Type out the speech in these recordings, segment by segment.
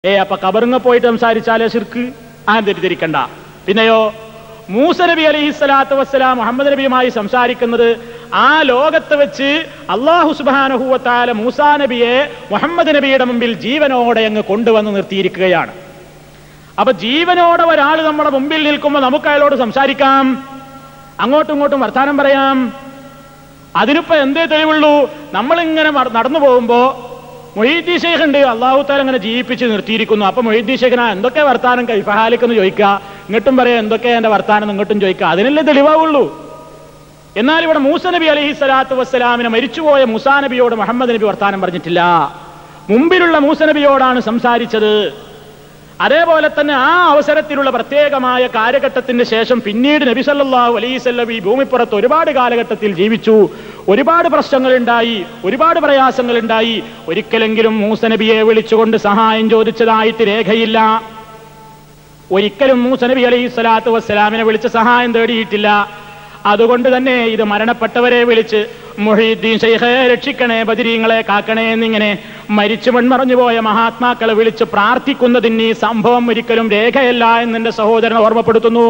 ഏ അപ്പൊ കബറിങ്ങ പോയിട്ട് സംസാരിച്ചാലേ ശിർക്ക് ആ തെറ്റിദ്ധരിക്കണ്ട പിന്നെയോ മൂസ നബി അലൈഹി സ്വലാത്തു വസ്സലാം മുഹമ്മദ് നബിയുമായി സംസാരിക്കുന്നത് ആ ലോകത്ത് വെച്ച് അള്ളാഹു സുബാനഹുവത്താല മൂസാ നബിയെ മുഹമ്മദ് നബിയുടെ മുമ്പിൽ ജീവനോടെ അങ്ങ് കൊണ്ടുവന്ന് നിർത്തിയിരിക്കുകയാണ് അപ്പൊ ജീവനോടെ ഒരാൾ നമ്മുടെ മുമ്പിൽ നിൽക്കുമ്പോൾ നമുക്ക് അയാളോട് സംസാരിക്കാം അങ്ങോട്ടും ഇങ്ങോട്ടും വർത്താനം പറയാം അതിനിപ്പോ എന്തേ തെളിവുള്ളൂ നമ്മളിങ്ങനെ മട- നടന്നു പോകുമ്പോ മൊഹീദ്ദീൻ ഷെയ്ഖ് ഉണ്ട് അള്ളാഹു താല അങ്ങനെ ജീവിപ്പിച്ച് നിർത്തിയിരിക്കുന്നു അപ്പൊ മൊഹീദ്ദീൻ ഷെയ്ഖിനാ എന്തൊക്കെ വർത്താനം കൈഫഹാലിക്കെന്ന് ചോദിക്കുക ഇങ്ങോട്ടും പറയാം എന്തൊക്കെ എന്റെ വർത്താനം എന്ന് ഇങ്ങോട്ടും ചോദിക്കുക അതിനല്ലേ തെളിവാവുള്ളൂ എന്നാൽ ഇവിടെ മൂസ നബി അലൈഹി സ്വലാത്തു വസ്സലാമിനെ മരിച്ചുപോയ മൂസാ നബിയോട് മുഹമ്മദ് നബി വർത്താനം പറഞ്ഞിട്ടില്ല മുമ്പിലുള്ള മൂസ നബിയോടാണ് സംസാരിച്ചത് അതേപോലെ തന്നെ ആ അവസരത്തിലുള്ള പ്രത്യേകമായ കാലഘട്ടത്തിന് ശേഷം പിന്നീട് നബി സല്ലല്ലാഹു അലൈഹി വസല്ലം ഈ ഭൂമിപ്പുറത്ത് ഒരുപാട് കാലഘട്ടത്തിൽ ജീവിച്ചു ഒരുപാട് പ്രശ്നങ്ങൾ ഉണ്ടായി ഒരുപാട് പ്രയാസങ്ങൾ ഉണ്ടായി ഒരിക്കലെങ്കിലും മൂസ നബിയെ വിളിച്ചുകൊണ്ട് സഹായം ചോദിച്ചതായിട്ട് രേഖയില്ല ഒരിക്കലും മൂസ നബി അലൈഹി സ്വലാത്തു വസ്സലാമിനെ വിളിച്ച് സഹായം തേടിയിട്ടില്ല അതുകൊണ്ട് തന്നെ ഇത് മരണപ്പെട്ടവരെ വിളിച്ച് മൊഹീദ്ദീൻ ഷെയ്ഖെ രക്ഷിക്കണേ ബദിരീങ്ങളെ കാക്കണേ എന്നിങ്ങനെ മരിച്ചു മൺമറഞ്ഞു പോയ മഹാത്മാക്കളെ വിളിച്ച് പ്രാർത്ഥിക്കുന്നതിന് ഈ സംഭവം ഒരിക്കലും രേഖയല്ല എന്ന് എന്റെ സഹോദരൻ ഓർമ്മപ്പെടുത്തുന്നു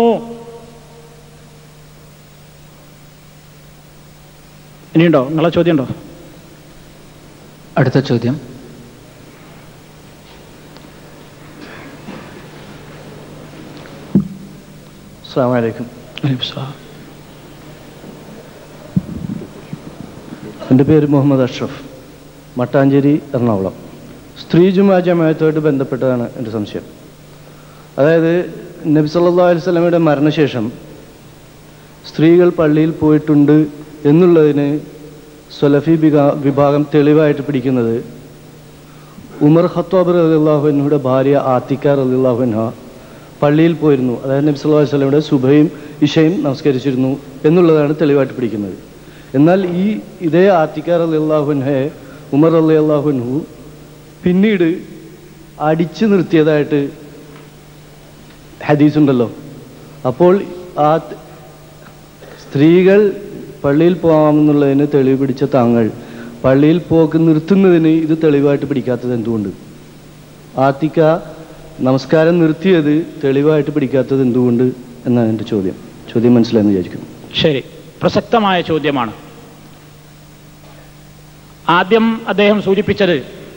ഇനിയുണ്ടോ നിങ്ങളെ ചോദ്യം ഉണ്ടോ അടുത്ത ചോദ്യം അസ്സാം വലൈക്കും എൻ്റെ പേര് മുഹമ്മദ് അഷ്റഫ് മട്ടാഞ്ചേരി എറണാകുളം സ്ത്രീ ജുമാ ജമാഅത്തുമായിട്ട് ബന്ധപ്പെട്ടതാണ് എൻ്റെ സംശയം അതായത് നബി സല്ലല്ലാഹു അലൈഹി വസല്ലമയുടെ മരണശേഷം സ്ത്രീകൾ പള്ളിയിൽ പോയിട്ടുണ്ട് എന്നുള്ളതിന് സ്വലഫി വിഭാ- വിഭാഗം തെളിവായിട്ട് പിടിക്കുന്നത് ഉമർ ഖത്താബ് റളിയല്ലാഹുവിനുടെ ഭാര്യ ആത്തിക്ക റളിയല്ലാഹുൻഹ പള്ളിയിൽ പോയിരുന്നു അതായത് നബി സല്ലല്ലാഹു അലൈഹി വസല്ലമയുടെ സുബയും ഇഷയും നമസ്കരിച്ചിരുന്നു എന്നുള്ളതാണ് തെളിവായിട്ട് പിടിക്കുന്നത് എന്നാൽ ഈ ഇതേ ആത്തിക്ക റളിയല്ലാഹുൻഹയെ ഉമർ റളിയല്ലാഹുൻഹു പിന്നീട് അടിച്ചു നിർത്തിയതായിട്ട് ഹദീസ് ഉണ്ടല്ലോ അപ്പോൾ ആ ത- സ്ത്രീകൾ പള്ളിയിൽ പോകാമെന്നുള്ളതിന് തെളിവ് പിടിച്ച താങ്കൾ പള്ളിയിൽ പോക്ക് നിർത്തുന്നതിന് ഇത് തെളിവായിട്ട് പിടിക്കാത്തത് എന്തുകൊണ്ട് ആത്തിക്ക നമസ്കാരം നിർത്തിയത് തെളിവായിട്ട് പിടിക്കാത്തത് എന്തുകൊണ്ട് എന്നാണ് എൻ്റെ ചോദ്യം ചോദ്യം മനസ്സിലായെന്ന് വിചാരിക്കുന്നു ശരി പ്രസക്തമായ ചോദ്യമാണ് ആദ്യം അദ്ദേഹം സൂചിപ്പിച്ചത്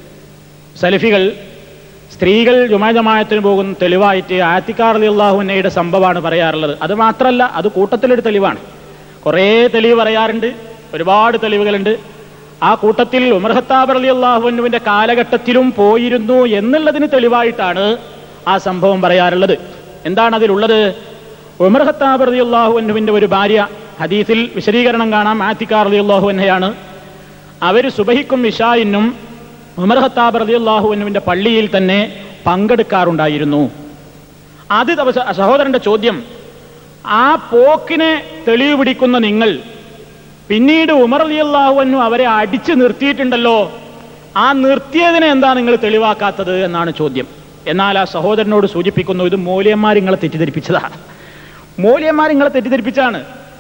സലഫികൾ സ്ത്രീകൾ ജുമാജമായത്തിന് പോകുന്ന തെളിവായിട്ട് ആത്തിക്കാർ അള്ളാഹുനയുടെ സംഭവമാണ് പറയാറുള്ളത് അത് മാത്രമല്ല അത് കൂട്ടത്തിലൊരു തെളിവാണ് കുറേ തെളിവ് പറയാറുണ്ട് ഒരുപാട് തെളിവുകളുണ്ട് ആ കൂട്ടത്തിൽ ഉമർ ഖത്താബ് അലി അള്ളാഹുവിന്റെ കാലഘട്ടത്തിലും പോയിരുന്നു എന്നുള്ളതിന് തെളിവായിട്ടാണ് ആ സംഭവം പറയാറുള്ളത് എന്താണ് അതിലുള്ളത് ഉമർ ഖത്താബ് റതി അള്ളാഹുവിന്റെ ഒരു ഭാര്യ ഹദീസിൽ വിശദീകരണം കാണാം ആത്തിക്കാർ റതി അള്ളാഹുവിനെയാണ് അവർ സുബഹിക്കും ഇഷായിനും ഉമർ ഖത്താബ് റതി അള്ളാഹുവിന്റെ പള്ളിയിൽ തന്നെ പങ്കെടുക്കാറുണ്ടായിരുന്നു അത് തവ- സഹോദരന്റെ ചോദ്യം ആ പോക്കിനെ തെളിവ് പിടിക്കുന്ന നിങ്ങൾ പിന്നീട് ഉമർ അലി അള്ളാഹുവിനു അവരെ അടിച്ചു നിർത്തിയിട്ടുണ്ടല്ലോ ആ നിർത്തിയതിനെ എന്താ നിങ്ങൾ തെളിവാക്കാത്തത് എന്നാണ് ചോദ്യം എന്നാൽ ആ സഹോദരനോട് സൂചിപ്പിക്കുന്നു ഇത് മൂല്യന്മാർ നിങ്ങളെ തെറ്റിദ്ധരിപ്പിച്ചതാണ് മൂല്യന്മാർ നിങ്ങളെ തെറ്റിദ്ധരിപ്പിച്ചാണ്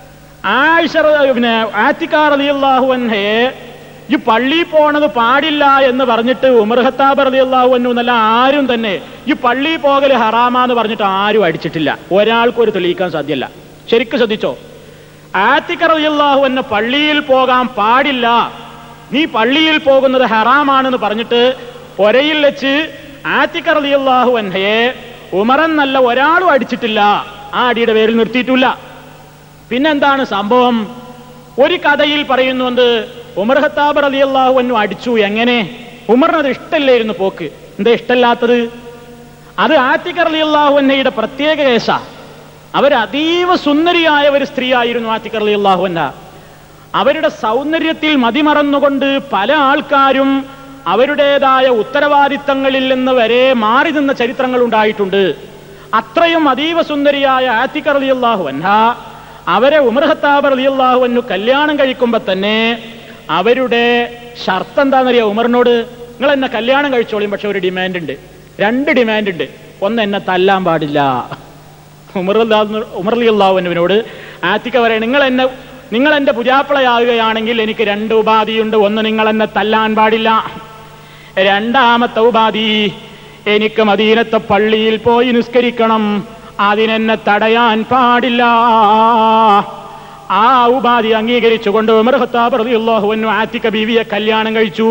ആയിഷ റ- പിന്നെ ആത്തിക്കാർ അലി അള്ളാഹുവൻഹയെ ഈ പള്ളി പോണത് പാടില്ല എന്ന് പറഞ്ഞിട്ട് ഉമർ ഖത്താബ് അലി അള്ളാഹുവന്നു എന്നല്ല ആരും തന്നെ ഈ പള്ളി പോകല് ഹറാമാന്ന് പറഞ്ഞിട്ട് ആരും അടിച്ചിട്ടില്ല ഒരാൾക്കും ഒരു തെളിയിക്കാൻ സാധ്യമല്ല ശരിക്കും ശ്രദ്ധിച്ചോ ആത്തിക്കർ അള്ളാഹു എന്നെ പള്ളിയിൽ പോകാൻ പാടില്ല നീ പള്ളിയിൽ പോകുന്നത് ഹറാമാണെന്ന് പറഞ്ഞിട്ട് ഒരയിൽ വെച്ച് ആത്തിക്കർ അള്ളാഹു എൻഹയെ ഉമറെന്നല്ല ഒരാളും അടിച്ചിട്ടില്ല ആ അടിയുടെ പേരിൽ നിർത്തിയിട്ടില്ല പിന്നെന്താണ് സംഭവം ഒരു കഥയിൽ പറയുന്നുണ്ട് ഉമർ ഖത്താബ് അലി അള്ളാഹു അടിച്ചു എങ്ങനെ ഉമറിന് അത് ഇഷ്ടമില്ലായിരുന്നു പോക്ക് എന്താ ഇഷ്ടമില്ലാത്തത് അത് ആത്തിക്കർ അലി അള്ളാഹു പ്രത്യേക കേസാ അവർ അതീവ സുന്ദരിയായ ഒരു സ്ത്രീയായിരുന്നു ആത്തിക്കർ അലി അള്ളാഹു അവരുടെ സൗന്ദര്യത്തിൽ മതിമറന്നുകൊണ്ട് പല ആൾക്കാരും അവരുടേതായ ഉത്തരവാദിത്തങ്ങളിൽ നിന്ന് വരെ മാറി നിന്ന ചരിത്രങ്ങൾ ഉണ്ടായിട്ടുണ്ട് അത്രയും അതീവ സുന്ദരിയായ ആത്തിക്കർ അലി അള്ളാഹു അവരെ ഉമർ ഖത്താബ് അലി അള്ളാഹു കല്യാണം കഴിക്കുമ്പോ തന്നെ അവരുടെ ഷർത്ത് എന്താണെന്നറിയാം ഉമറിനോട് നിങ്ങൾ എന്നെ കല്യാണം കഴിച്ചോളിയും പക്ഷെ ഒരു ഡിമാൻഡ് ഉണ്ട് രണ്ട് ഡിമാൻഡ് ഉണ്ട് ഒന്ന് എന്നെ തല്ലാൻ പാടില്ല ഉമർ ഉമർ അലി അള്ളാഹുവിനോട് ആത്തിക്ക പറയാം നിങ്ങൾ എന്നെ നിങ്ങൾ എന്റെ പുജാപ്പിളയാകുകയാണെങ്കിൽ എനിക്ക് രണ്ട് ഉപാധിയുണ്ട് ഒന്ന് നിങ്ങൾ എന്നെ തല്ലാൻ പാടില്ല രണ്ടാമത്തെ ഉപാധി എനിക്ക് മദീനത്തെ പള്ളിയിൽ പോയി നിസ്കരിക്കണം അതിനെന്നെ തടയാൻ പാടില്ല ആ ഉപാധി അംഗീകരിച്ചുകൊണ്ട് ഉമർ ഖത്താബ് റളിയല്ലാഹു അൻഹു ആത്തിക ബീവിയെ കല്യാണം കഴിച്ചു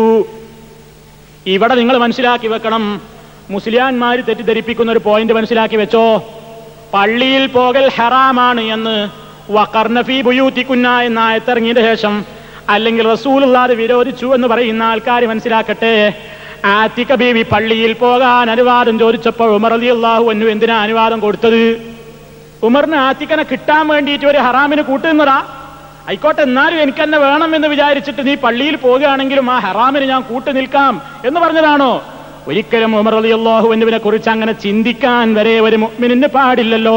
ഇവിടെ നിങ്ങൾ മനസ്സിലാക്കി വെക്കണം മുസ്ലിയാന്മാർ തെറ്റിദ്ധരിപ്പിക്കുന്ന ഒരു പോയിന്റ് മനസ്സിലാക്കി വെച്ചോ പള്ളിയിൽ പോകൽ ഹറാമാണ് എന്ന് വഖർനഫി ബുയൂത്തിക്കുന്ന എന്ന ആയത്തിറങ്ങിയതിന് ശേഷം അല്ലെങ്കിൽ റസൂലുള്ളാഹ് വിരോധിച്ചു എന്ന് പറയുന്ന ആൾക്കാർ മനസ്സിലാക്കട്ടെ ആത്തിക ബീവി പള്ളിയിൽ പോകാൻ അനുവാദം ചോദിച്ചപ്പോൾ ഉമർ റളിയല്ലാഹു അൻഹു എന്തിനാ അനുവാദം കൊടുത്തത് ഉമറിന് ആത്തിക്കനെ കിട്ടാൻ വേണ്ടിയിട്ട് ഒരു ഹറാമിന് കൂട്ടുന്നതാ ആയിക്കോട്ടെ എന്നാലും എനിക്ക് തന്നെ വേണം എന്ന് വിചാരിച്ചിട്ട് നീ പള്ളിയിൽ പോകുകയാണെങ്കിലും ആ ഹറാമിന് ഞാൻ കൂട്ടു നിൽക്കാം എന്ന് പറഞ്ഞതാണോ ഒരിക്കലും ഉമർ അലിയല്ലാഹുവിനെ കുറിച്ച് അങ്ങനെ ചിന്തിക്കാൻ വരെ ഒരു മുഅ്മിനിന് പാടില്ലല്ലോ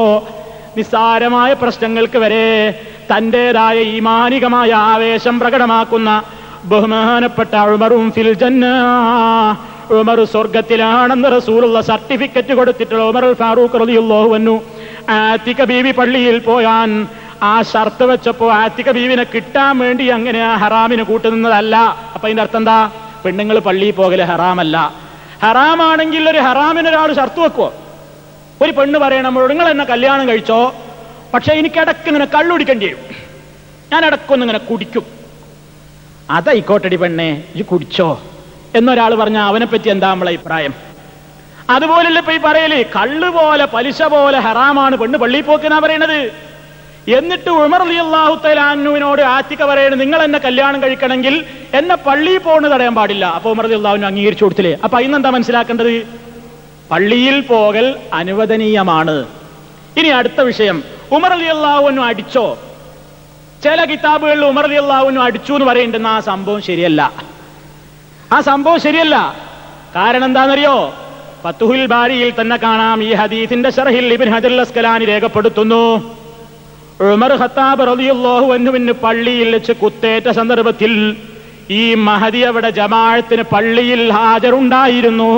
നിസ്സാരമായ പ്രശ്നങ്ങൾക്ക് വരെ തന്റേതായ ഈമാനികമായ ആവേശം പ്രകടമാക്കുന്ന ബഹുമാനപ്പെട്ട ഉമറും ഫിൽ ജന്ന ഉമർ സ്വർഗത്തിലാണെന്ന് റസൂലുള്ള സർട്ടിഫിക്കറ്റ് കൊടുത്തിട്ടുള്ള ഉമർ അൽ ഫാറൂഖ് റളിയല്ലാഹു അൻഹു ആത്തിക ബീവി പള്ളിയിൽ പോയാൻ ആ ഷർത്ത് വെച്ചപ്പോ ആത്തിക ബീവിനെ കിട്ടാൻ വേണ്ടി അങ്ങനെ ആ ഹറാമിന് കൂട്ടുനിന്നതല്ല അപ്പൊ അതിന്റെ അർത്ഥം എന്താ പെണ്ണുങ്ങൾ പള്ളിയിൽ പോകല് ഹറാമല്ല ഹറാമാണെങ്കിൽ ഒരു ഹറാമിന് ഒരാൾ ഷർത്ത് വെക്കുവോ ഒരു പെണ്ണ് പറയണം നമ്മളോട് നിങ്ങൾ എന്നെ കല്യാണം കഴിച്ചോ പക്ഷെ എനിക്ക് ഇടയ്ക്ക് ഇങ്ങനെ കള്ളുടിക്കേണ്ടി വരും ഞാൻ ഇടയ്ക്കൊന്നും ഇങ്ങനെ കുടിക്കും അതായിക്കോട്ടടി പെണ്ണെ ഇത് കുടിച്ചോ എന്നൊരാൾ പറഞ്ഞ അവനെ പറ്റി എന്താ നമ്മളെ അഭിപ്രായം അതുപോലല്ല ഇപ്പൊ ഈ പറയല് കള്ള് പോലെ പലിശ പോലെ ഹറാമാണ് പെണ്ണ് പള്ളിയിൽ പോക്കെന്നാ പറയണത് എന്നിട്ട് ഉമർ അലി അള്ളാഹുത്തലാനുവിനോട് ആറ്റിക്ക പറയണത് നിങ്ങൾ എന്നെ കല്യാണം കഴിക്കണമെങ്കിൽ എന്നെ പള്ളിയിൽ പോകുന്നത് തടയാൻ പാടില്ല അപ്പൊ ഉമർ അലി അള്ളാഹുവിന് അംഗീകരിച്ചു കൊടുത്തില്ലേ അപ്പൊ അതിനെന്താ മനസ്സിലാക്കേണ്ടത് പള്ളിയിൽ പോകൽ അനുവദനീയമാണ് ഇനി അടുത്ത വിഷയം ഉമർ അലി അള്ളാഹുവിനു അടിച്ചോ ചില കിതാബുകളിൽ ഉമർ അലി അള്ളാഹുവിനു അടിച്ചു എന്ന് പറയുന്നുണ്ടെന്ന ആ സംഭവം ശരിയല്ല ആ സംഭവം ശരിയല്ല കാരണം എന്താണെന്നറിയോ ഫത്തുഹുൽ ബാരിയിൽ തന്നെ കാണാം ഈ ഹദീസിന്റെ ഷർഹിൽ ഇബിൻ ഹജർ അസ്കലാനി രേഖപ്പെടുത്തുന്നു ഉമർ ഖത്താബ് റളിയല്ലാഹു അൻഹുവിന് പള്ളിയിൽ വെച്ച് കുത്തേറ്റ സന്ദർഭത്തിൽ ഈ മഹദി അവിടെ ജമാഅത്തിന് പള്ളിയിൽ ഹാജരുണ്ടായിരുന്നു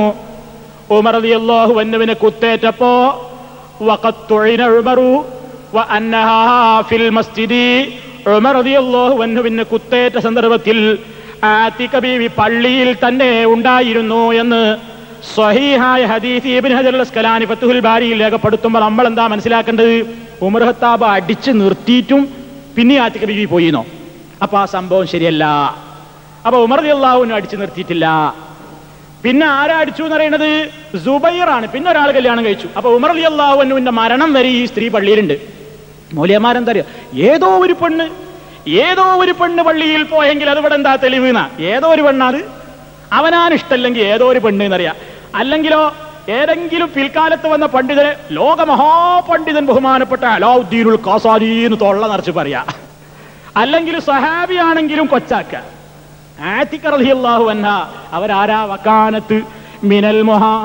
ഉമർ റളിയല്ലാഹു അൻഹുവിന് കുത്തേറ്റപ്പോ വഖത്തുഇന ഉമറു വഅന്നഹാ ഫിൽ മസ്ജിദി ഉമർ റളിയല്ലാഹു അൻഹുവിന് കുത്തേറ്റ സന്ദർഭത്തിൽ ആത്തിക ബീവി പള്ളിയിൽ തന്നെ ഉണ്ടായിരുന്നു എന്ന് സ്വഹീഹായ ഹദീസ് ഇബ്നു ഹജർ അസ്കലാനി ഫത്തുഹുൽ ബാരിയിൽ രേഖപ്പെടുത്തുമ്പോൾ നമ്മൾ എന്താ മനസ്സിലാക്കേണ്ടത് ഉമർ ഖത്താബ് അടിച്ച് നിർത്തിയിട്ടും പിന്നെ ആത്തിക ബീവി പോയിന്നോ അപ്പൊ ആ സംഭവം ശരിയല്ല അപ്പൊ ഉമർ അള്ളാഹുവിനും അടിച്ചു നിർത്തിയിട്ടില്ല പിന്നെ ആരാ അടിച്ചു എന്ന് പറയുന്നത് സുബൈറാണ് പിന്നെ ഒരാൾ കല്യാണം കഴിച്ചു അപ്പൊ ഉമർ അലി അള്ളാഹുവിന്റെ മരണം വരെ ഈ സ്ത്രീ പള്ളിയിലുണ്ട് മൂല്യമാരെന്താ അറിയോ ഏതോ ഒരു പെണ്ണ് ഏതോ ഒരു പെണ്ണ് പള്ളിയിൽ പോയെങ്കിൽ അത് ഇവിടെ എന്താ തെളിവ് എന്നാ ഏതോ ഒരു പെണ്ണാത് അവനാൻ ഇഷ്ടല്ലെങ്കിൽ ഏതോ ഒരു പെണ്ണ് എന്നറിയാം അല്ലെങ്കിലോ ഏതെങ്കിലും പിൽക്കാലത്ത് വന്ന പണ്ഡിതനെ ലോക മഹാപണ്ഡിതൻ ബഹുമാനപ്പെട്ട അലാവുദ്ദീനുൽ കാസാരി എന്ന് തൊള്ള നിറച്ച് പറയാ അല്ലെങ്കിൽ സഹാബിയാണെങ്കിലും കൊച്ചാക്ക ആറ്റിക്കർ റളിയല്ലാഹു അൻഹ അവരാരാ വക്കാനത്ത് മിനൽ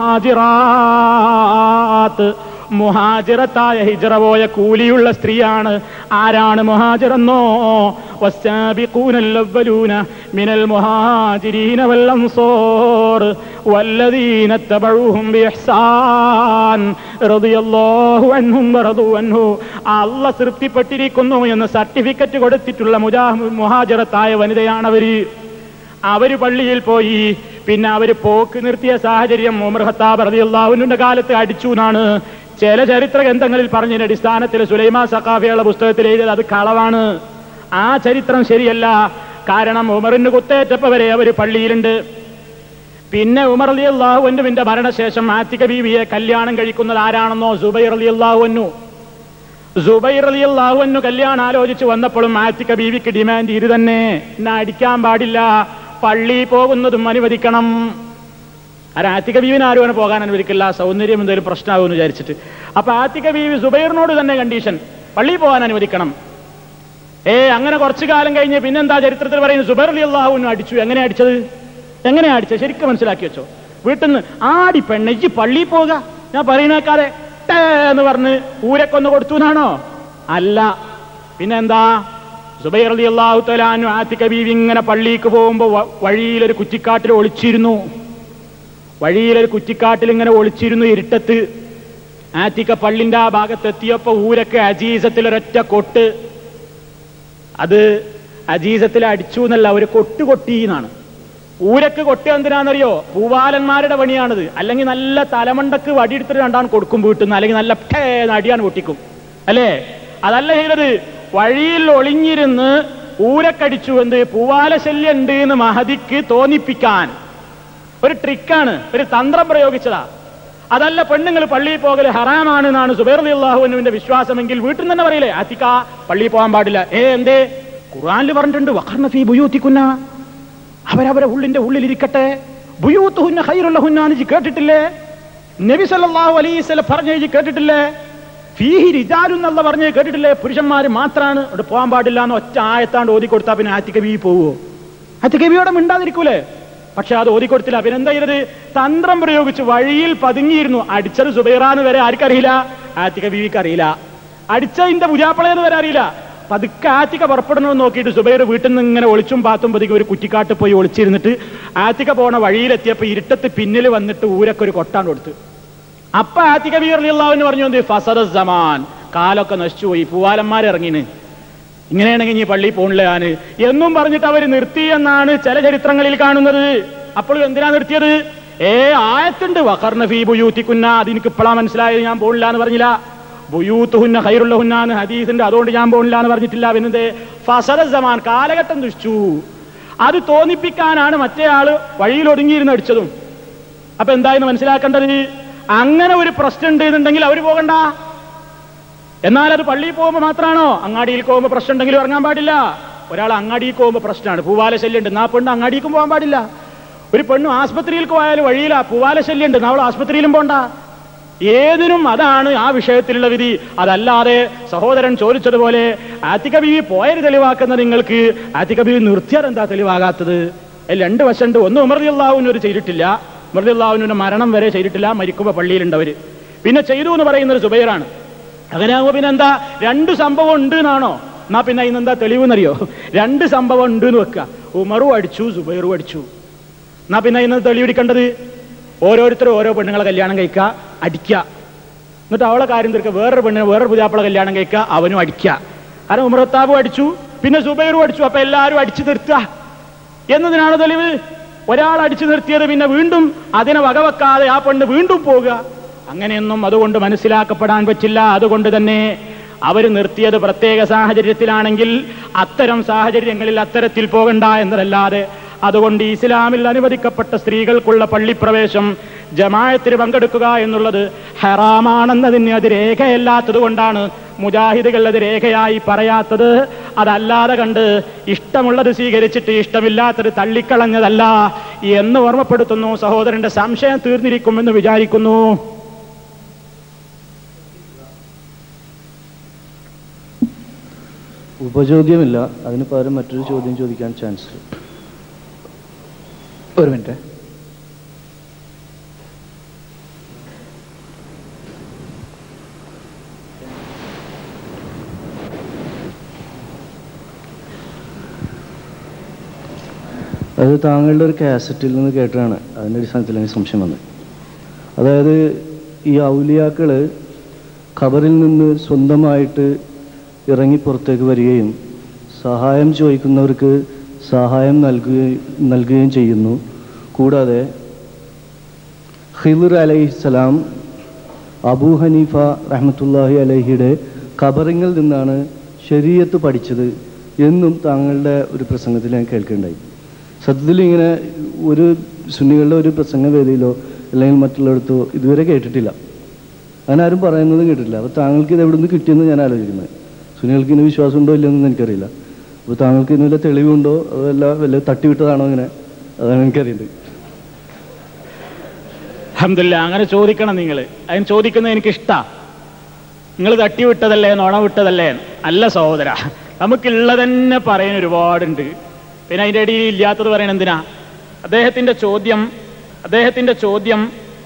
മുഹാജിറാത്ത് മുഹാജിറത്തായ ഹിജറ പോയ കൂലിയുള്ള സ്ത്രീയാണ് ആരാണ് മുഹാജിറെന്നോ والسابقون الأولون من المهاجرين والأنصار والذين اتبعوهم بإحسان رضي الله عنهم ورضوا عنه അല്ല തൃപ്തിപ്പെട്ടിരിക്കുന്നു എന്ന് സർട്ടിഫിക്കറ്റ് കൊടുത്തിട്ടുള്ള മുജാ മുഹാജിറത്തായ വനിതയാണവര് അവര് പള്ളിയിൽ പോയി പിന്നെ അവര് പോക്ക് നിർത്തിയ സാഹചര്യം ഉമർ ഖത്താബ് റളിയല്ലാഹുവിന്റെ കാലത്ത് അടിച്ചു എന്നാണ് ചില ചരിത്ര ഗ്രന്ഥങ്ങളിൽ പറഞ്ഞതിന്റെ അടിസ്ഥാനത്തിൽ സുലൈമാ സഖാഫിയുള്ള പുസ്തകത്തിൽ എഴുതിയത് അത് കളവാണ് ആ ചരിത്രം ശരിയല്ല കാരണം ഉമറിന് കുത്തേറ്റപ്പോ വരെ അവര് പള്ളിയിലുണ്ട് പിന്നെ ഉമർ അലി അള്ളാഹുവിന്റെ മരണശേഷം ആത്തിക ബീവിയെ കല്യാണം കഴിക്കുന്നത് ആരാണെന്നോ സുബൈർ അലി അള്ളാഹുവന്നു സുബൈർ അലി അള്ളാഹുവന്നു കല്യാണം ആലോചിച്ച് വന്നപ്പോഴും ആത്തിക ബീവിക്ക് ഡിമാൻഡ് ഇത് തന്നെ എന്നെ അടിക്കാൻ പാടില്ല പള്ളി പോകുന്നതും അനുവദിക്കണം ആരാ ആത്തിക ബീവിന് ആരും അങ്ങനെ പോകാൻ അനുവദിക്കില്ല സൗന്ദര്യം എന്തെങ്കിലും പ്രശ്നമാകുമെന്ന് വിചാരിച്ചിട്ട് അപ്പൊ ആത്തിക ബീവി സുബൈറിനോട് തന്നെ കണ്ടീഷൻ പള്ളിയിൽ പോകാൻ അനുവദിക്കണം ഏ അങ്ങനെ കുറച്ചു കാലം കഴിഞ്ഞ് പിന്നെന്താ ചരിത്രത്തിൽ പറയുന്നത് സുബൈർ അലി അള്ളാഹുവിനും അടിച്ചു എങ്ങനെ അടിച്ചത് എങ്ങനെയാ അടിച്ചത് ശരിക്കും മനസ്സിലാക്കി വെച്ചോ വീട്ടിൽ നിന്ന് ആടി പെണ്ണയ്ക്ക് പള്ളിയിൽ പോവുക ഞാൻ പറയുന്നേക്കാതെ ടേ എന്ന് പറഞ്ഞ് ഊരക്കൊന്ന് കൊടുത്തു എന്നാണോ അല്ല പിന്നെന്താ സുബൈർ അലി അള്ളാഹു തലാനു ആത്തിക ബീവി ഇങ്ങനെ പള്ളിക്ക് പോകുമ്പോ വ- വഴിയിലൊരു കുറ്റിക്കാട്ടിൽ ഒളിച്ചിരുന്നു വഴിയിലൊരു കുറ്റിക്കാട്ടിൽ ഇങ്ങനെ ഒളിച്ചിരുന്നു ഇരുട്ടത്ത് ആറ്റിക്ക പള്ളിന്റെ ആ ഭാഗത്തെത്തിയപ്പോ ഊരക്ക് അജീസത്തിൽ ഒരൊറ്റ കൊട്ട് അത് അജീസത്തിൽ അടിച്ചു എന്നല്ല ഒരു കൊട്ട് കൊട്ടി എന്നാണ് ഊരക്ക് കൊട്ടുക എന്തിനാണെന്നറിയോ പൂവാലന്മാരുടെ പണിയാണിത് അല്ലെങ്കിൽ നല്ല തലമണ്ടക്ക് വടിയെടുത്തിട്ട് രണ്ടാണ് കൊടുക്കും വീട്ടിൽ നിന്ന് അല്ലെങ്കിൽ നല്ല ഠേ എന്ന് അടിയാണ് പൊട്ടിക്കും അല്ലേ അതല്ല ചെയ്തത് വഴിയിൽ ഒളിഞ്ഞിരുന്ന് ഊരക്കടിച്ചു എന്ത് പൂവാല ശല്യം ഉണ്ട് എന്ന് മഹതിക്ക് തോന്നിപ്പിക്കാൻ ഒരു ട്രിക്കാണ് ഒരു തന്ത്രം പ്രയോഗിച്ചതാ അതല്ല പെണ്ണുങ്ങൾ പള്ളിയിൽ പോകൽ ഹറാമാണ് എന്നാണ് സുബൈർ അള്ളാഹുവിന്റെ വിശ്വാസമെങ്കിൽ വീട്ടിൽ നിന്ന് തന്നെ പറയില്ലേ അത്തിക്ക പള്ളിയിൽ പോകാൻ പാടില്ല ഏ എന്തേ ഖുർആനിൽ പറഞ്ഞിട്ടുണ്ട് വഖർന ഫീ ബുയൂത്തിക്കുന്ന അവരവരെ ഉള്ളിന്റെ ഉള്ളിലിരിക്കട്ടെ ബുയൂത്തുഹുന്ന ഖൈറുല്ലഹുന്ന എന്ന് ഇജ്ജ് കേട്ടിട്ടില്ലേ നബി സല്ലല്ലാഹു അലൈഹി വസല്ലം പറഞ്ഞു ഇജ്ജ് കേട്ടിട്ടില്ലേ ഫീഹി റിജാലു എന്നുള്ള പറഞ്ഞ് കേട്ടിട്ടില്ലേ പുരുഷന്മാർ മാത്രമാണ് അവിടെ പോകാൻ പാടില്ല എന്ന് ഒറ്റ ആയത്താണ്ട് ഓതി കൊടുത്താൽ പിന്നെ ആറ്റിക്കബി പോവോ ആറ്റിക്കബിയോടെ മിണ്ടാതിരിക്കൂലേ പക്ഷെ അത് ഓതിക്കൊടുത്തില്ല പിന്നെ എന്താ ചെയ്തത് തന്ത്രം പ്രയോഗിച്ച് വഴിയിൽ പതുങ്ങിയിരുന്നു അടിച്ചത് സുബൈറാന്ന് വരെ ആർക്കറിയില്ല ആറ്റിക ബീവിക്ക് അറിയില്ല അടിച്ചതിന്റെ പുജാപ്പളയെന്ന് വരെ അറിയില്ല പതുക്കെ ആറ്റിക പുറപ്പെടണമെന്ന് നോക്കിയിട്ട് സുബൈർ വീട്ടിൽ നിന്ന് ഇങ്ങനെ ഒളിച്ചും പാത്തും പതുക്കെ ഒരു കുറ്റിക്കാട്ട് പോയി ഒളിച്ചിരുന്നിട്ട് ആറ്റിക പോണ വഴിയിലെത്തിയപ്പോ ഇരുട്ടത്ത് പിന്നിൽ വന്നിട്ട് ഊരൊക്കെ ഒരു കൊട്ടാൻ കൊടുത്തു അപ്പൊ ആറ്റിക ബീറിയുള്ളവന് പറഞ്ഞു എന്ത് ഫസദ സമാൻ കാലൊക്കെ നശിച്ചുപോയി പൂവാലന്മാരിറങ്ങിന് ഇങ്ങനെയാണെങ്കിൽ ഇനി പള്ളി പോണില്ല ഞാന് എന്നും പറഞ്ഞിട്ട് അവർ നിർത്തി എന്നാണ് ചില ചരിത്രങ്ങളിൽ കാണുന്നത് അപ്പോൾ എന്തിനാ നിർത്തിയത് ഏ ആയത്തുണ്ട് വഖർന ഫീ ബുയൂത്തിക്കുന്ന അതെനിക്ക് ഇപ്പോഴാ മനസ്സിലായത് ഞാൻ പോണില്ല എന്ന് പറഞ്ഞില്ല ബുയൂത്തുഹുന്ന ഹൈറുള്ളഹുന്ന എന്ന് ഹദീസുണ്ട് അതുകൊണ്ട് ഞാൻ പോണില്ല എന്ന് പറഞ്ഞിട്ടില്ല പിന്നെന്തേ ഫസദ സമാൻ കാലഘട്ടം ദുഷിച്ചു അത് തോന്നിപ്പിക്കാനാണ് മറ്റേ ആള് വഴിയിൽ ഒതുങ്ങിയിരുന്ന് അടിച്ചതും അപ്പൊ എന്തായെന്ന് മനസ്സിലാക്കേണ്ടത് അങ്ങനെ ഒരു പ്രശ്നം ഉണ്ട് എന്നുണ്ടെങ്കിൽ അവർ പോകണ്ട എന്നാൽ അത് പള്ളിയിൽ പോകുമ്പോൾ മാത്രമാണോ അങ്ങാടിയിൽ പോകുമ്പോൾ പ്രശ്നം ഉണ്ടെങ്കിൽ ഇറങ്ങാൻ പാടില്ല ഒരാൾ അങ്ങാടിയിൽ പോകുമ്പോൾ പ്രശ്നമാണ് പൂവാല ശല്യം ഉണ്ട് ആ പെണ്ണ് അങ്ങാടിക്കും പോകാൻ പാടില്ല ഒരു പെണ്ണു ആസ്പത്രിയിൽ പോയാൽ വഴിയില്ല പൂവാല ശല്യം ഉണ്ട് അവൾ ആസ്പത്രിയിലും പോണ്ട ഏതിനും അതാണ് ആ വിഷയത്തിലുള്ള വിധി അതല്ലാതെ സഹോദരൻ ചോദിച്ചതുപോലെ ആത്തിക ബീവി പോയത് തെളിവാക്കുന്ന നിങ്ങൾക്ക് ആത്തിക ബീവി നിർത്തിയാൽ എന്താ തെളിവാകാത്തത് അതിൽ രണ്ട് വശമുണ്ട് ഒന്ന് ഉമർദിള്ളാവിന് ഒരു ചെയ്തിട്ടില്ല ഉമർദിള്ളാവിന് മരണം വരെ ചെയ്തിട്ടില്ല മരിക്കുമ്പോൾ പള്ളിയിലുണ്ടവര് പിന്നെ ചെയ്തു എന്ന് പറയുന്നത് സുബൈറാണ് അങ്ങനെയാകുമ്പോ പിന്നെ എന്താ രണ്ട് സംഭവം ഉണ്ട് എന്നാണോ എന്നാ പിന്നെ ഇന്ന് എന്താ തെളിവെന്നറിയോ രണ്ട് സംഭവം ഉണ്ട് എന്ന് വെക്കുക ഉമറും അടിച്ചു സുബൈറും അടിച്ചു എന്നാ പിന്നെ ഇന്ന് തെളിവെടുക്കേണ്ടത് ഓരോരുത്തരും ഓരോ പെണ്ണുങ്ങളെ കല്യാണം കഴിക്കുക അടിക്കുക എന്നിട്ട് അവളെ കാര്യം തീർക്കുക വേറൊരു പെണ്ണിനെ വേറൊരു പുതിയാപ്പളെ കല്യാണം കഴിക്കുക അവനും അടിക്കുക കാരണം ഉമറത്താബും അടിച്ചു പിന്നെ സുബൈറും അടിച്ചു അപ്പൊ എല്ലാവരും അടിച്ചു നിർത്തുക എന്നതിനാണ് തെളിവ് ഒരാൾ അടിച്ചു നിർത്തിയത് പിന്നെ വീണ്ടും അതിനെ വകവെക്കാതെ ആ പെണ്ണ് വീണ്ടും പോകുക അങ്ങനെയൊന്നും അതുകൊണ്ട് മനസ്സിലാക്കപ്പെടാൻ പറ്റില്ല അതുകൊണ്ട് തന്നെ അവർ നിർത്തിയത് പ്രത്യേക സാഹചര്യത്തിലാണെങ്കിൽ അത്തരം സാഹചര്യങ്ങളിൽ അത്തരത്തിൽ പോകണ്ട എന്നതല്ലാതെ അതുകൊണ്ട് ഇസ്ലാമിൽ അനുവദിക്കപ്പെട്ട സ്ത്രീകൾക്കുള്ള പള്ളിപ്രവേശം ജമായത്തിന് പങ്കെടുക്കുക എന്നുള്ളത് ഹറാമാണെന്നതിന് അത് രേഖയല്ലാത്തത് കൊണ്ടാണ് മുജാഹിദുകൾ അത് രേഖയായി പറയാത്തത് അതല്ലാതെ കണ്ട് ഇഷ്ടമുള്ളത് സ്വീകരിച്ചിട്ട് ഇഷ്ടമില്ലാത്തത് തള്ളിക്കളഞ്ഞതല്ല എന്ന് ഓർമ്മപ്പെടുത്തുന്നു സഹോദരന്റെ സംശയം തീർന്നിരിക്കുമെന്ന് വിചാരിക്കുന്നു ഉപചോദ്യമില്ല അതിന് പകരം മറ്റൊരു ചോദ്യം ചോദിക്കാൻ ചാൻസ് ഒരു മിനിറ്റ് അത് താങ്കളുടെ ഒരു കാസറ്റിൽ നിന്ന് കേട്ടതാണ് അതിൻ്റെ അടിസ്ഥാനത്തിൽ എനിക്ക് സംശയം വന്നത് അതായത് ഈ ഔലിയാക്കൾ ഖബറിൽ നിന്ന് സ്വന്തമായിട്ട് ഇറങ്ങി പുറത്തേക്ക് വരികയും സഹായം ചോദിക്കുന്നവർക്ക് സഹായം നൽകുകയും നൽകുകയും ചെയ്യുന്നു കൂടാതെ ഖിദർ അലൈഹിസ്സലാം അബൂ ഹനീഫ റഹ്മത്തുല്ലാഹി അലഹിയുടെ ഖബറിങ്ങിൽ നിന്നാണ് ശരീരത്ത് പഠിച്ചത് എന്നും താങ്കളുടെ ഒരു പ്രസംഗത്തിൽ ഞാൻ കേൾക്കുകയുണ്ടായി സത്യത്തിൽ ഇങ്ങനെ ഒരു സുന്നികളുടെ ഒരു പ്രസംഗ വേദിയിലോ അല്ലെങ്കിൽ മറ്റുള്ളിടത്തോ ഇതുവരെ കേട്ടിട്ടില്ല അങ്ങനെ ആരും പറയുന്നതും കേട്ടിട്ടില്ല അപ്പോൾ താങ്കൾക്ക് ഇത് എവിടെ നിന്ന് കിട്ടിയെന്ന് ഞാൻ ആലോചിക്കുന്നത് സുനികൾക്ക് ഇതിന് വിശ്വാസമുണ്ടോ ഇല്ലെന്ന് എനിക്കറിയില്ല അപ്പോൾ താങ്കൾക്ക് ഇതിന് വല്ല തെളിവുണ്ടോ അതല്ല വല്ല തട്ടിവിട്ടതാണോ ഇങ്ങനെ അതാണ് എനിക്കറിയേണ്ടത് അഹമ്മദില്ല അങ്ങനെ ചോദിക്കണം നിങ്ങൾ അതിന് ചോദിക്കുന്നത് എനിക്ക് ഇഷ്ടാ നിങ്ങൾ തട്ടിവിട്ടതല്ലേ നുണ വിട്ടതല്ലേ അല്ല സഹോദര നമുക്കുള്ളത് തന്നെ പറയാൻ ഒരുപാടുണ്ട് പിന്നെ അതിൻ്റെ ഇടയിൽ ഇല്ലാത്തത് പറയണ എന്തിനാ അദ്ദേഹത്തിന്റെ ചോദ്യം അദ്ദേഹത്തിന്റെ ചോദ്യം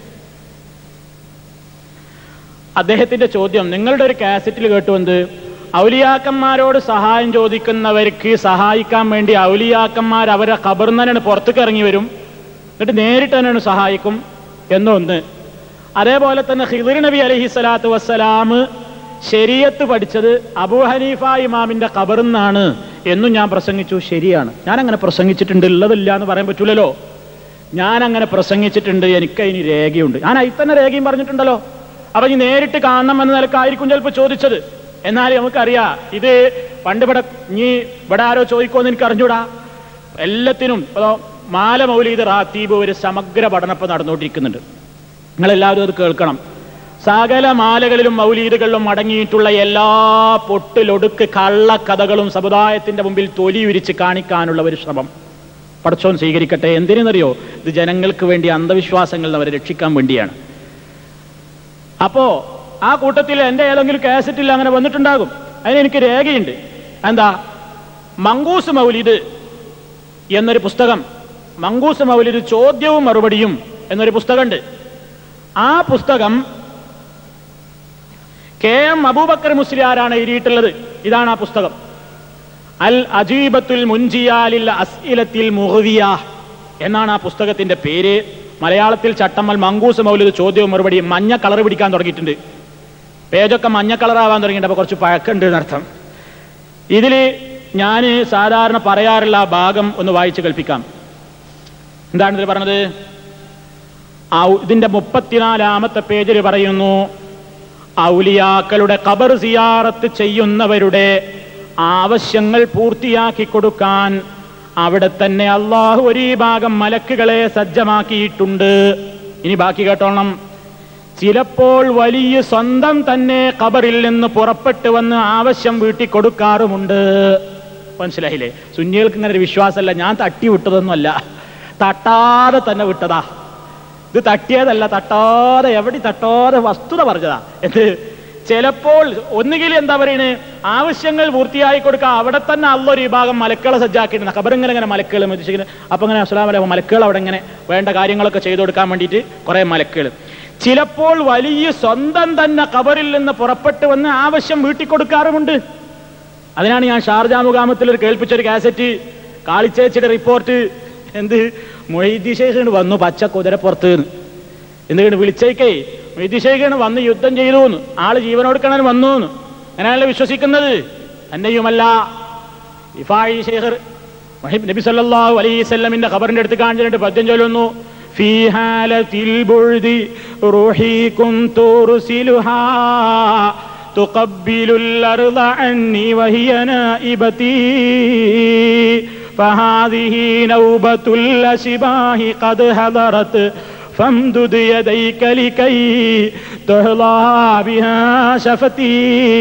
അദ്ദേഹത്തിന്റെ ചോദ്യം നിങ്ങളുടെ ഒരു കാസറ്റിൽ കേട്ടു എന്ത് ഔലിയാക്കന്മാരോട് സഹായം ചോദിക്കുന്നവർക്ക് സഹായിക്കാൻ വേണ്ടി ഔലിയാക്കന്മാർ അവരെ ഖബർന്നനാണ് പുറത്തേക്ക് ഇറങ്ങി വരും എന്നിട്ട് നേരിട്ട് തന്നെയാണ് സഹായിക്കും എന്നൊന്ന് അതേപോലെ തന്നെ ഹിദർ നബി അലഹി സ്വലാത്തു വസ്സലാം ശരീയത്ത് പഠിച്ചത് അബൂ ഹനീഫ ഇമാമിന്റെ ഖബറിന്നാണ് എന്നും ഞാൻ പ്രസംഗിച്ചു ശരിയാണ് ഞാൻ അങ്ങനെ പ്രസംഗിച്ചിട്ടുണ്ട് ഉള്ളതില്ല എന്ന് പറയാൻ പറ്റൂലല്ലോ ഞാൻ അങ്ങനെ പ്രസംഗിച്ചിട്ടുണ്ട് എനിക്ക് അതിന് രേഖയുണ്ട് ഞാൻ അതിൽ തന്നെ രേഖയും പറഞ്ഞിട്ടുണ്ടല്ലോ അപ്പൊ ഇനി നേരിട്ട് കാണണം എന്ന നിലക്കായിരിക്കും ചിലപ്പോൾ ചോദിച്ചത് എന്നാൽ നമുക്കറിയാം ഇത് പണ്ട് ഇവിടെ ഇനി ഇവിടെ ആരോ ചോദിക്കുമെന്ന് എനിക്ക് അറിഞ്ഞൂടാ എല്ലാത്തിനും ഇപ്പൊ മാല മൗലീദ് റാത്തീബ് ഒരു സമഗ്ര പഠനം ഇപ്പൊ നടന്നുകൊണ്ടിരിക്കുന്നുണ്ട് നിങ്ങളെല്ലാവരും അത് കേൾക്കണം സകല മാലകളിലും മൗലീദുകളിലും അടങ്ങിയിട്ടുള്ള എല്ലാ പൊട്ടിലൊടുക്ക് കള്ളക്കഥകളും സമുദായത്തിന്റെ മുമ്പിൽ തൊലിയുരിച്ച് കാണിക്കാനുള്ള ഒരു ശ്രമം പടച്ചോൻ സ്വീകരിക്കട്ടെ എന്തിനെന്നറിയോ ഇത് ജനങ്ങൾക്ക് വേണ്ടി അന്ധവിശ്വാസങ്ങളിൽ നിന്ന് അവരെ രക്ഷിക്കാൻ വേണ്ടിയാണ് അപ്പോ ആ കൂട്ടത്തിൽ എൻ്റെ ഏതെങ്കിലും കാസറ്റിൽ അങ്ങനെ വന്നിട്ടുണ്ടാകും അതിന് എനിക്ക് രേഖയുണ്ട് എന്താ മങ്കൂസ് മൗലിദ് എന്നൊരു പുസ്തകം മങ്കൂസ് മൗലിദ് ചോദ്യവും മറുപടിയും എന്നൊരു പുസ്തകമുണ്ട് ആ പുസ്തകം കെ എം അബൂബക്കർ മുസ്ലിയാരാണ് എഴുതിയിട്ടുള്ളത് ഇതാണ് ആ പുസ്തകം അൽ അജീബത്തുൽ മുൻജിയാലിൽ അസ്ഇലത്തിൽ മുഹവിയ എന്നാണ് ആ പുസ്തകത്തിന്റെ പേര് മലയാളത്തിൽ ചട്ടമ്മൽ മങ്കൂസ് മൗലിദ് ചോദ്യവും മറുപടിയും മഞ്ഞ കളർ പിടിക്കാൻ തുടങ്ങിയിട്ടുണ്ട് പേജൊക്കെ മഞ്ഞ കളറാവാൻ തുടങ്ങിയിട്ടുണ്ട് അപ്പൊ കുറച്ച് പഴക്കമുണ്ട് എന്നർത്ഥം ഇതിൽ ഞാൻ സാധാരണ പറയാറുള്ള ആ ഭാഗം ഒന്ന് വായിച്ച് കേൾപ്പിക്കാം എന്താണ് ഇതിൽ പറഞ്ഞത് ആ ഇതിന്റെ മുപ്പത്തിനാലാമത്തെ പേജിൽ പറയുന്നു ഔലിയാക്കളുടെ ഖബർ സിയാറത്ത് ചെയ്യുന്നവരുടെ ആവശ്യങ്ങൾ പൂർത്തിയാക്കി കൊടുക്കാൻ അവിടെ തന്നെ അള്ളാഹു ഒരു ഭാഗം മലക്കുകളെ സജ്ജമാക്കിയിട്ടുണ്ട് ഇനി ബാക്കി കേട്ടോണം ചിലപ്പോൾ വലിയ സ്വന്തം തന്നെ ഖബറിൽ നിന്ന് പുറപ്പെട്ടു വന്ന് ആവശ്യം വീട്ടി കൊടുക്കാറുമുണ്ട് മനസ്സിലായില്ലേ സുന്നികൾക്ക് ഇങ്ങനെ ഒരു വിശ്വാസമല്ല ഞാൻ തട്ടി വിട്ടതൊന്നുമല്ല തട്ടാതെ തന്നെ വിട്ടതാ ഇത് തട്ടിയതല്ല തട്ടാതെ എവിടെ തട്ടാതെ വസ്തുത പറഞ്ഞതാ എന്ത് ചിലപ്പോൾ ഒന്നുകിൽ എന്താ പറയുന്നത് ആവശ്യങ്ങൾ പൂർത്തിയായി കൊടുക്കുക അവിടെ തന്നെ അള്ളൊരു വിഭാഗം മലക്കുകളെ സജ്ജാക്കിയിട്ടുണ്ട് ഖബറിങ്ങനെ ഇങ്ങനെ മലക്കുകൾ ഉദ്ദേശിക്കുന്നത് അപ്പൊ ഇങ്ങനെ അസ്ലാം വലൈക്കും മലക്കുകൾ അവിടെ ഇങ്ങനെ വേണ്ട കാര്യങ്ങളൊക്കെ ചെയ്തു കൊടുക്കാൻ വേണ്ടിയിട്ട് കുറെ മലക്കുകൾ ചിലപ്പോൾ വലിയ സ്വന്തം തന്നെ ഖബറിൽ നിന്ന് പുറപ്പെട്ടു വന്ന് ആവശ്യം വീട്ടിൽ കൊടുക്കാറുമുണ്ട് അതിനാണ് ഞാൻ ഷാർജ മുഖാമത്തിൽ ഒരു കേൾപ്പിച്ചൊരു കാസറ്റ് കാളിച്ചേച്ചിയുടെ റിപ്പോർട്ട് എന്ത് മൊയ്തി ശേഖരൻ വന്നു പച്ച കുതിരപ്പുറത്ത് എന്തുകൊണ്ട് വിളിച്ചേക്കേ മൊയ്തി ശേഖരൻ വന്ന് യുദ്ധം ചെയ്തു എന്ന്. ആള് ജീവനോടുക്കണൻ വന്നു എന്ന്. അങ്ങനെയാണല്ലോ വിശ്വസിക്കുന്നത് തന്നെയുമല്ല ഇഫായി ശേഖർ മഹി- നബി സല്ലല്ലാഹു അലൈഹി വസല്ലമിന്റെ ഖബറിന്റെ അടുത്ത് കാണിച്ചിട്ട് പദ്യം ചൊല്ലുന്നു في حالة البعد روحي كنت أرسلها تقبل الأرض عني وهي نائبتي فهذه نوبة الأشباه قد حضرت فامدد يديك لكي تحظى بها شفتي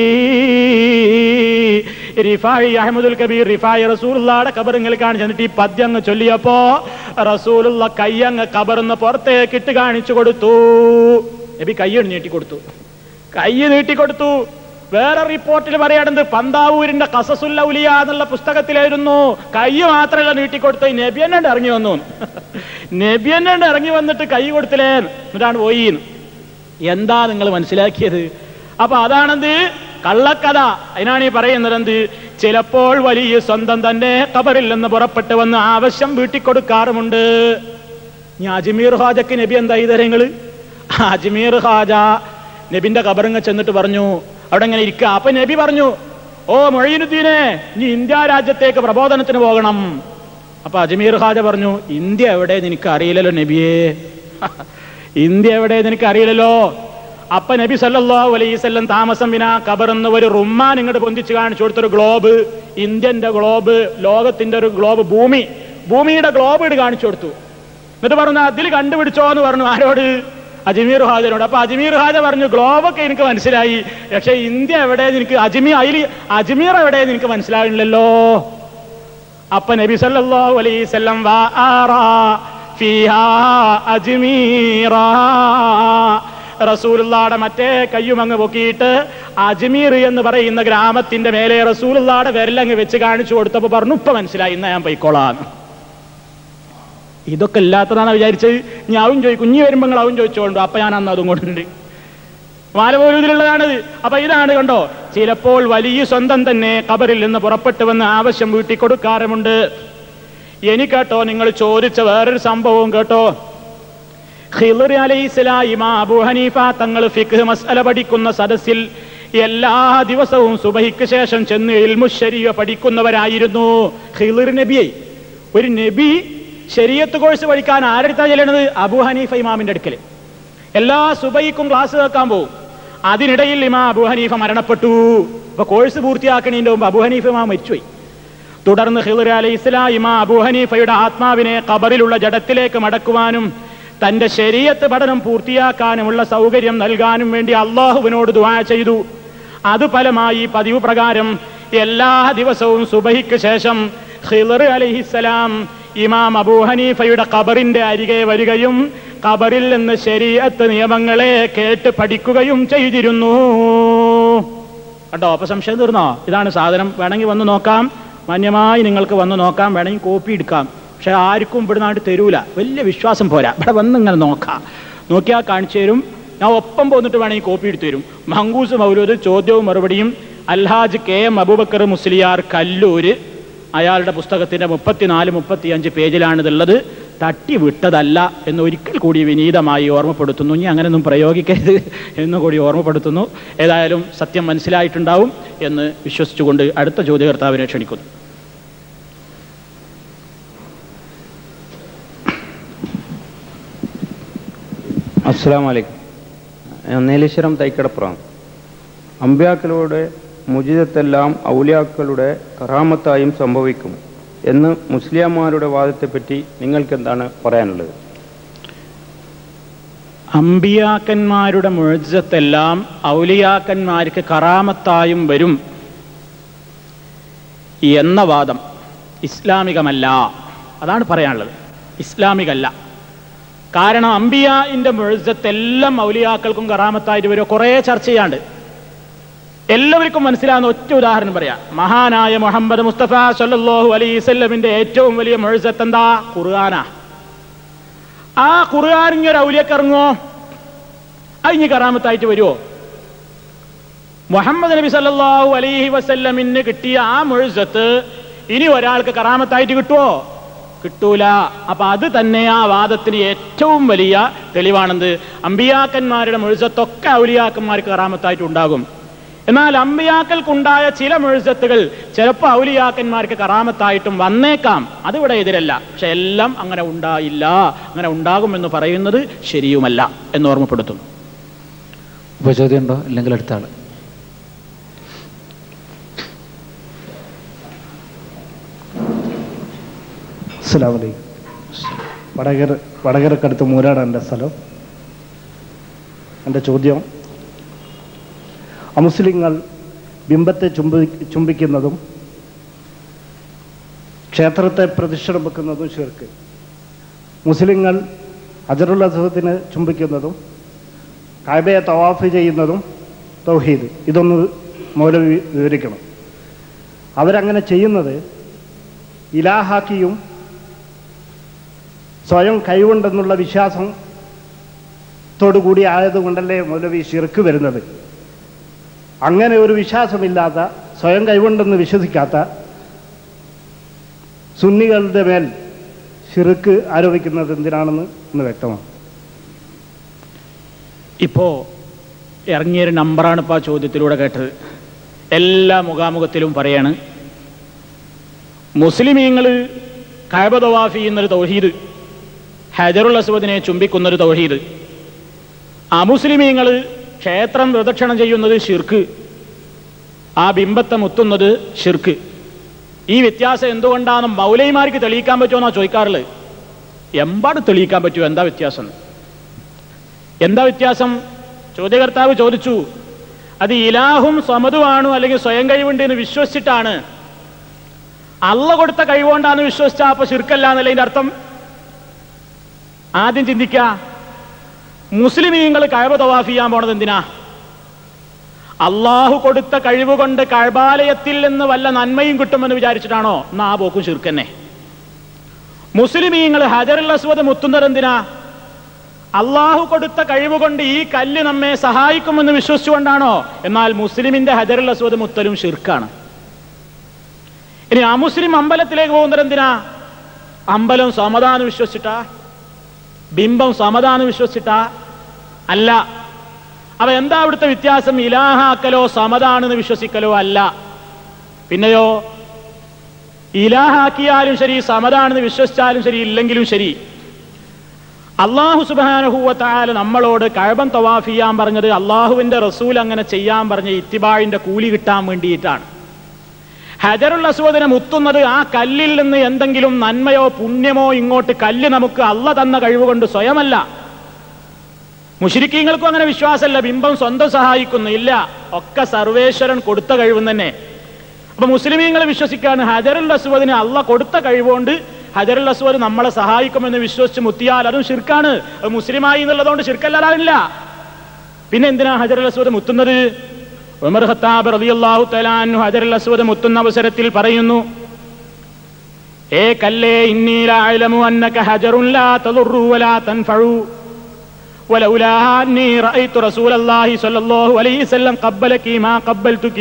റിഫായി അഹമ്മദുൽ കബീർ റിഫായി റസൂലുള്ളാടെ കബറിങ്ങൾ കാണിച്ചു എന്നിട്ട് ഈ പദ്യം അങ്ങ് ചൊല്ലിയപ്പോ റസൂലുള്ള കൈ അങ്ങ് കബറിന്ന് പുറത്തേക്ക് ഇട്ട് കാണിച്ചു കൊടുത്തു നബി കൈ നീട്ടി കൊടുത്തു കൈ നീട്ടി കൊടുത്തു വേറെ റിപ്പോർട്ടിൽ പറയുന്നത് പന്താവൂരിന്റെ കസസുല്ല ഉലിയ എന്നുള്ള പുസ്തകത്തിലായിരുന്നു കൈ മാത്രമല്ല നീട്ടിക്കൊടുത്ത് നബിയന്നണ്ട് ഇറങ്ങി വന്നു നബിയന്നണ്ട് ഇറങ്ങി വന്നിട്ട് കൈ കൊടുത്തില്ലേ എന്നിട്ടാണ് പോയി എന്താ നിങ്ങൾ മനസ്സിലാക്കിയത് അപ്പൊ അതാണെന്ത് കള്ളക്കഥ അതിനാണ് ഈ പറയുന്നത് എന്ത് ചിലപ്പോൾ വലിയ സ്വന്തം തന്നെ കബറിൽ നിന്ന് പുറപ്പെട്ട് വന്ന് ആവശ്യം വീട്ടിൽ കൊടുക്കാറുമുണ്ട് ഇനി അജ്മീർ ഹാജക്ക് നബി എന്താ ഈ തരങ്ങള് അജ്മീർ ഹാജ നബിന്റെ കബറിങ്ങ ചെന്നിട്ട് പറഞ്ഞു അവിടെ ഇങ്ങനെ ഇരിക്കുക അപ്പൊ നബി പറഞ്ഞു ഓ മൊഴീനുദ്ദീനെ ഇനി ഇന്ത്യ രാജ്യത്തേക്ക് പ്രബോധനത്തിന് പോകണം അപ്പൊ അജ്മീർ ഹാജ പറഞ്ഞു ഇന്ത്യ എവിടെ നിനക്ക് അറിയില്ലല്ലോ നബിയേ ഇന്ത്യ എവിടെ നിനക്ക് അറിയില്ലല്ലോ അപ്പൊ നബി സല്ലല്ലാഹു അലൈഹി വസല്ലം താമസം വിന കബറുന്ന ഒരു റുമ്മാൻ ഇങ്ങോട്ട് പൊന്തിച്ച് കാണിച്ചു കൊടുത്തൊരു ഗ്ലോബ് ഇന്ത്യന്റെ ഗ്ലോബ് ലോകത്തിന്റെ ഒരു ഗ്ലോബ് ഭൂമി ഭൂമിയുടെ ഗ്ലോബ് ഇട്ട് കാണിച്ചു കൊടുത്തു എന്നിട്ട് പറഞ്ഞു അതിൽ കണ്ടുപിടിച്ചോ എന്ന് പറഞ്ഞു ആരോട് അജ്മീർ ഹാജനോട് അപ്പൊ അജ്മീർ ഹാജ പറഞ്ഞു ഗ്ലോബൊക്കെ എനിക്ക് മനസ്സിലായി പക്ഷെ ഇന്ത്യ എവിടെ നിനക്ക് അജ്മീർ അതിൽ അജ്മീർ എവിടെ നിനക്ക് മനസ്സിലാവില്ലല്ലോ അപ്പൊ നബി സല്ലല്ലാഹു അലൈഹി വസല്ലം വാ ആറാ ഫീഹാ അജ്മീറാ റസൂലുള്ളാടെ മറ്റേ കയ്യുമങ്ങ് പൊക്കിയിട്ട് അജ്മീർ എന്ന് പറയുന്ന ഗ്രാമത്തിന്റെ മേലെ റസൂലുള്ളാടെ വിരലങ്ങ് വെച്ച് കാണിച്ചു കൊടുത്തപ്പോ പറഞ്ഞു ഇപ്പൊ മനസ്സിലായി ഇന്ന് ഞാൻ പൊയ്ക്കോളാം ഇതൊക്കെ ഇല്ലാത്തതാണ് വിചാരിച്ചത് ഞാൻ അവൻ ചോദിക്കും കുഞ്ഞു വരുമ്പോൾ നിങ്ങൾ അവൻ ചോദിച്ചോണ്ടു അപ്പൊ ഞാൻ അന്ന് അതും കൊണ്ടുണ്ട് മാലപോലുതിലുള്ളതാണിത് അപ്പൊ ഇതാണ് കണ്ടോ ചിലപ്പോൾ വലിയ സ്വന്തം തന്നെ കബറിൽ നിന്ന് പുറപ്പെട്ടു വന്ന് ആവശ്യം വീട്ടി കൊടുക്കാറുമുണ്ട് ഇനി കേട്ടോ നിങ്ങൾ ചോദിച്ച വേറൊരു സംഭവം കേട്ടോ ഖിളർ അലൈഹിസ്സലാം ഇമാം അബൂ ഹനീഫ തങ്ങൾ ഫിഖ് മസ്അല പഠിക്കുന്ന സദസ്സിൽ എല്ലാ ദിവസവും സുബഹിക്ക് ശേഷം ചെന്ന് ഇൽമുശരിയ പഠിക്കുന്നവരായിരുന്നു ഹിളിർ നബിയെ ഒരു നബി ശരീഅത്ത് കോഴ്സ് പഠിക്കാൻ ആരെടുത്താ ചെല്ലണത് അബു ഹനീഫ ഇമാമിന്റെ അടുക്കൽ എല്ലാ സുബൈക്കും ക്ലാസ് കേൾക്കാൻ പോകും അതിനിടയിൽ ഇമാ അബു ഹനീഫ മരണപ്പെട്ടു അപ്പൊ കോഴ്സ് പൂർത്തിയാക്കണതിന്റെ മുമ്പ് അബു ഹനീഫ ഇമാം മരിച്ചുപോയി തുടർന്ന് ഹിളർ അലൈഹി ഇസ്ലാം ഇമാ അബു ഹനീഫയുടെ ആത്മാവിനെ ഖബറിലുള്ള ജഡത്തിലേക്ക് മടക്കുവാനും തന്റെ ശരീരത്ത് പഠനം പൂർത്തിയാക്കാനുമുള്ള സൗകര്യം നൽകാനും വേണ്ടി അള്ളാഹുവിനോട് ദുആ ചെയ്തു അത് ഫലമായി പതിവ് പ്രകാരം എല്ലാ ദിവസവും സുബഹിക്ക് ശേഷം ഹിളർ അലഹിസലാം ഇമാം അബൂ ഹനീഫയുടെ ഖബറിന്റെ അരികെ വരികയും ഖബറിൽ നിന്ന് ശരീഅത്ത് നിയമങ്ങളെ കേട്ട് പഠിക്കുകയും ചെയ്തിരുന്നു കണ്ടോ അപ്പൊ സംശയം തീർന്നോ ഇതാണ് സാധനം വേണമെങ്കിൽ വന്ന് നോക്കാം മാന്യമായി നിങ്ങൾക്ക് വന്ന് നോക്കാം വേണമെങ്കിൽ കോപ്പി എടുക്കാം പക്ഷെ ആർക്കും ഇവിടെ നാട്ട് തരൂല വലിയ വിശ്വാസം പോരാ ഇവിടെ വന്ന് ഇങ്ങനെ നോക്കാം നോക്കിയാൽ കാണിച്ചു തരും ഞാൻ ഒപ്പം പോന്നിട്ട് വേണമെങ്കിൽ കോപ്പി എടുത്തു തരും മങ്കൂസ് മൗലൂദ് ചോദ്യവും മറുപടിയും അൽഹാജ് കെ എം അബൂബക്കർ മുസ്ലിയാർ കല്ലൂര് അയാളുടെ പുസ്തകത്തിന്റെ മുപ്പത്തിനാല് മുപ്പത്തിയഞ്ച് പേജിലാണിതുള്ളത് തട്ടി വിട്ടതല്ല എന്ന് ഒരിക്കൽ കൂടി വിനീതമായി ഓർമ്മപ്പെടുത്തുന്നു ഇനി അങ്ങനെയൊന്നും പ്രയോഗിക്കരുത് എന്ന് കൂടി ഓർമ്മപ്പെടുത്തുന്നു ഏതായാലും സത്യം മനസ്സിലായിട്ടുണ്ടാവും എന്ന് വിശ്വസിച്ചുകൊണ്ട് അടുത്ത ചോദ്യകർത്താവിനെ ക്ഷണിക്കുന്നു അസ്സാം വലൈക്കും നീലേശ്വരം തൈക്കടപ്പുറം അമ്പ്യാക്കളുടെ മുജിതത്തെല്ലാം ഔലിയാക്കളുടെ കറാമത്തായും സംഭവിക്കും എന്ന് മുസ്ലിംമാരുടെ വാദത്തെപ്പറ്റി നിങ്ങൾക്ക് എന്താണ് പറയാനുള്ളത് അമ്പിയാക്കന്മാരുടെ മുഴുജത്തെല്ലാം ഔലിയാക്കന്മാർക്ക് കറാമത്തായും വരും എന്ന വാദം ഇസ്ലാമികമല്ല അതാണ് പറയാനുള്ളത് ഇസ്ലാമികല്ല കാരണം അമ്പിയാന്റെ മുഴുജത്തെല്ലാം ഔലിയാക്കൾക്കും കറാമത്തായിട്ട് വരും കുറേ ചർച്ച ചെയ്യാണ്ട് എല്ലാവർക്കും മനസ്സിലാകുന്ന ഒറ്റ ഉദാഹരണം പറയാം മഹാനായ മുഹമ്മദ് മുസ്തഫ സല്ലല്ലാഹു അലൈസല്ലമിന്റെ ഏറ്റവും വലിയ മുഴുസത്ത് എന്താ ഖുർആനാ ആ ഖുർആൻ ഇങ്ങനെ ഔലിയൊക്കെ ഇറങ്ങുമോ അതിന് കറാമത്തായിട്ട് വരുമോ മുഹമ്മദ് നബി സല്ലല്ലാഹു അലൈഹി വസല്ലമിന് കിട്ടിയ ആ മുഴുസത്ത് ഇനി ഒരാൾക്ക് കറാമത്തായിട്ട് കിട്ടുമോ കിട്ടൂല അപ്പൊ അത് തന്നെ ആ വാദത്തിന് ഏറ്റവും വലിയ തെളിവാണെന്ത് അമ്പിയാക്കന്മാരുടെ മുഴുസത്തൊക്കെ ഔലിയാക്കന്മാർക്ക് കറാമത്തായിട്ട് ഉണ്ടാകും എന്നാൽ അമ്പിയാക്കൾക്കുണ്ടായ ചില മുഴുസത്തുകൾ ചിലപ്പോൾ ഔലിയാക്കന്മാർക്ക് കറാമത്തായിട്ടും വന്നേക്കാം അതിവിടെ എതിരല്ല പക്ഷെ എല്ലാം അങ്ങനെ ഉണ്ടായില്ല അങ്ങനെ ഉണ്ടാകുമെന്ന് പറയുന്നത് ശരിയുമല്ല എന്ന് ഓർമ്മപ്പെടുത്തുന്നു ഉപചോദ്യം ഉണ്ടോ ഇല്ലെങ്കിൽ അടുത്ത ആള് അസ്സലാമു അലൈക്കും വടകര വടകരക്കടുത്ത് മൂരാടാണ് എൻ്റെ സ്ഥലം എൻ്റെ ചോദ്യം അമുസ്ലിങ്ങൾ ബിംബത്തെ ചുംബി ചുംബിക്കുന്നതും ക്ഷേത്രത്തെ പ്രതിഷ്ഠണം വെക്കുന്നതും ഷിർക്ക് മുസ്ലിങ്ങൾ അജറുൽ അസുഖത്തിന് ചുംബിക്കുന്നതും കാബയെ തവാഫ് ചെയ്യുന്നതും തൗഹീദ് ഇതൊന്ന് മൗലവി വിവരിക്കണം അവരങ്ങനെ ചെയ്യുന്നത് ഇലാഹാക്കിയും സ്വയം കൈകൊണ്ടെന്നുള്ള വിശ്വാസം ത്തോടുകൂടി ആയതുകൊണ്ടല്ലേ മൗലവി ഷിർക്ക് വരുന്നത് അങ്ങനെ ഒരു വിശ്വാസമില്ലാത്ത സ്വയം കൈകൊണ്ടെന്ന് വിശ്വസിക്കാത്ത സുന്നികളുടെ മേൽ ഷിർക്ക് ആരോപിക്കുന്നത് എന്തിനാണെന്ന് ഒന്ന് വ്യക്തമാണ് ഇപ്പോ ഇറങ്ങിയൊരു നമ്പറാണ് ഇപ്പോൾ ആ ചോദ്യത്തിലൂടെ കേട്ടത് എല്ലാ മുഖാമുഖത്തിലും പറയാണ് മുസ്ലിമീങ്ങൾ കഅബ തവാഫ് ചെയ്യുന്നൊരു തൗഹീദ് ഹജറുൽ അസ്വദിനെ ചുംബിക്കുന്നൊരു തൗഹീദ് അമുസ്ലിമീങ്ങൾ ക്ഷേത്രം പ്രദക്ഷിണം ചെയ്യുന്നത് ഷിർക്ക് ആ ബിംബത്തെ മുത്തുന്നത് ഷിർക്ക് ഈ വ്യത്യാസം എന്തുകൊണ്ടാണ് മൗലൈമാർക്ക് തെളിയിക്കാൻ പറ്റുമോ ചോദിക്കാറുള്ളത് എമ്പാട് തെളിയിക്കാൻ പറ്റുമോ എന്താ വ്യത്യാസം എന്താ വ്യത്യാസം ചോദ്യകർത്താവ് ചോദിച്ചു അത് ഇലാഹും സ്വമതുവാണോ അല്ലെങ്കിൽ സ്വയം കഴിവുണ്ട് എന്ന് വിശ്വസിച്ചിട്ടാണ് അള്ള കൊടുത്ത കഴിവുകൊണ്ടാണ് വിശ്വസിച്ച അപ്പൊ ശിർക്കല്ല എന്നല്ലേ അർത്ഥം ആദ്യം ചിന്തിക്ക മുസ്ലിമീങ്ങൾ കഴവ തവാഫ് ചെയ്യാൻ പോണത് എന്തിനാ അള്ളാഹു കൊടുത്ത കഴിവ് കൊണ്ട് കഴബാലയത്തിൽ നിന്ന് വല്ല നന്മയും കിട്ടുമെന്ന് വിചാരിച്ചിട്ടാണോ എന്നാ ആ പോക്കും ശിർക്കന്നെ മുസ്ലിമീങ്ങൾ ഹജറുൽ അസ്വദ് മുത്തുന്നത് എന്തിനാ അള്ളാഹു കൊടുത്ത കഴിവ് കൊണ്ട് ഈ കല്ല് നമ്മെ സഹായിക്കുമെന്ന് വിശ്വസിച്ചുകൊണ്ടാണോ എന്നാൽ മുസ്ലിമിന്റെ ഹജറുൽ അസ്വദ് മുത്തലും ഷിർക്കാണ് ഇനി അമുസ്ലിം അമ്പലത്തിലേക്ക് പോകുന്നത് എന്തിനാ അമ്പലം സമതാന്ന് വിശ്വസിച്ചിട്ടാ ബിംബം സമതാന്ന് വിശ്വസിച്ചിട്ടാ അല്ല അപ്പൊ എന്താ അവിടുത്തെ വ്യത്യാസം ഇലാഹാക്കലോ സമതാണെന്ന് വിശ്വസിക്കലോ അല്ല പിന്നെയോ ഇലാഹാക്കിയാലും ശരി സമതാണെന്ന് വിശ്വസിച്ചാലും ശരി ഇല്ലെങ്കിലും ശരി അള്ളാഹു സുബാനഹൂവത്തായ നമ്മളോട് കഴബം തവാഫ് ചെയ്യാൻ പറഞ്ഞത് അള്ളാഹുവിന്റെ റസൂൽ അങ്ങനെ ചെയ്യാൻ പറഞ്ഞ ഇത്തിബാഴിന്റെ കൂലി കിട്ടാൻ വേണ്ടിയിട്ടാണ് ഹജറുൽ അസ്വദിനെ മുത്തുന്നത് ആ കല്ലിൽ നിന്ന് എന്തെങ്കിലും നന്മയോ പുണ്യമോ ഇങ്ങോട്ട് കല്ല് നമുക്ക് അല്ല തന്ന കഴിവുകൊണ്ട് സ്വയമല്ല മുഷിരിക്കീങ്ങൾക്കും അങ്ങനെ വിശ്വാസമല്ല ബിംബം സ്വന്തം സഹായിക്കുന്നു ഇല്ല ഒക്കെ സർവേശ്വരൻ കൊടുത്ത കഴിവും തന്നെ അപ്പൊ മുസ്ലിമീങ്ങൾ വിശ്വസിക്കാണ് ഹജറുൽ അസ്വദിന് അല്ല കൊടുത്ത കഴിവുകൊണ്ട് ഹജറുൽ അസ്വദ് നമ്മളെ സഹായിക്കുമെന്ന് വിശ്വസിച്ച് മുത്തിയാൽ അതും ഷിർക്കാണ് അത് മുസ്ലിമായി എന്നുള്ളതുകൊണ്ട് ഷിർക്കല്ലാതാവില്ല പിന്നെ എന്തിനാ ഹജറുൽ അസ്വദ് മുത്തുന്നത് ഉമർ ഖത്താബ് റളിയല്ലാഹു തആലാൻ ഹജറുൽ അസ്വദ് മുത്തുന്ന അവസരത്തിൽ പറയുന്നു ഏ കല്ലേ ഇന്നീല അഅലമു അന്നക ഹജറുൻ ലാ തദുറു വലാ തൻഫഉ ولولا أني رأيت رسول الله صلى الله عليه وسلم قبلك ما قبلتك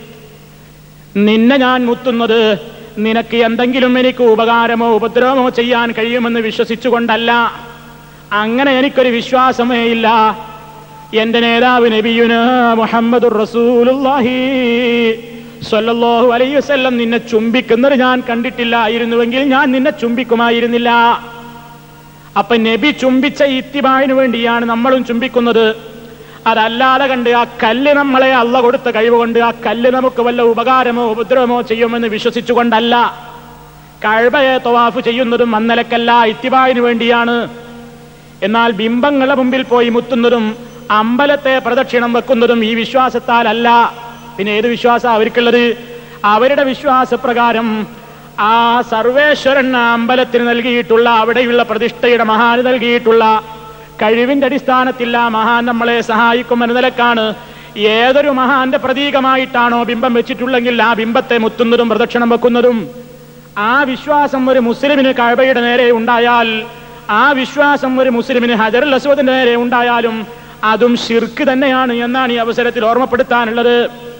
നിന്നെ ഞാൻ മുത്തുന്നത് നിനക്ക് എന്തെങ്കിലും എനിക്ക് ഉപകാരമോ ഉപദ്രവമോ ചെയ്യാൻ കഴിയുമെന്ന് വിശ്വസിച്ചുകൊണ്ടല്ല അങ്ങനെ എനിക്കൊരു വിശ്വാസമേ ഇല്ല എന്റെ നേതാവ് നബിയുന മുഹമ്മദ് റസൂലുള്ളാഹി സ്വല്ലല്ലാഹു അലൈഹി വസല്ലം നിന്നെ ചുംബിക്കുന്നത് ഞാൻ കണ്ടിട്ടില്ലായിരുന്നുവെങ്കിൽ ഞാൻ നിന്നെ ചുംബിക്കുമായിരുന്നില്ല അപ്പൊ നബി ചുംബിച്ച ഇത്തിബായിന് വേണ്ടിയാണ് നമ്മളും ചുംബിക്കുന്നത് അതല്ലാതെ കണ്ട് ആ കല്ല് നമ്മളെ അല്ല കൊടുത്ത കഴിവുകൊണ്ട് ആ കല്ല് നമുക്ക് വല്ല ഉപകാരമോ ഉപദ്രവമോ ചെയ്യുമെന്ന് വിശ്വസിച്ചുകൊണ്ടല്ല കഴബയെ തവാഫ് ചെയ്യുന്നതും അന്നലക്കല്ല ഇത്തിബായിന് വേണ്ടിയാണ് എന്നാൽ ബിംബങ്ങളുടെ മുമ്പിൽ പോയി മുത്തുന്നതും അമ്പലത്തെ പ്രദക്ഷിണം വെക്കുന്നതും ഈ വിശ്വാസത്താലല്ല പിന്നെ ഏത് വിശ്വാസം അവർക്കുള്ളത് അവരുടെ വിശ്വാസപ്രകാരം ആ സർവേശ്വരൻ ആ അമ്പലത്തിന് നൽകിയിട്ടുള്ള അവിടെയുള്ള പ്രതിഷ്ഠയുടെ മഹാന് നൽകിയിട്ടുള്ള കഴിവിന്റെ അടിസ്ഥാനത്തിൽ ആ മഹാൻ നമ്മളെ സഹായിക്കുമെന്ന നിലക്കാണ് ഏതൊരു മഹാന്റെ പ്രതീകമായിട്ടാണോ ബിംബം വെച്ചിട്ടുള്ളെങ്കിൽ ആ ബിംബത്തെ മുത്തുന്നതും പ്രദക്ഷിണം വെക്കുന്നതും ആ വിശ്വാസം ഒരു മുസ്ലിമിന് കഴബയുടെ നേരെ ഉണ്ടായാൽ ആ വിശ്വാസം ഒരു മുസ്ലിമിന് ഹജറുൽ അസ്വദിന്റെ നേരെ ഉണ്ടായാലും അതും ഷിർക്ക് തന്നെയാണ് എന്നാണ് ഈ അവസരത്തിൽ ഓർമ്മപ്പെടുത്താനുള്ളത്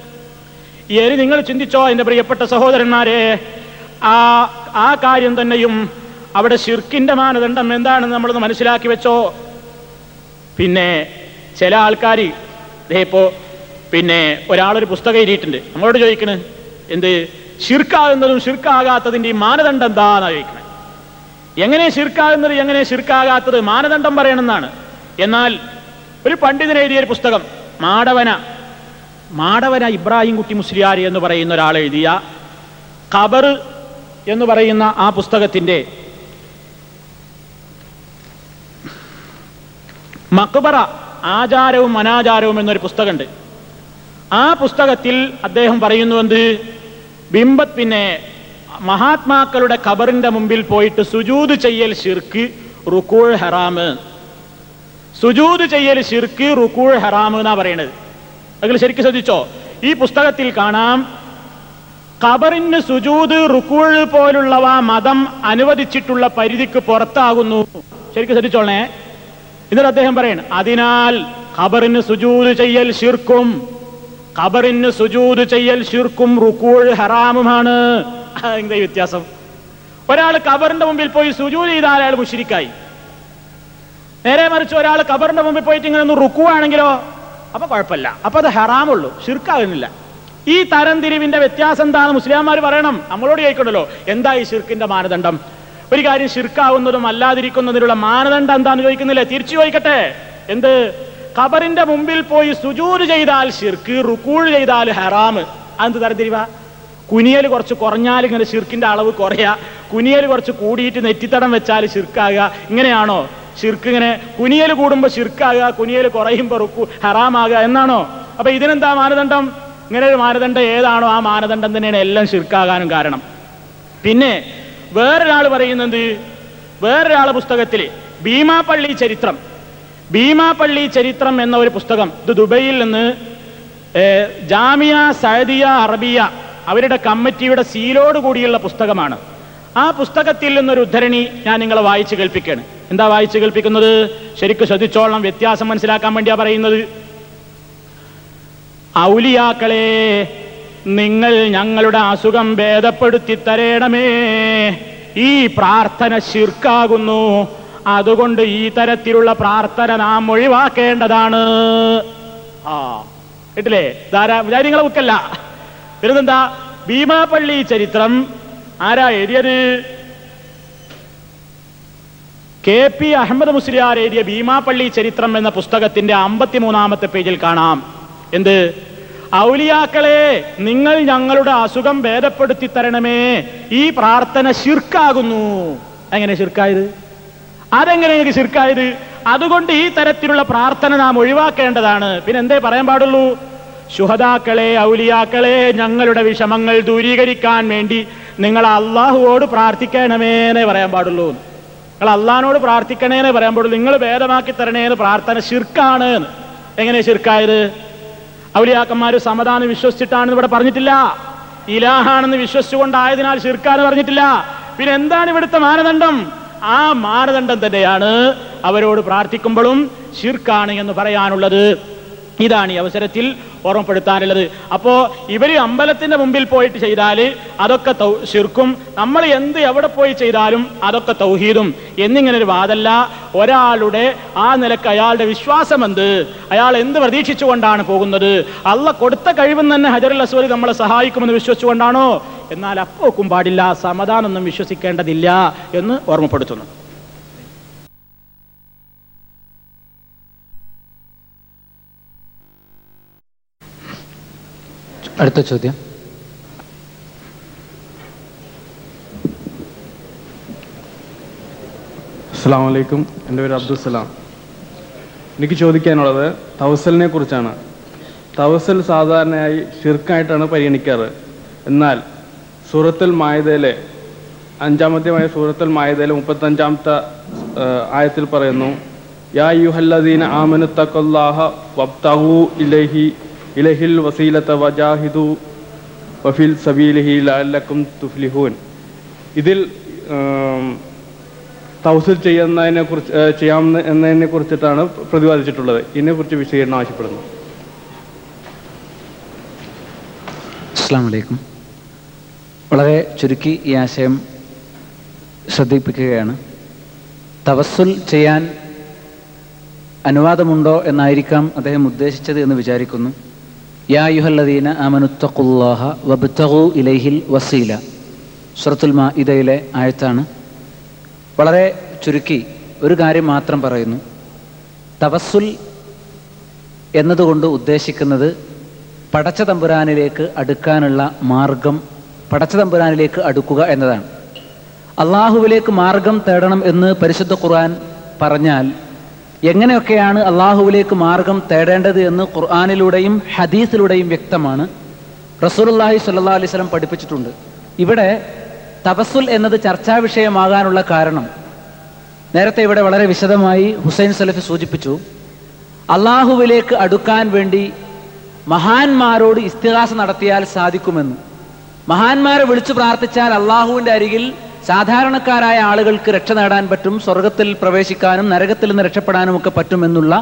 ഇനി നിങ്ങൾ ചിന്തിച്ചോ എന്റെ പ്രിയപ്പെട്ട സഹോദരന്മാരെ ആ ആ കാര്യം തന്നെയും അവിടെ ഷിർക്കിന്റെ മാനദണ്ഡം എന്താണെന്ന് നമ്മളൊന്ന് മനസ്സിലാക്കി വെച്ചോ പിന്നെ ചില ആൾക്കാർ ഇപ്പോ പിന്നെ ഒരാളൊരു പുസ്തകം എഴുതിയിട്ടുണ്ട് നമ്മളോട് ചോദിക്കണ് എന്ത് ഷിർക്കാകുന്നതും ഷിർക്കാകാത്തതിന്റെ ഈ മാനദണ്ഡം എന്താന്നാ ചോദിക്കണേ എങ്ങനെ ഷിർക്കാകുന്നത് എങ്ങനെ ഷിർക്കാകാത്തത് മാനദണ്ഡം പറയണമെന്നാണ് എന്നാൽ ഒരു പണ്ഡിതൻ എഴുതിയ ഒരു പുസ്തകം മാടവന മാടവന ഇബ്രാഹിം കുട്ടി മുസ്ലിയാർ എന്ന് പറയുന്ന ഒരാൾ എഴുതിയ ഖബർ എന്ന് പറയുന്ന ആ പുസ്തകത്തിന്റെ മക്ബറ ആചാരവും അനാചാരവും എന്നൊരു പുസ്തകമുണ്ട് ആ പുസ്തകത്തിൽ അദ്ദേഹം പറയുന്നു എന്ത് ബിംബ പിന്നെ മഹാത്മാക്കളുടെ ഖബറിന്റെ മുമ്പിൽ പോയിട്ട് സുജൂത് ചെയ്യൽ ഷിർക്ക് റുക്കൂൾ ഹറാമ് സുജൂത് ചെയ്യൽ ഷിർക്ക് റുക്കൂൾ ഹറാമ് എന്നാ പറയണത് നിങ്ങൾ ശരിക്കും ശ്രദ്ധിച്ചോ ഈ പുസ്തകത്തിൽ കാണാം ഖബറിന് സുജൂത് റുക്കൂൾ പോലുള്ളവ മതം അനുവദിച്ചിട്ടുള്ള പരിധിക്ക് പുറത്താകുന്നു ശരിക്കും ശ്രദ്ധിച്ചോളേ എന്നിട്ട് അദ്ദേഹം പറയണം അതിനാൽ ഖബറിന് സുജൂത് ചെയ്യൽ ഷിർക്കും ഖബറിന് സുജൂത് ചെയ്യൽ ഷിർക്കും റുക്കൂൾ ഹറാമുമാണ് എന്താ ഈ വ്യത്യാസം ഒരാൾ ഖബറിന്റെ മുമ്പിൽ പോയി സുജൂത് ചെയ്താൽ അയാൾ മുഷിരിക്കായി നേരെ മറിച്ച് ഒരാൾ ഖബറിന്റെ മുമ്പിൽ പോയിട്ട് ഇങ്ങനെ ഒന്ന് റുക്കു ആണെങ്കിലോ അപ്പൊ കുഴപ്പമില്ല അപ്പൊ അത് ഹറാമുള്ളൂ ഷിർക്കാകുന്നില്ല ഈ തരംതിരിവിന്റെ വ്യത്യാസം എന്താണെന്ന് മുസ്ലിംമാർ പറയണം നമ്മളോട് ചോദിക്കണ്ടല്ലോ എന്താ ഈ ഷിർക്കിന്റെ മാനദണ്ഡം ഒരു കാര്യം ഷിർക്കാവുന്നതും അല്ലാതിരിക്കുന്നതിനുള്ള മാനദണ്ഡം എന്താന്ന് ചോദിക്കുന്നില്ലേ തിരിച്ചു ചോദിക്കട്ടെ എന്ത് ഖബറിന്റെ മുമ്പിൽ പോയി സുജൂര് ചെയ്താൽ ഷിർക്ക് റുക്കൂൾ ചെയ്താൽ ഹറാമ് അതെന്ത് തരംതിരിവാ കുനിയൽ കുറച്ച് കുറഞ്ഞാൽ ഇങ്ങനെ ഷിർക്കിന്റെ അളവ് കുറയാ കുനിയൽ കുറച്ച് കൂടിയിട്ട് നെറ്റിത്തടം വെച്ചാൽ ഷിർക്കാകുക ഇങ്ങനെയാണോ ഷിർക്ക് ഇങ്ങനെ കുനിയൽ കൂടുമ്പോ ഷിർക്കാകുക കുനിയൽ കുറയുമ്പോ റുക്കു ഹറാമാകുക എന്നാണോ അപ്പൊ ഇതിനെന്താ മാനദണ്ഡം ഇങ്ങനെ ഒരു മാനദണ്ഡം ഏതാണോ ആ മാനദണ്ഡം തന്നെയാണ് എല്ലാം ഷിർക്കാകാനും കാരണം പിന്നെ വേറൊരാൾ പറയുന്നത് വേറൊരാളെ പുസ്തകത്തിൽ ഭീമാപള്ളി ചരിത്രം ഭീമാപള്ളി ചരിത്രം എന്ന ഒരു പുസ്തകം ഇത് ദുബൈയിൽ നിന്ന് ഏ, ജാമിയ സയദിയ അറബിയ അവരുടെ കമ്മിറ്റിയുടെ സീലോട് കൂടിയുള്ള പുസ്തകമാണ് ആ പുസ്തകത്തിൽ നിന്നൊരു ഉദ്ധരണി ഞാൻ നിങ്ങളെ വായിച്ചു കേൾപ്പിക്കുകയാണ് എന്താ വായിച്ചു കേൾപ്പിക്കുന്നത് ശരിക്കും ശ്രദ്ധിച്ചോളണം വ്യത്യാസം മനസ്സിലാക്കാൻ വേണ്ടിയാ പറയുന്നത് ഔലിയാക്കളെ നിങ്ങൾ ഞങ്ങളുടെ അസുഖം ഭേദപ്പെടുത്തി തരേണമേ ഈ പ്രാർത്ഥന ശിർക്കാകുന്നു അതുകൊണ്ട് ഈ തരത്തിലുള്ള പ്രാർത്ഥന നാം ഒഴിവാക്കേണ്ടതാണ് ആ കേട്ടില്ലേ ധാരാ വിചാരിങ്ങളെ ബുക്കല്ല വരുന്നെന്താ ഭീമാപള്ളി ചരിത്രം ആരാ എഴുതിയത് കെ പി അഹമ്മദ് മുസ്ലിയാർ എഴുതിയ ഭീമാപള്ളി ചരിത്രം എന്ന പുസ്തകത്തിന്റെ അമ്പത്തിമൂന്നാമത്തെ പേജിൽ കാണാം എന്ത് ഔലിയാക്കളെ നിങ്ങൾ ഞങ്ങളുടെ അസുഖം ഭേദപ്പെടുത്തി തരണമേ ഈ പ്രാർത്ഥന ശിർക്കാകുന്നു എങ്ങനെ ശിർക്കായത് അതെങ്ങനെ എനിക്ക് ശിർക്കായത് അതുകൊണ്ട് ഈ തരത്തിലുള്ള പ്രാർത്ഥന നാം ഒഴിവാക്കേണ്ടതാണ് പിന്നെ എന്തേ പറയാൻ പാടുള്ളൂ ശുഹതാക്കളെ ഔലിയാക്കളെ ഞങ്ങളുടെ വിഷമങ്ങൾ ദൂരീകരിക്കാൻ വേണ്ടി നിങ്ങൾ അള്ളാഹുവോട് പ്രാർത്ഥിക്കണമേന്നേ പറയാൻ പാടുള്ളൂ നിങ്ങൾ അള്ളഹാനോട് പ്രാർത്ഥിക്കണേന്നേ പറയാൻ പാടുള്ളൂ നിങ്ങൾ ഭേദമാക്കി തരണേന്ന് പ്രാർത്ഥന ശിർക്കാണ് എന്ന്. എങ്ങനെ ശിർക്കായത് ഔലിയാക്കന്മാര് സമതാന്ന് വിശ്വസിച്ചിട്ടാണെന്ന് ഇവിടെ പറഞ്ഞിട്ടില്ല ഇലാഹാണെന്ന് വിശ്വസിച്ചുകൊണ്ടായതിനാൽ ശിർക്കാന്ന് പറഞ്ഞിട്ടില്ല പിന്നെ എന്താണ് ഇവിടുത്തെ മാനദണ്ഡം ആ മാനദണ്ഡം തന്നെയാണ് അവരോട് പ്രാർത്ഥിക്കുമ്പോഴും ശിർക്കാണ് എന്ന് പറയാനുള്ളത് ഇതാണ് ഈ അവസരത്തിൽ ഓർമ്മപ്പെടുത്താനുള്ളത് അപ്പോ ഇവര് അമ്പലത്തിന്റെ മുമ്പിൽ പോയിട്ട് ചെയ്താൽ അതൊക്കെ തൗ- ശിർക്കും നമ്മൾ എന്ത് എവിടെ പോയി ചെയ്താലും അതൊക്കെ തൗഹീദും എന്നിങ്ങനെ ഒരു വാദല്ല ഒരാളുടെ ആ നിലക്ക് അയാളുടെ വിശ്വാസം എന്ത് അയാൾ എന്ത് പ്രതീക്ഷിച്ചുകൊണ്ടാണ് പോകുന്നത് അള്ള കൊടുത്ത കഴിവെന്ന് തന്നെ ഹജറുൽ അസ്വരി നമ്മളെ സഹായിക്കുമെന്ന് വിശ്വസിച്ചുകൊണ്ടാണോ എന്നാൽ അപ്പോക്കും പാടില്ല സമാധാനമൊന്നും വിശ്വസിക്കേണ്ടതില്ല എന്ന് ഓർമ്മപ്പെടുത്തുന്നു അടുത്ത ചോദ്യം അസ്സാം വലൈക്കും എൻ്റെ പേര് അബ്ദുസലാം എനിക്ക് ചോദിക്കാനുള്ളത് തവസലിനെ കുറിച്ചാണ് തവസൽ സാധാരണയായി ഷിർക്കായിട്ടാണ് പരിഗണിക്കാറ് എന്നാൽ സൂറത്തുൽ മായതയിലെ അഞ്ചാമത്തെമായ സൂറത്തുൽ മായതയിലെ മുപ്പത്തഞ്ചാമത്തെ ആ, ആയത്തിൽ പറയുന്നു യാ യുഹല്ലദീന ആമനു തഖല്ലാഹ വബ്തഹു ഇലൈഹി ഇലഹിൽ വസീലത വജാഹിദു വഫിൽ സബീലിഹി ലഅല്ലക്കും തുഫ്ലിഹൂൻ ഇതിൽ ആം, തൗസിൽ ചെയ്യുന്നതിനെ കുറിച്ച് ഏഹ് ചെയ്യാവുന്ന എന്നതിനെ കുറിച്ചിട്ടാണ് പ്രതിപാദിച്ചിട്ടുള്ളത് ഇതിനെക്കുറിച്ച് വിശദീകരണം ആവശ്യപ്പെടുന്നു അസ്സാം വലൈക്കും വളരെ ചുരുക്കി ഈ ആശയം ശ്രദ്ധിപ്പിക്കുകയാണ് തവസ്സുൽ ചെയ്യാൻ അനുവാദമുണ്ടോ എന്നായിരിക്കാം അദ്ദേഹം ഉദ്ദേശിച്ചത് എന്ന് വിചാരിക്കുന്നു യാ യുഹല്ലദീന അമനുത്തഖുല്ലാഹ വബ്തഗു ഇലൈഹിൽ വസീല സുറത്തുൽ മാഇദയിലെ ആയത്താണ് വളരെ ചുരുക്കി ഒരു കാര്യം മാത്രം പറയുന്നു തവസ്സുൽ എന്നതുകൊണ്ട് ഉദ്ദേശിക്കുന്നത് പടച്ച തമ്പുരാനിലേക്ക് അടുക്കാനുള്ള മാർഗം പടച്ച തമ്പുരാനിലേക്ക് അടുക്കുക എന്നതാണ് അള്ളാഹുവിലേക്ക് മാർഗം തേടണം എന്ന് പരിശുദ്ധ ഖുർആൻ പറഞ്ഞാൽ എങ്ങനെയൊക്കെയാണ് അള്ളാഹുവിലേക്ക് മാർഗം തേടേണ്ടത് എന്ന് ഖുർആാനിലൂടെയും ഹദീസിലൂടെയും വ്യക്തമാണ് റസൂലുള്ളാഹി സ്വല്ലല്ലാഹു അലൈഹി വസല്ലം പഠിപ്പിച്ചിട്ടുണ്ട് ഇവിടെ തപസ്സുൽ എന്നത് ചർച്ചാ വിഷയമാകാനുള്ള കാരണം നേരത്തെ ഇവിടെ വളരെ വിശദമായി ഹുസൈൻ സലഫി സൂചിപ്പിച്ചു അള്ളാഹുവിലേക്ക് അടുക്കാൻ വേണ്ടി മഹാന്മാരോട് ഇസ്തിഹാസ നടത്തിയാൽ സാധിക്കുമെന്ന് മഹാന്മാരെ വിളിച്ചു പ്രാർത്ഥിച്ചാൽ അള്ളാഹുവിന്റെ അരികിൽ സാധാരണക്കാരായ ആളുകൾക്ക് രക്ഷ നേടാൻ പറ്റും സ്വർഗത്തിൽ പ്രവേശിക്കാനും നരകത്തിൽ നിന്ന് രക്ഷപ്പെടാനും ഒക്കെ പറ്റുമെന്നുള്ള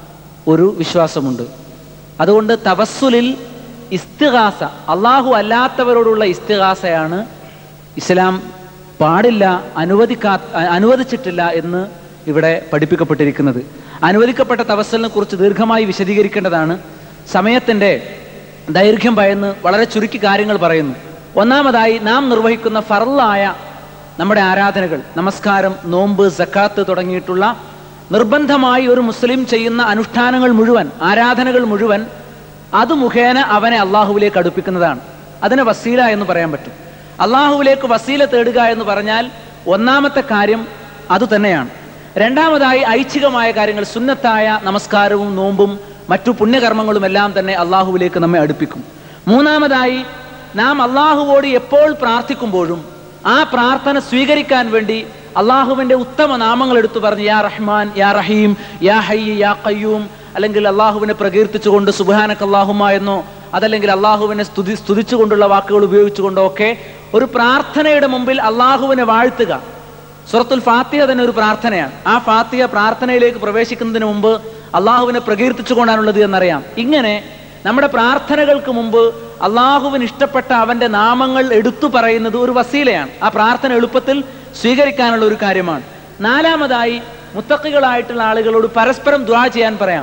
ഒരു വിശ്വാസമുണ്ട് അതുകൊണ്ട് തവസ്സുലിൽ ഇസ്തിഹാസ അള്ളാഹു അല്ലാത്തവരോടുള്ള ഇസ്തിഹാസയാണ് ഇസ്ലാം പാടില്ല അനുവദിക്കാ അനുവദിച്ചിട്ടില്ല എന്ന് ഇവിടെ പഠിപ്പിക്കപ്പെട്ടിരിക്കുന്നത് അനുവദിക്കപ്പെട്ട തവസ്സലിനെ കുറിച്ച് ദീർഘമായി വിശദീകരിക്കേണ്ടതാണ് സമയത്തിന്റെ ദൈർഘ്യം ഭയന്ന് വളരെ ചുരുക്കി കാര്യങ്ങൾ പറയുന്നു ഒന്നാമതായി നാം നിർവഹിക്കുന്ന ഫറലായ നമ്മുടെ ആരാധനകൾ നമസ്കാരം നോമ്പ് സക്കാത്ത് തുടങ്ങിയിട്ടുള്ള നിർബന്ധമായി ഒരു മുസ്ലിം ചെയ്യുന്ന അനുഷ്ഠാനങ്ങൾ മുഴുവൻ ആരാധനകൾ മുഴുവൻ അത് മുഖേന അവനെ അള്ളാഹുവിലേക്ക് അടുപ്പിക്കുന്നതാണ് അതിനെ വസീല എന്ന് പറയാൻ പറ്റും അള്ളാഹുവിലേക്ക് വസീല തേടുക എന്ന് പറഞ്ഞാൽ ഒന്നാമത്തെ കാര്യം അത് തന്നെയാണ് രണ്ടാമതായി ഐച്ഛികമായ കാര്യങ്ങൾ സുന്നത്തായ നമസ്കാരവും നോമ്പും മറ്റു പുണ്യകർമ്മങ്ങളും എല്ലാം തന്നെ അള്ളാഹുവിലേക്ക് നമ്മെ അടുപ്പിക്കും മൂന്നാമതായി നാം അള്ളാഹുവോട് എപ്പോൾ പ്രാർത്ഥിക്കുമ്പോഴും ആ പ്രാർത്ഥന സ്വീകരിക്കാൻ വേണ്ടി അള്ളാഹുവിന്റെ ഉത്തമ നാമങ്ങൾ എടുത്തു പറഞ്ഞ് യാ റഹ്മാൻ യാ റഹീം യാ ഹയ്യ് യാ ഖയ്യൂം അല്ലെങ്കിൽ അള്ളാഹുവിനെ പ്രകീർത്തിച്ചുകൊണ്ട് സുബാനക്ക് അള്ളാഹുമ എന്നോ അതല്ലെങ്കിൽ അള്ളാഹുവിനെ സ്തുതി സ്തുതിച്ചുകൊണ്ടുള്ള വാക്കുകൾ ഉപയോഗിച്ചുകൊണ്ടോ ഒക്കെ ഒരു പ്രാർത്ഥനയുടെ മുമ്പിൽ അള്ളാഹുവിനെ വാഴ്ത്തുക സുറത്തുൽ ഫാത്തിഹ തന്നെ ഒരു പ്രാർത്ഥനയാണ് ആ ഫാത്തിഹ പ്രാർത്ഥനയിലേക്ക് പ്രവേശിക്കുന്നതിന് മുമ്പ് അള്ളാഹുവിനെ പ്രകീർത്തിച്ചുകൊണ്ടാണുള്ളത് എന്നറിയാം ഇങ്ങനെ നമ്മുടെ പ്രാർത്ഥനകൾക്ക് മുമ്പ് അള്ളാഹുവിന് ഇഷ്ടപ്പെട്ട അവന്റെ നാമങ്ങൾ എടുത്തു പറയുന്നത് ഒരു വസീലയാണ് ആ പ്രാർത്ഥന എളുപ്പത്തിൽ സ്വീകരിക്കാനുള്ള ഒരു കാര്യമാണ് നാലാമതായി മുത്തക്കികളായിട്ടുള്ള ആളുകളോട് പരസ്പരം ദ്വാ ചെയ്യാൻ പറയാം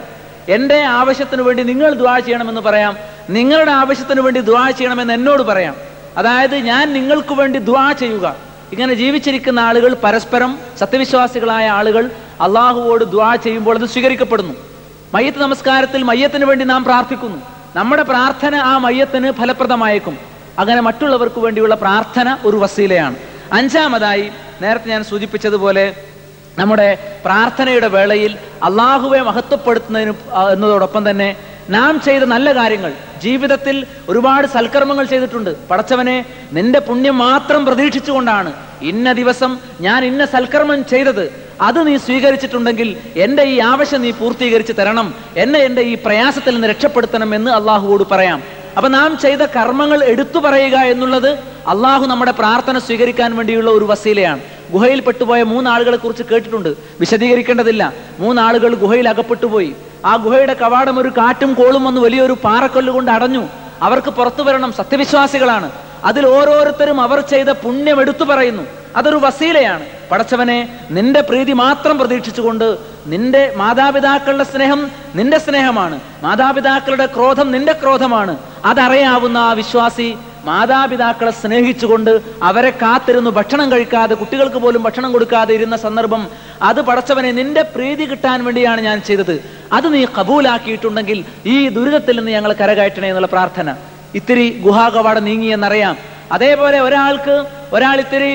എൻ്റെ ആവശ്യത്തിന് വേണ്ടി നിങ്ങൾ ദ്വാ ചെയ്യണമെന്ന് പറയാം നിങ്ങളുടെ ആവശ്യത്തിന് വേണ്ടി ദ്വാ ചെയ്യണമെന്ന് എന്നോട് പറയാം അതായത് ഞാൻ നിങ്ങൾക്ക് വേണ്ടി ദ്വാ ചെയ്യുക ഇങ്ങനെ ജീവിച്ചിരിക്കുന്ന ആളുകൾ പരസ്പരം സത്യവിശ്വാസികളായ ആളുകൾ അള്ളാഹുവോട് ദ്വാ ചെയ്യുമ്പോൾ അത് സ്വീകരിക്കപ്പെടുന്നു മയ്യത്ത് നമസ്കാരത്തിൽ മയ്യത്തിന് വേണ്ടി നാം പ്രാർത്ഥിക്കുന്നു നമ്മുടെ പ്രാർത്ഥന ആ മയ്യത്തിന് ഫലപ്രദമായേക്കും അങ്ങനെ മറ്റുള്ളവർക്ക് വേണ്ടിയുള്ള പ്രാർത്ഥന ഒരു വസീലയാണ് അഞ്ചാമതായി നേരത്തെ ഞാൻ സൂചിപ്പിച്ചതുപോലെ നമ്മുടെ പ്രാർത്ഥനയുടെ വേളയിൽ അള്ളാഹുവെ മഹത്വപ്പെടുത്തുന്നതിന് ആ, എന്നതോടൊപ്പം തന്നെ നാം ചെയ്ത നല്ല കാര്യങ്ങൾ ജീവിതത്തിൽ ഒരുപാട് സൽക്കർമ്മങ്ങൾ ചെയ്തിട്ടുണ്ട് പടച്ചവനെ നിന്റെ പുണ്യം മാത്രം പ്രതീക്ഷിച്ചുകൊണ്ടാണ് ഇന്ന ദിവസം ഞാൻ ഇന്ന സൽക്കർമ്മം ചെയ്തത് അത് നീ സ്വീകരിച്ചിട്ടുണ്ടെങ്കിൽ എൻ്റെ ഈ ആവശ്യം നീ പൂർത്തീകരിച്ച് തരണം എന്നെ എൻ്റെ ഈ പ്രയാസത്തിൽ നിന്ന് രക്ഷപ്പെടുത്തണം എന്ന് അള്ളാഹുവോട് പറയാം അപ്പൊ നാം ചെയ്ത കർമ്മങ്ങൾ എടുത്തു പറയുക എന്നുള്ളത് അള്ളാഹു നമ്മുടെ പ്രാർത്ഥന സ്വീകരിക്കാൻ വേണ്ടിയുള്ള ഒരു വസീലയാണ് ഗുഹയിൽ പെട്ടുപോയ മൂന്നാളുകളെ കുറിച്ച് കേട്ടിട്ടുണ്ട് വിശദീകരിക്കേണ്ടതില്ല മൂന്നാളുകൾ ഗുഹയിൽ അകപ്പെട്ടുപോയി ആ ഗുഹയുടെ കവാടം ഒരു കാറ്റും കോളും വന്ന് വലിയൊരു പാറക്കല്ല് കൊണ്ട് അടഞ്ഞു അവർക്ക് പുറത്തു വരണം സത്യവിശ്വാസികളാണ് അതിൽ ഓരോരുത്തരും അവർ ചെയ്ത പുണ്യം എടുത്തു പറയുന്നു അതൊരു വസീലയാണ് പടച്ചവനെ നിന്റെ പ്രീതി മാത്രം പ്രതീക്ഷിച്ചുകൊണ്ട് നിന്റെ മാതാപിതാക്കളുടെ സ്നേഹം നിന്റെ സ്നേഹമാണ് മാതാപിതാക്കളുടെ ക്രോധം നിന്റെ ക്രോധമാണ് അതറിയാവുന്ന ആ വിശ്വാസി മാതാപിതാക്കളെ സ്നേഹിച്ചുകൊണ്ട് അവരെ കാത്തിരുന്നു ഭക്ഷണം കഴിക്കാതെ കുട്ടികൾക്ക് പോലും ഭക്ഷണം കൊടുക്കാതെ ഇരുന്ന സന്ദർഭം അത് പടച്ചവനെ നിന്റെ പ്രീതി കിട്ടാൻ വേണ്ടിയാണ് ഞാൻ ചെയ്തത് അത് നീ കബൂലാക്കിയിട്ടുണ്ടെങ്കിൽ ഈ ദുരിതത്തിൽ നിന്ന് ഞങ്ങൾ കരകയറ്റണേ എന്നുള്ള പ്രാർത്ഥന ഇത്തിരി ഗുഹാകവാടം നീങ്ങിയെന്നറിയാം അതേപോലെ ഒരാൾക്ക് ഒരാൾ ഇത്തിരി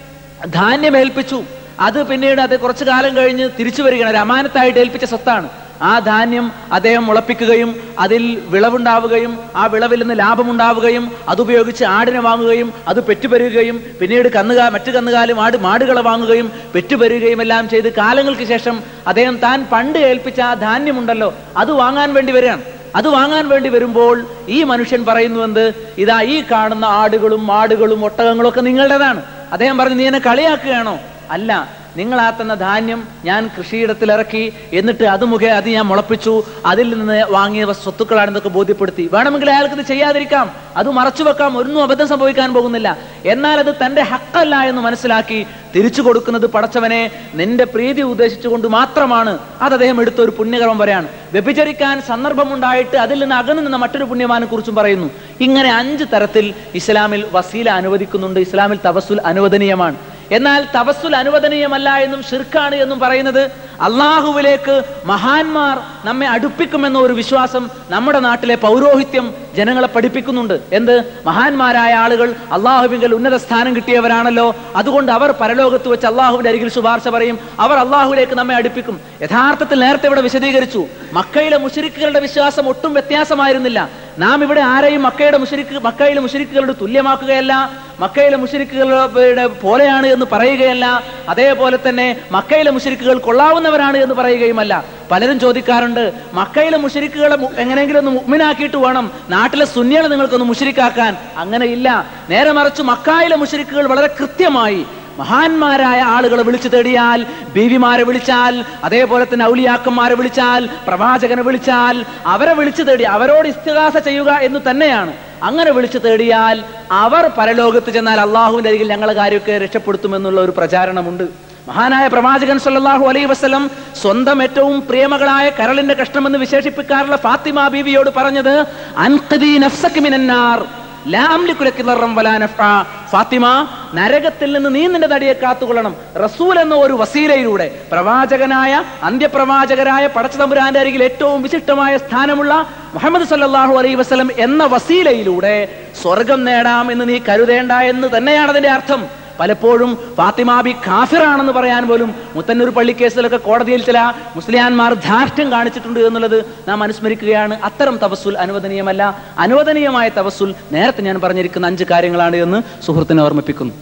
ധാന്യം ഏൽപ്പിച്ചു അത് പിന്നീട് അത് കുറച്ചു കാലം കഴിഞ്ഞ് തിരിച്ചു വരികയാണ് ഒരു അമാനത്തായിട്ട് ഏൽപ്പിച്ച സ്വത്താണ് ആ ധാന്യം അദ്ദേഹം മുളപ്പിക്കുകയും അതിൽ വിളവുണ്ടാവുകയും ആ വിളവിൽ നിന്ന് ലാഭമുണ്ടാവുകയും അതുപയോഗിച്ച് ആടിനെ വാങ്ങുകയും അത് പെറ്റുപെരുകയും പിന്നീട് കന്നുകാ മറ്റു കന്നുകാലും ആട് മാടുകളെ വാങ്ങുകയും പെറ്റുപെരുകയും എല്ലാം ചെയ്ത് കാലങ്ങൾക്ക് ശേഷം അദ്ദേഹം താൻ പണ്ട് ഏൽപ്പിച്ച ആ ധാന്യമുണ്ടല്ലോ അത് വാങ്ങാൻ വേണ്ടി വരികയാണ് അത് വാങ്ങാൻ വേണ്ടി വരുമ്പോൾ ഈ മനുഷ്യൻ പറയുന്നു എന്ത് ഇതാ ഈ കാണുന്ന ആടുകളും മാടുകളും ഒട്ടകങ്ങളും ഒക്കെ നിങ്ങളുടേതാണ് അദ്ദേഹം പറഞ്ഞു നീ എന്നെ കളിയാക്കുകയാണോ അല്ല നിങ്ങൾ ആ തന്ന ധാന്യം ഞാൻ കൃഷിയിടത്തിൽ ഇറക്കി എന്നിട്ട് അത് മുഖേ അത് ഞാൻ മുളപ്പിച്ചു അതിൽ നിന്ന് വാങ്ങിയ സ്വത്തുക്കളാണെന്നൊക്കെ ബോധ്യപ്പെടുത്തി വേണമെങ്കിൽ അയാൾക്ക് ഇത് ചെയ്യാതിരിക്കാം അത് മറച്ചു വെക്കാം ഒന്നും അബദ്ധം സംഭവിക്കാൻ പോകുന്നില്ല എന്നാൽ അത് തന്റെ ഹക്കല്ല എന്ന് മനസ്സിലാക്കി തിരിച്ചു കൊടുക്കുന്നത് പടച്ചവനെ നിന്റെ പ്രീതി ഉദ്ദേശിച്ചുകൊണ്ട് മാത്രമാണ് അത് അദ്ദേഹം എടുത്ത ഒരു പുണ്യകർമ്മം വരെയാണ് വ്യഭിചരിക്കാൻ സന്ദർഭമുണ്ടായിട്ട് അതിൽ നിന്ന് അകന്നു നിന്ന മറ്റൊരു പുണ്യമാനെ കുറിച്ചും പറയുന്നു ഇങ്ങനെ അഞ്ച് തരത്തിൽ ഇസ്ലാമിൽ വസീല അനുവദിക്കുന്നുണ്ട് ഇസ്ലാമിൽ തവസുൽ അനുവദനീയമാണ് എന്നാൽ തവസുൽ അനുവദനീയമല്ല എന്നും ഷിർക്കാണ് എന്നും പറയുന്നത് അള്ളാഹുവിലേക്ക് മഹാന്മാർ നമ്മെ അടുപ്പിക്കുമെന്ന ഒരു വിശ്വാസം നമ്മുടെ നാട്ടിലെ പൗരോഹിത്യം ജനങ്ങളെ പഠിപ്പിക്കുന്നുണ്ട് എന്ത് മഹാന്മാരായ ആളുകൾ അള്ളാഹുവിങ്കൽ ഉന്നത സ്ഥാനം കിട്ടിയവരാണല്ലോ അതുകൊണ്ട് അവർ പരലോകത്ത് വെച്ച് അള്ളാഹുവിന്റെ അരികിൽ ശുപാർശ പറയും അവർ അള്ളാഹുവിലേക്ക് നമ്മെ അടുപ്പിക്കും യഥാർത്ഥത്തിൽ നേരത്തെ ഇവിടെ വിശദീകരിച്ചു മക്കയിലെ മുഷരിക്കുകളുടെ വിശ്വാസം ഒട്ടും വ്യത്യാസമായിരുന്നില്ല നാം ഇവിടെ ആരെയും മക്കയുടെ മുഷരിക്ക് മക്കയിലെ മുഷരിക്കുകളുടെ തുല്യമാക്കുകയല്ല മക്കയിലെ മുഷരിക്കുകളുടെ പോലെയാണ് എന്ന് പറയുകയല്ല അതേപോലെ തന്നെ മക്കയിലെ മുഷരിക്കുകൾ കൊള്ളാവുന്നവരാണ് എന്ന് പറയുകയുമല്ല പലരും ചോദിക്കാറുണ്ട് മക്കയിലെ മുഷരിക്കുകളെ മു- എങ്ങനെയെങ്കിലും ഒന്ന് മുഗ്മിനാക്കിയിട്ട് വേണം നാട്ടിലെ സുന്നികളെ നിങ്ങൾക്കൊന്ന് മുഷരിക്കാക്കാൻ അങ്ങനെയില്ല നേരെ മറിച്ച് മക്കായിലെ മുഷരിക്കുകൾ വളരെ കൃത്യമായി മഹാന്മാരായ ആളുകളെ വിളിച്ചു തേടിയാൽ ബീവിമാരെ വിളിച്ചാൽ അതേപോലെ തന്നെ ഔലിയാക്കന്മാരെ വിളിച്ചാൽ പ്രവാചകനെ വിളിച്ചാൽ അവരെ വിളിച്ചു തേടി അവരോട് ഇസ്തിഹാസ ചെയ്യുക എന്ന് തന്നെയാണ് അങ്ങനെ വിളിച്ചു തേടിയാൽ അവർ പരലോകത്ത് ചെന്നാൽ അള്ളാഹുവിന്റെ അരികിൽ ഞങ്ങളെ കാര്യമൊക്കെ രക്ഷപ്പെടുത്തുമെന്നുള്ള ഒരു പ്രചാരണമുണ്ട് മഹാനായ പ്രവാചകൻ സല്ലല്ലാഹു അലൈഹി വസല്ലം സ്വന്തം ഏറ്റവും പ്രിയമകളായ കരളിന്റെ കഷ്ണമെന്ന് വിശേഷിപ്പിക്കാറുള്ള ഫാത്തിമ ബീവിയോട് പറഞ്ഞത് അൻഖദി നഫ്സക മിനന്നാർ ലാ അംലികു ലക്കി ദർറൻ വലാ നഫ്ആ. ഫാത്തിമ നരകത്തിൽ നിന്ന് നീ നിന്റെ തടിയെ കാത്തുകൊള്ളണം റസൂൽ എന്ന ഒരു വസീലയിലൂടെ പ്രവാചകനായ അന്ത്യപ്രവാചകരായ പടച്ചതമ്പുരാന്റെ അരികിൽ ഏറ്റവും വിശിഷ്ടമായ സ്ഥാനമുള്ള മുഹമ്മദ് സല്ലല്ലാഹു അലൈഹി വസല്ലം എന്ന വസീലയിലൂടെ സ്വർഗം നേടാം എന്ന് നീ കരുതേണ്ട എന്ന് തന്നെയാണ് അതിന്റെ അർത്ഥം പലപ്പോഴും ഫാത്തിമാബി കാഫിറാണെന്ന് പറയാൻ പോലും മുത്തന്നൂർ പള്ളിക്കേസിലൊക്കെ കോടതിയിൽ ചില മുസ്ലിയാന്മാർ ധാർഷ്ട്യം കാണിച്ചിട്ടുണ്ട് എന്നുള്ളത് നാം അനുസ്മരിക്കുകയാണ് അത്തരം തവസുൽ അനുവദനീയമല്ല അനുവദനീയമായ തവസുൽ നേരത്തെ ഞാൻ പറഞ്ഞിരിക്കുന്ന അഞ്ച് കാര്യങ്ങളാണ് എന്ന് സുഹൃത്തിനെ ഓർമ്മിപ്പിക്കുന്നു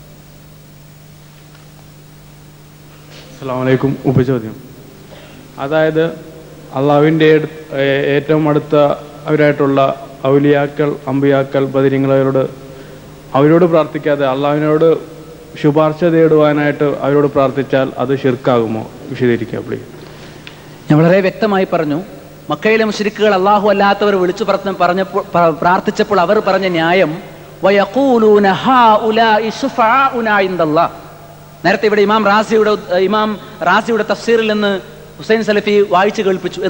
അസ്സാം വലൈക്കും ഉപചോദ്യം അതായത് അള്ളാഹുവിൻ്റെ ഏറ്റവും അടുത്ത അവരായിട്ടുള്ള ഔലിയാക്കൾ അമ്പിയാക്കൾ ബദിരിങ്ങളവരോട് അവരോട് പ്രാർത്ഥിക്കാതെ അള്ളാഹുവിനോട് ശുപാർശ തേടുവാനായിട്ട് അവരോട് പ്രാർത്ഥിച്ചാൽ അത് ഷിർക്കാകുമോ വിശദീകരിക്കുക പ്ലീസ് ഞാൻ വളരെ വ്യക്തമായി പറഞ്ഞു മക്കയിലെ മുശ്രിക്കുകൾ അള്ളാഹു അല്ലാത്തവർ വിളിച്ചു പറഞ്ഞ പറഞ്ഞപ്പോൾ പ്ര- പ്രാർത്ഥിച്ചപ്പോൾ അവർ പറഞ്ഞ ന്യായം വയഖൂലൂന ഹാഉലാഇ ശുഫാഉനാ ഇൻദല്ലാഹ്. നേരത്തെ ഇവിടെ ഇമാം റാസിയുടെ ഇമാം റാസിയുടെ തഫ്സീറിൽ നിന്ന് ഹുസൈൻ സലഫി വായിച്ചു കേൾപ്പിച്ചു എന്ത്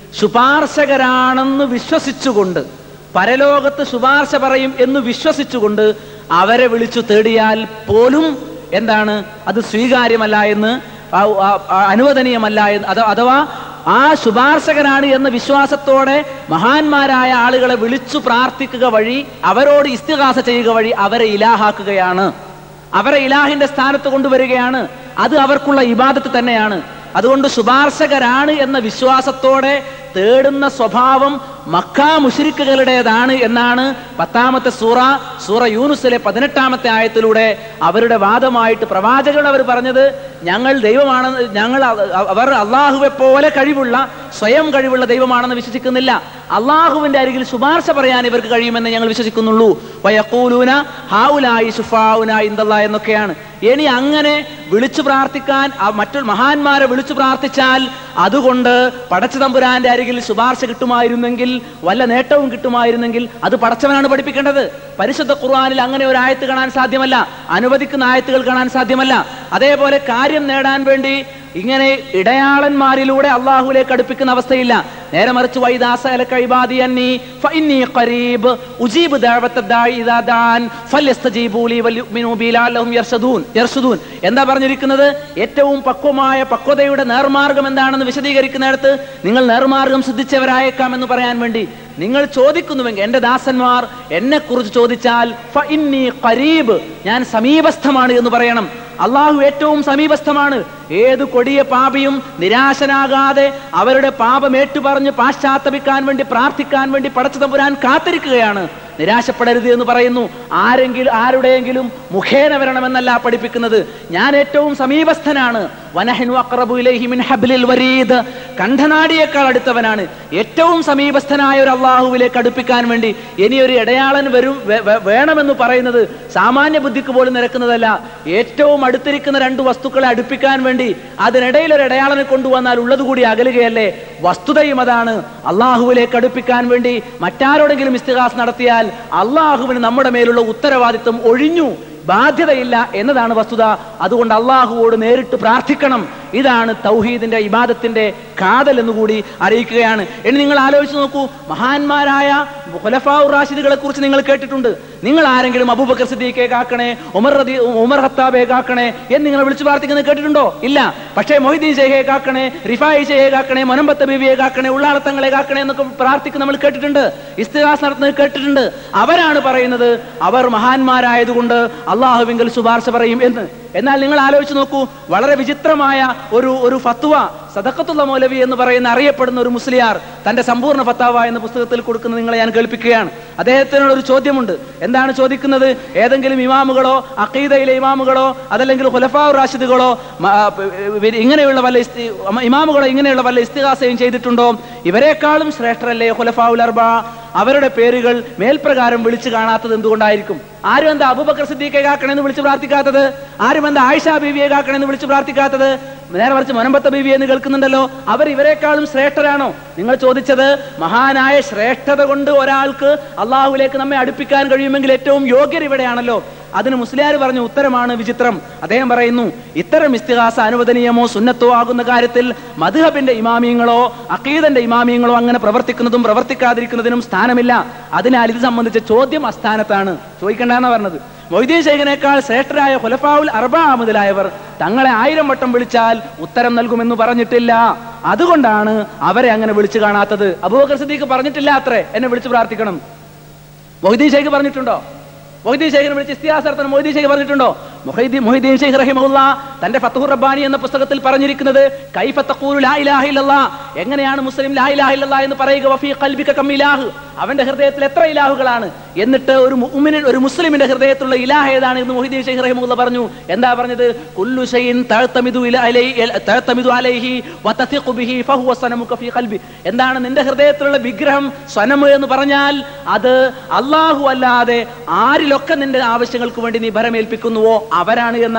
ശുപാർശകരാണെന്ന് വിശ്വസിച്ചുകൊണ്ട് പരലോകത്ത് ശുപാർശ പറയും എന്ന് വിശ്വസിച്ചുകൊണ്ട് അവരെ വിളിച്ചു തേടിയാൽ പോലും എന്താണ് അത് സ്വീകാര്യമല്ല എന്ന് ആ- ആ- ആ അനുവദനീയമല്ല എന്ന് അത് അഥവാ ആ ശുപാർശകനാണ് എന്ന വിശ്വാസത്തോടെ മഹാന്മാരായ ആളുകളെ വിളിച്ചു പ്രാർത്ഥിക്കുക വഴി അവരോട് ഇസ്തിഹാസ ചെയ്യുക വഴി അവരെ ഇലാഹാക്കുകയാണ് അവരെ ഇലാഹിന്റെ സ്ഥാനത്ത് കൊണ്ടുവരികയാണ് അത് അവർക്കുള്ള ഇബാദത്ത് തന്നെയാണ് അതുകൊണ്ട് ശുപാർശകരാണ് എന്ന വിശ്വാസത്തോടെ തേടുന്ന സ്വഭാവം മക്കാ മുഷിരിക്കുകളുടേതാണ് എന്നാണ് പത്താമത്തെ സൂറ സൂറ യൂനുസിലെ പതിനെട്ടാമത്തെ ആയത്തിലൂടെ അവരുടെ വാദമായിട്ട് പ്രവാചകരോട് അവർ പറഞ്ഞത് ഞങ്ങൾ ദൈവമാണെന്ന് ഞങ്ങൾ അ- അവർ അള്ളാഹുവെ പോലെ കഴിവുള്ള സ്വയം കഴിവുള്ള ദൈവമാണെന്ന് വിശ്വസിക്കുന്നില്ല അള്ളാഹുവിന്റെ അരികിൽ ശുപാർശ പറയാൻ ഇവർക്ക് കഴിയുമെന്ന് ഞങ്ങൾ വിശ്വസിക്കുന്നുള്ളൂ വയക്കൂലൂന ഹാവുലായി സുഫാവുന ഇന്ദല്ല എന്നൊക്കെയാണ് ഇനി അങ്ങനെ വിളിച്ചു പ്രാർത്ഥിക്കാൻ ആ മറ്റു മഹാന്മാരെ വിളിച്ചു പ്രാർത്ഥിച്ചാൽ അതുകൊണ്ട് പടച്ചു തമ്പുരാന്റെ അരികിൽ ശുപാർശ കിട്ടുമായിരുന്നെങ്കിൽ വല്ല നേട്ടവും കിട്ടുമായിരുന്നെങ്കിൽ അത് പടച്ചവനാണ് പഠിപ്പിക്കേണ്ടത് പരിശുദ്ധ ഖുർആനിൽ അങ്ങനെ ഒരു ആയത്ത് കാണാൻ സാധ്യമല്ല അനുവദിക്കുന്ന ആയത്തുകൾ കാണാൻ സാധ്യമല്ല അതേപോലെ കാര്യം നേടാൻ വേണ്ടി ഇങ്ങനെ ഇടയാളന്മാരിലൂടെ അള്ളാഹുലേക്ക് അടുപ്പിക്കുന്ന അവസ്ഥയില്ല നേരെ മറിച്ച് വൈദാസ ഇബാദി അന്നി ഫഇന്നി ഖരീബ് ഉജീബ് ദഅവത്ത ദാഇ ഇദാ ദാൻ ഫല്യസ്തജീബൂ ലി വൽയുമിനൂ ബി ലഅല്ലഹും യർഷദൂൻ യർഷദൂൻ എന്താ പറഞ്ഞിരിക്കുന്നത് ഏറ്റവും പക്വമായ പക്വതയുടെ നേർമാർഗം എന്താണെന്ന് വിശദീകരിക്കുന്നിടത്ത് നിങ്ങൾ നേർമാർഗം സിദ്ധിച്ചവരായേക്കാം എന്ന് പറയാൻ വേണ്ടി നിങ്ങൾ ചോദിക്കുന്നുവെങ്കിൽ എന്റെ ദാസന്മാർ എന്നെ കുറിച്ച് ചോദിച്ചാൽ ഫഇന്നി ഖരീബ് ഞാൻ സമീപസ്ഥമാണ് എന്ന് പറയണം അള്ളാഹു ഏറ്റവും സമീപസ്ഥമാണ് ഏത് കൊടിയ പാപിയും നിരാശനാകാതെ അവരുടെ പാപം ഏറ്റുപറഞ്ഞ് പാശ്ചാത്തപിക്കാൻ വേണ്ടി പ്രാർത്ഥിക്കാൻ വേണ്ടി പടച്ചു തമ്പുരാൻ കാത്തിരിക്കുകയാണ് നിരാശപ്പെടരുത് എന്ന് പറയുന്നു ആരെങ്കിലും ആരുടെയെങ്കിലും മുഖേന വരണമെന്നല്ല പഠിപ്പിക്കുന്നത് ഞാൻ ഏറ്റവും സമീപസ്ഥനാണ് വനഹ്നു അഖ്റബു ഇലൈഹി മിൻ ഹബ്ലിൽ വരീദ് കണ്ഠനാടിയേക്കാൾ അടുത്തവനാണ് ഏറ്റവും സമീപസ്ഥനായ ഒരു അള്ളാഹുവിലേക്ക് അടുപ്പിക്കാൻ വേണ്ടി ഇനി ഒരു ഇടയാളൻ വരും വേ- വേ- വേണമെന്ന് പറയുന്നത് സാമാന്യ ബുദ്ധിക്ക് പോലും നിരക്കുന്നതല്ല ഏറ്റവും അടുത്തിരിക്കുന്ന രണ്ട് വസ്തുക്കളെ അടുപ്പിക്കാൻ വേണ്ടി അതിനിടയിൽ ഒരു ഇടയാളനെ കൊണ്ടുവന്നാൽ ഉള്ളതുകൂടി അകലുകയല്ലേ വസ്തുതയും അതാണ് അള്ളാഹുവിലേക്ക് അടുപ്പിക്കാൻ വേണ്ടി മറ്റാരോടെങ്കിലും ഇസ്തിഹാസ് നടത്തിയാൽ അള്ളാഹുവിന് നമ്മുടെ മേലുള്ള ഉത്തരവാദിത്വം ഒഴിഞ്ഞു ബാധ്യതയില്ല എന്നതാണ് വസ്തുത അതുകൊണ്ട് അള്ളാഹുവോട് നേരിട്ട് പ്രാർത്ഥിക്കണം ഇതാണ് തൗഹീദിന്റെ ഇബാദത്തിന്റെ കാതൽ എന്നുകൂടി അറിയിക്കുകയാണ് ഇനി നിങ്ങൾ ആലോചിച്ച് നോക്കൂ മഹാന്മാരായ ഖുലഫാഉർ റാഷിദുകളെ കുറിച്ച് നിങ്ങൾ കേട്ടിട്ടുണ്ട് നിങ്ങൾ ആരെങ്കിലും അബൂബക്കർ സിദ്ദീഖെ കാക്കണേ ഉമർ റതി ഉമർ ഹത്താബെ കാക്കണേ എന്ന് നിങ്ങൾ വിളിച്ചു പ്രാർത്ഥിക്കുന്നത് കേട്ടിട്ടുണ്ടോ ഇല്ല പക്ഷേ മൊഹിദ്ദീൻ ഷെയ്ഖെ കാക്കണേ റിഫായി ഷെയ്ഖെ കാക്കണേ മൊനമ്പത്ത ബീവിയെ കാക്കണേ ഉള്ളാളത്തങ്ങളെ കാക്കണേ എന്നൊക്കെ പ്രാർത്ഥിക്കുന്ന നമ്മൾ കേട്ടിട്ടുണ്ട് ഇസ്തിഹാസ് നടത്തുന്നത് കേട്ടിട്ടുണ്ട് അവരാണ് പറയുന്നത് അവർ മഹാന്മാരായതുകൊണ്ട് അള്ളാഹുവിങ്കൽ ശുപാർശ പറയും എന്ന് എന്നാൽ നിങ്ങൾ ആലോചിച്ച് നോക്കൂ വളരെ വിചിത്രമായ ഒരു ഒരു ഫത്വ സദക്കത്തുള്ള മൗലവി എന്ന് പറയുന്ന അറിയപ്പെടുന്ന ഒരു മുസ്ലിയാർ തന്റെ സമ്പൂർണ്ണ ഫത്താവ എന്ന പുസ്തകത്തിൽ കൊടുക്കുന്നത് നിങ്ങളെ ഞാൻ കേൾപ്പിക്കുകയാണ് അദ്ദേഹത്തിനോട് ഒരു ചോദ്യമുണ്ട് എന്താണ് ചോദിക്കുന്നത് ഏതെങ്കിലും ഇമാമുകളോ അഖീദയിലെ ഇമാമുകളോ അതല്ലെങ്കിൽ ഖുലഫാ റാഷിദുകളോ മ- ആ, പ- ഇവര് ഇങ്ങനെയുള്ള വല്ല ഇസ്തി- ഇമാമുകളോ ഇങ്ങനെയുള്ള വല്ല ഇസ്തിഹാസയും ചെയ്തിട്ടുണ്ടോ ഇവരെക്കാളും ശ്രേഷ്ഠരല്ലേ ഖുലഫാഉൽ അർബ അവരുടെ പേരുകൾ മേൽപ്രകാരം വിളിച്ചു കാണാത്തത് എന്തുകൊണ്ടായിരിക്കും ആരും എന്താ അബൂബക്കർ സിദ്ദീഖെ കാക്കണമെന്ന് വിളിച്ച് പ്രാർത്ഥിക്കാത്തത് ആരും എന്താ ആയിഷ ബീവിയെ കാക്കണമെന്ന് വിളിച്ച് പ്രാർത്ഥിക്കാത്തത് നേരെ മറിച്ച് മൊനമ്പത്ത ബീവി എന്ന് കേൾക്കുന്നുണ്ടല്ലോ അവർ ഇവരെക്കാളും ശ്രേഷ്ഠരാണോ നിങ്ങൾ ചോദിച്ചത് മഹാനായ ശ്രേഷ്ഠത കൊണ്ട് ഒരാൾക്ക് അള്ളാഹുലേക്ക് നമ്മെ അടുപ്പിക്കാൻ കഴിയുമെങ്കിൽ ഏറ്റവും യോഗ്യർ ഇവിടെയാണല്ലോ അതിന് മുസ്ലിയാർ പറഞ്ഞ ഉത്തരമാണ് വിചിത്രം അദ്ദേഹം പറയുന്നു ഇത്തരം ഇസ്തിഹാസ അനുവദനീയമോ സുന്നത്തോ ആകുന്ന കാര്യത്തിൽ മധുഹബിന്റെ ഇമാമിയങ്ങളോ അക്കീദന്റെ ഇമാമിയങ്ങളോ അങ്ങനെ പ്രവർത്തിക്കുന്നതും പ്രവർത്തിക്കാതിരിക്കുന്നതിനും സ്ഥാനമില്ല അതിനാൽ ഇത് സംബന്ധിച്ച ചോദ്യം അസ്ഥാനത്താണ് ചോദിക്കേണ്ടെന്നാണ് പറഞ്ഞത് മൊയ്തീൻ ശേഖനേക്കാൾ ശ്രേഷ്ഠരായ ഹുലഫാവുൽ അർബ മുതലായവർ തങ്ങളെ ആയിരം വട്ടം വിളിച്ചാൽ ഉത്തരം നൽകുമെന്ന് പറഞ്ഞിട്ടില്ല അതുകൊണ്ടാണ് അവരെ അങ്ങനെ വിളിച്ചു കാണാത്തത് അബൂബക്കർ സിദ്ദീഖ് പറഞ്ഞിട്ടില്ല അത്രേ എന്നെ വിളിച്ചു പ്രാർത്ഥിക്കണം മൊയ്തീൻ ഷെയ്ഖ് പറഞ്ഞിട്ടുണ്ടോ മൊയ്തീൻ ഷെയ്ഖിനെ വിളിച്ച് ഇസ്തിഹാസർത്തനം മൊയ്തീൻ ഷെയ്ഖ് പറഞ്ഞിട്ടുണ്ടോ മൊഹീദീൻ മൊഹീദീൻ ഷെയ്ഖ് റഹിമുള്ള തന്റെ ഫത്തുഹുർ റബ്ബാനി എന്ന പുസ്തകത്തിൽ പറഞ്ഞിരിക്കുന്നത് കൈഫ തഖൂലു ലാ ഇലാഹ ഇല്ലല്ലാ എങ്ങനെയാണ് മുസ്ലിം ലാ ഇലാഹ ഇല്ലല്ലാ എന്ന് പറയുക വഫീ ഖൽബിക കം ഇലാഹ് അവന്റെ ഹൃദയത്തിൽ എത്ര ഇലാഹുകളാണ് എന്നിട്ട് ഒരു മുഅ്മിനിൻ ഒരു മുസ്ലിമിന്റെ ഹൃദയത്തിലുള്ള ഇലാഹ് ഏതാണ് എന്ന് മൊഹീദീൻ ഷെയ്ഖ് റഹിമുള്ള പറഞ്ഞു എന്താ പറഞ്ഞത് കുല്ലു ഷൈഇൻ തഅ്തമിദു ഇല അലൈഹി തഅ്തമിദു അലൈഹി വതസിഖു ബിഹി ഫഹുവ സനമുക ഫീ ഖൽബി എന്താണ് നിന്റെ ഹൃദയത്തിലുള്ള വിഗ്രഹം സ്വനമ് എന്ന് പറഞ്ഞാൽ അത് അള്ളാഹു അല്ലാതെ ആരിലൊക്കെ നിന്റെ ആവശ്യങ്ങൾക്ക് വേണ്ടി നീ ഭരമേൽപ്പിക്കുന്നുവോ അവരാണ് എന്നാണ്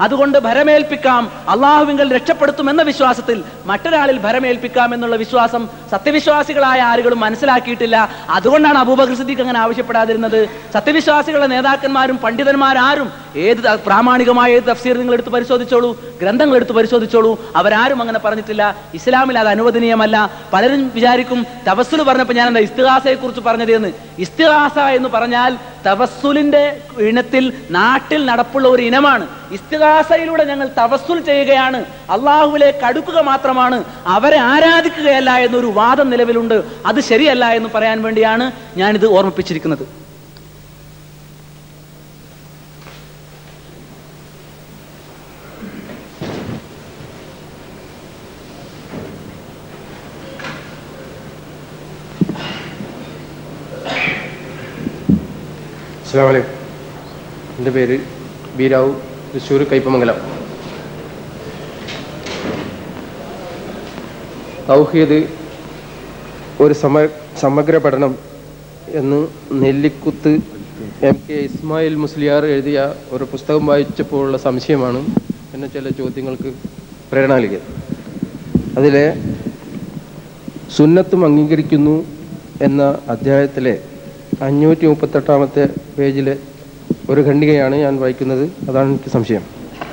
അതുകൊണ്ട് ഭരമേൽപ്പിക്കാം അള്ളാഹുവിങ്കൽ രക്ഷപ്പെടുത്തും എന്ന വിശ്വാസത്തിൽ മറ്റൊരാളിൽ ഭരമേൽപ്പിക്കാം എന്നുള്ള വിശ്വാസം സത്യവിശ്വാസികളായ ആളുകളും മനസ്സിലാക്കിയിട്ടില്ല അതുകൊണ്ടാണ് അബൂബക്കർ സിദ്ദീഖ് അങ്ങനെ ആവശ്യപ്പെടാതിരുന്നത് സത്യവിശ്വാസികളുടെ നേതാക്കന്മാരും പണ്ഡിതന്മാരാരും ഏത് ത- പ്രാമാണികമായ ഏത് തഫ്സീർ നിങ്ങൾ എടുത്ത് പരിശോധിച്ചോളൂ ഗ്രന്ഥങ്ങൾ എടുത്ത് പരിശോധിച്ചോളൂ അവരാരും അങ്ങനെ പറഞ്ഞിട്ടില്ല ഇസ്ലാമിൽ അത് അനുവദനീയമല്ല പലരും വിചാരിക്കും തവസ്സുൽ പറഞ്ഞപ്പോൾ ഞാൻ എന്താ ഇസ്തിഹാസയെ കുറിച്ച് പറഞ്ഞത് എന്ന് ഇസ്തിഹാസ എന്ന് പറഞ്ഞാൽ തവസ്സുലിന്റെ ഇനത്തിൽ നാട്ടിൽ നടപ്പുള്ള ഒരു ഇനമാണ് ഇസ്തിഹാസയിലൂടെ ഞങ്ങൾ തവസ്സുൽ ചെയ്യുകയാണ് അള്ളാഹുവിലേക്ക് അടുക്കുക മാത്രമാണ് അവരെ ആരാധിക്കുകയല്ല എന്നൊരു വാദം നിലവിലുണ്ട് അത് ശരിയല്ല എന്ന് പറയാൻ വേണ്ടിയാണ് ഞാനിത് ഓർമ്മിപ്പിച്ചിരിക്കുന്നത് അസ്സാം വലൈക്കും എൻ്റെ പേര് ബീരാവു തൃശ്ശൂർ കയ്പമംഗലം തൗഹീദ് ഒരു സമ സമഗ്ര പഠനം എന്ന് നെല്ലിക്കുത്ത് എം കെ ഇസ്മായിൽ മുസ്ലിയാർ എഴുതിയ ഒരു പുസ്തകം വായിച്ചപ്പോഴുള്ള സംശയമാണ് എന്നെ ചില ചോദ്യങ്ങൾക്ക് പ്രേരണ നൽകിയത് അതിലെ സുന്നത്തും അംഗീകരിക്കുന്നു എന്ന അധ്യായത്തിലെ അഞ്ഞൂറ്റി മുപ്പത്തെട്ടാമത്തെ പേജിലെ ഒരു ഖണ്ഡികയാണ് ഞാൻ വായിക്കുന്നത് അതാണ് എനിക്ക് സംശയം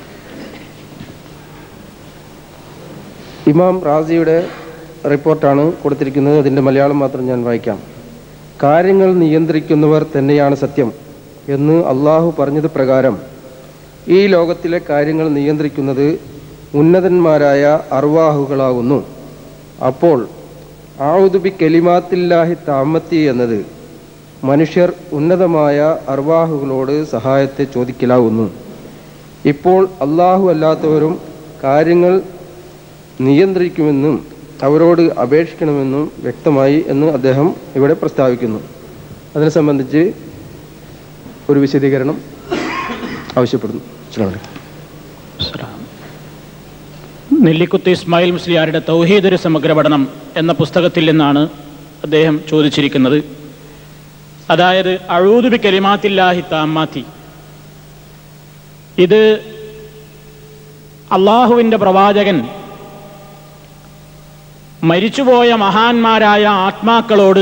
ഇമാം റാസിയുടെ റിപ്പോർട്ടാണ് കൊടുത്തിരിക്കുന്നത് അതിൻ്റെ മലയാളം മാത്രം ഞാൻ വായിക്കാം കാര്യങ്ങൾ നിയന്ത്രിക്കുന്നവർ തന്നെയാണ് സത്യം എന്ന് അള്ളാഹു പറഞ്ഞത് പ്രകാരം ഈ ലോകത്തിലെ കാര്യങ്ങൾ നിയന്ത്രിക്കുന്നത് ഉന്നതന്മാരായ അർവാഹുകളാകുന്നു അപ്പോൾ ആവുതുബി കെലിമാത്തില്ലാഹി താമത്തി എന്നത് മനുഷ്യർ ഉന്നതമായ അർവാഹുകളോട് സഹായത്തെ ചോദിക്കലാവുന്നു ഇപ്പോൾ അള്ളാഹു അല്ലാത്തവരും കാര്യങ്ങൾ നിയന്ത്രിക്കുമെന്നും അവരോട് അപേക്ഷിക്കണമെന്നും വ്യക്തമായി എന്ന് അദ്ദേഹം ഇവിടെ പ്രസ്താവിക്കുന്നു അതിനെ സംബന്ധിച്ച് ഒരു വിശദീകരണം ആവശ്യപ്പെടുന്നു അസ്സലാമു അലൈക്കും. നെല്ലിക്കുത്ത് ഇസ്മായിൽ മുസ്ലിയാരുടെ തൗഹീദ് ഒരു സമഗ്ര പഠനം എന്ന പുസ്തകത്തിൽ നിന്നാണ് അദ്ദേഹം ചോദിച്ചിരിക്കുന്നത് അതായത് അഴൂതുബി കലിമാത്തില്ലാഹി താമാത്തി ഇത് അള്ളാഹുവിൻ്റെ പ്രവാചകൻ മരിച്ചുപോയ മഹാന്മാരായ ആത്മാക്കളോട്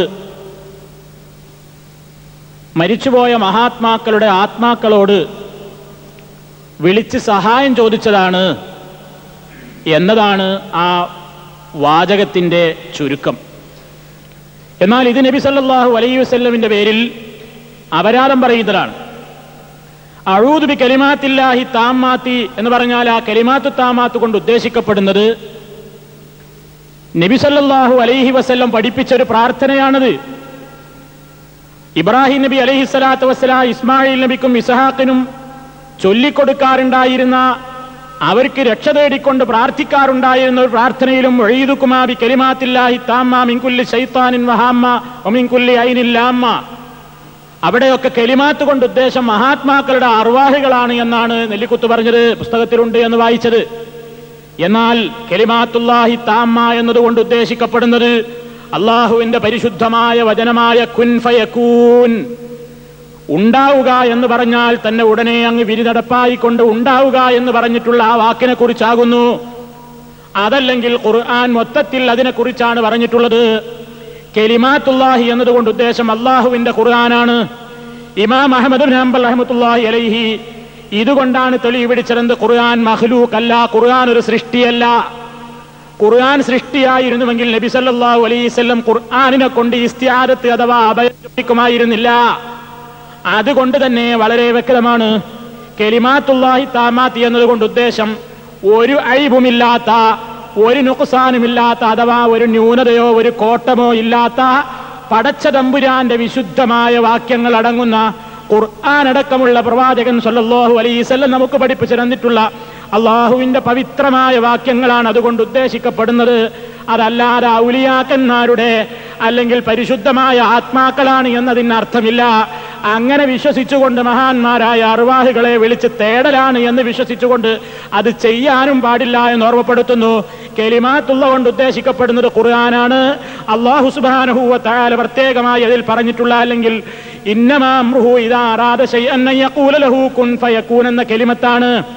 മരിച്ചുപോയ മഹാത്മാക്കളുടെ ആത്മാക്കളോട് വിളിച്ച് സഹായം ചോദിച്ചതാണ് എന്നതാണ് ആ വാചകത്തിൻ്റെ ചുരുക്കം എന്നാൽ ഇത് നബി സല്ലല്ലാഹു അലൈഹി വസല്ലമിന്റെ പേരിൽ അപരാധം പറയുന്നതാണ് അഴൂദ് ബി കലിമാത്തില്ലാഹി താമാത്തി എന്ന് പറഞ്ഞാൽ ആ കലിമാത്തു താമാത്ത് കൊണ്ട് ഉദ്ദേശിക്കപ്പെടുന്നത് നബി സല്ലല്ലാഹു അലൈഹി വസല്ലം പഠിപ്പിച്ച ഒരു പ്രാർത്ഥനയാണത് ഇബ്രാഹിം നബി അലൈഹി സ്വലാത്തു വസ്സലാം ഇസ്മായിൽ നബിക്കും ഇസഹാക്കിനും ചൊല്ലിക്കൊടുക്കാറുണ്ടായിരുന്ന അവർക്ക് രക്ഷ തേടിക്കൊണ്ട് പ്രാർത്ഥിക്കാറുണ്ടായിരുന്ന ഒരു പ്രാർത്ഥനയിലും ഒഴീതുക്കുമാബി കലിമാത്തില്ലാഹി താമ്മ മിൻകുല്ലി ശൈത്താനിൻ വഹാമ്മ ഒമിൻകുല്ലി ഐനില്ലാമ്മ അവിടെയൊക്കെ കെലിമാത്ത് കൊണ്ട് ഉദ്ദേശം മഹാത്മാക്കളുടെ അർവാഹികളാണ് എന്നാണ് നെല്ലിക്കുത്ത് പറഞ്ഞത് പുസ്തകത്തിലുണ്ട് എന്ന് വായിച്ചത് എന്നാൽ കെലിമാത്തുല്ലാഹി താമ്മ എന്നതുകൊണ്ട് ഉദ്ദേശിക്കപ്പെടുന്നത് അള്ളാഹുവിന്റെ പരിശുദ്ധമായ വചനമായ കുൻ ഫയക്കൂൻ ഉണ്ടാവുക എന്ന് പറഞ്ഞാൽ തന്നെ ഉടനെ അങ്ങ് വിരിനടപ്പായിക്കൊണ്ട് ഉണ്ടാവുക എന്ന് പറഞ്ഞിട്ടുള്ള ആ വാക്കിനെ കുറിച്ചാകുന്നു അതല്ലെങ്കിൽ ഖുർആൻ മൊത്തത്തിൽ അതിനെക്കുറിച്ചാണ് പറഞ്ഞിട്ടുള്ളത് കെലിമാത്തുല്ലാഹി എന്നതുകൊണ്ട് ഉദ്ദേശം അള്ളാഹുവിന്റെ ഖുർആനാണ് ഇമാം അഹമ്മദ് ബിൻ ഹംബൽ റഹ്മത്തുല്ലാഹി അലൈഹി ഇതുകൊണ്ടാണ് തെളിവ് പിടിച്ചതെന്ത് ഖുർആൻ മഹ്ലൂക്ക് അല്ല ഖുർആൻ ഒരു സൃഷ്ടിയല്ല ഖുർആൻ സൃഷ്ടിയായിരുന്നുവെങ്കിൽ നബി സല്ലല്ലാഹു അലൈഹി വസല്ലം ഖുർആനിനെ കൊണ്ട് ഇസ്തിയാദത്ത് അഥവാ അഭയം അതുകൊണ്ട് തന്നെ വളരെ വ്യക്തമാണ് കെലിമാത്തുല്ലാഹി താമാത്തി എന്നതുകൊണ്ട് ഉദ്ദേശം ഒരു അഴിവുമില്ലാത്ത ഒരു നുക്സാനുമില്ലാത്ത അഥവാ ഒരു ന്യൂനതയോ ഒരു കോട്ടമോ ഇല്ലാത്ത പടച്ച തമ്പുരാന്റെ വിശുദ്ധമായ വാക്യങ്ങൾ അടങ്ങുന്ന ഖുർആാനടക്കമുള്ള പ്രവാചകൻ സല്ലല്ലാഹു അലൈസല്ലം നമുക്ക് പഠിപ്പിച്ചു തന്നിട്ടുള്ള അള്ളാഹുവിന്റെ പവിത്രമായ വാക്യങ്ങളാണ് അതുകൊണ്ട് ഉദ്ദേശിക്കപ്പെടുന്നത് അതല്ലാതെ ഔലിയാക്കന്മാരുടെ അല്ലെങ്കിൽ പരിശുദ്ധമായ ആത്മാക്കളാണ് എന്നതിന് അർത്ഥമില്ല അങ്ങനെ വിശ്വസിച്ചുകൊണ്ട് മഹാന്മാരായ അർവാഹികളെ വിളിച്ച് തേടലാണ് എന്ന് വിശ്വസിച്ചുകൊണ്ട് അത് ചെയ്യാനും പാടില്ല എന്ന് ഓർമ്മപ്പെടുത്തുന്നു കെലിമാത്തുള്ള കൊണ്ട് ഉദ്ദേശിക്കപ്പെടുന്നത് ഖുർആനാണ് അള്ളാഹു സുബാനഹുവ താല പ്രത്യേകമായി അതിൽ പറഞ്ഞിട്ടുള്ള അല്ലെങ്കിൽ ഇന്നമാഹു ഇതാ യഖൂല ലഹു കുൻ ഫയക്കൂൻ എന്ന കെലിമത്താണ്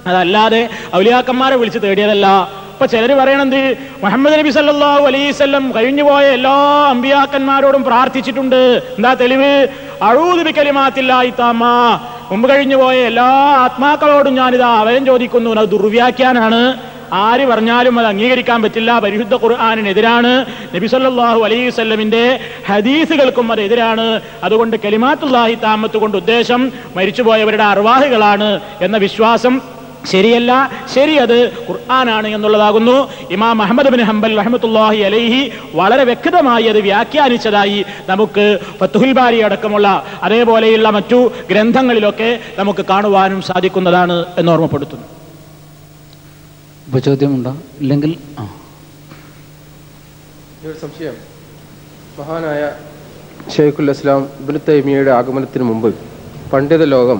അതല്ലാതെ ഔലിയാക്കന്മാരെ വിളിച്ച് തേടിയതല്ല ഇപ്പൊ ചിലർ പറയണത് മുഹമ്മദ് നബി സല്ലല്ലാഹു അലൈവല്ലം കഴിഞ്ഞുപോയ എല്ലാ അമ്പിയാക്കന്മാരോടും പ്രാർത്ഥിച്ചിട്ടുണ്ട് എന്താ തെളിവ് അഴൂത് കലിമാത്തില്ലായി താമ മുമ്പ് കഴിഞ്ഞുപോയ എല്ലാ ആത്മാക്കളോടും ഞാനിതാ അവൻ ചോദിക്കുന്നു അത് ദുർവ്യാഖ്യാനാണ് ആര് പറഞ്ഞാലും അത് അംഗീകരിക്കാൻ പറ്റില്ല പരിശുദ്ധ ഖുർആാനിനെതിരാണ് നബി സല്ലല്ലാഹു അലൈഹി വസല്ലമിന്റെ ഹദീസുകൾക്കും അത് എതിരാണ് അതുകൊണ്ട് കലിമാത്തുല്ലാഹി താമത്ത് കൊണ്ട് ഉദ്ദേശം മരിച്ചുപോയവരുടെ അർവാഹികളാണ് എന്ന വിശ്വാസം ശരിയല്ല ശരി അത് ഖുർആനാണ് എന്നുള്ളതാകുന്നു ഇമാം അഹമ്മദ് ബിൻ ഹംബൽ റഹ്മത്തുല്ലാഹി അലൈഹി വളരെ വ്യക്തമായി അത് വ്യാഖ്യാനിച്ചതായി നമുക്ക് ഫത്തുഹുൽ ബാരി അടക്കമുള്ള അതേപോലെയുള്ള മറ്റു ഗ്രന്ഥങ്ങളിലൊക്കെ നമുക്ക് കാണുവാനും സാധിക്കുന്നതാണ് എന്ന് ഓർമ്മപ്പെടുത്തുന്നു ഉപചോദ്യമുണ്ടോ ഇല്ലെങ്കിൽ ആ ഒരു സംശയം മഹാനായ ഷെയ്ഖുൽ ഇസ്ലാം ഇബ്നു തൈമിയയുടെ ആഗമനത്തിന് മുമ്പ് പണ്ഡിത ലോകം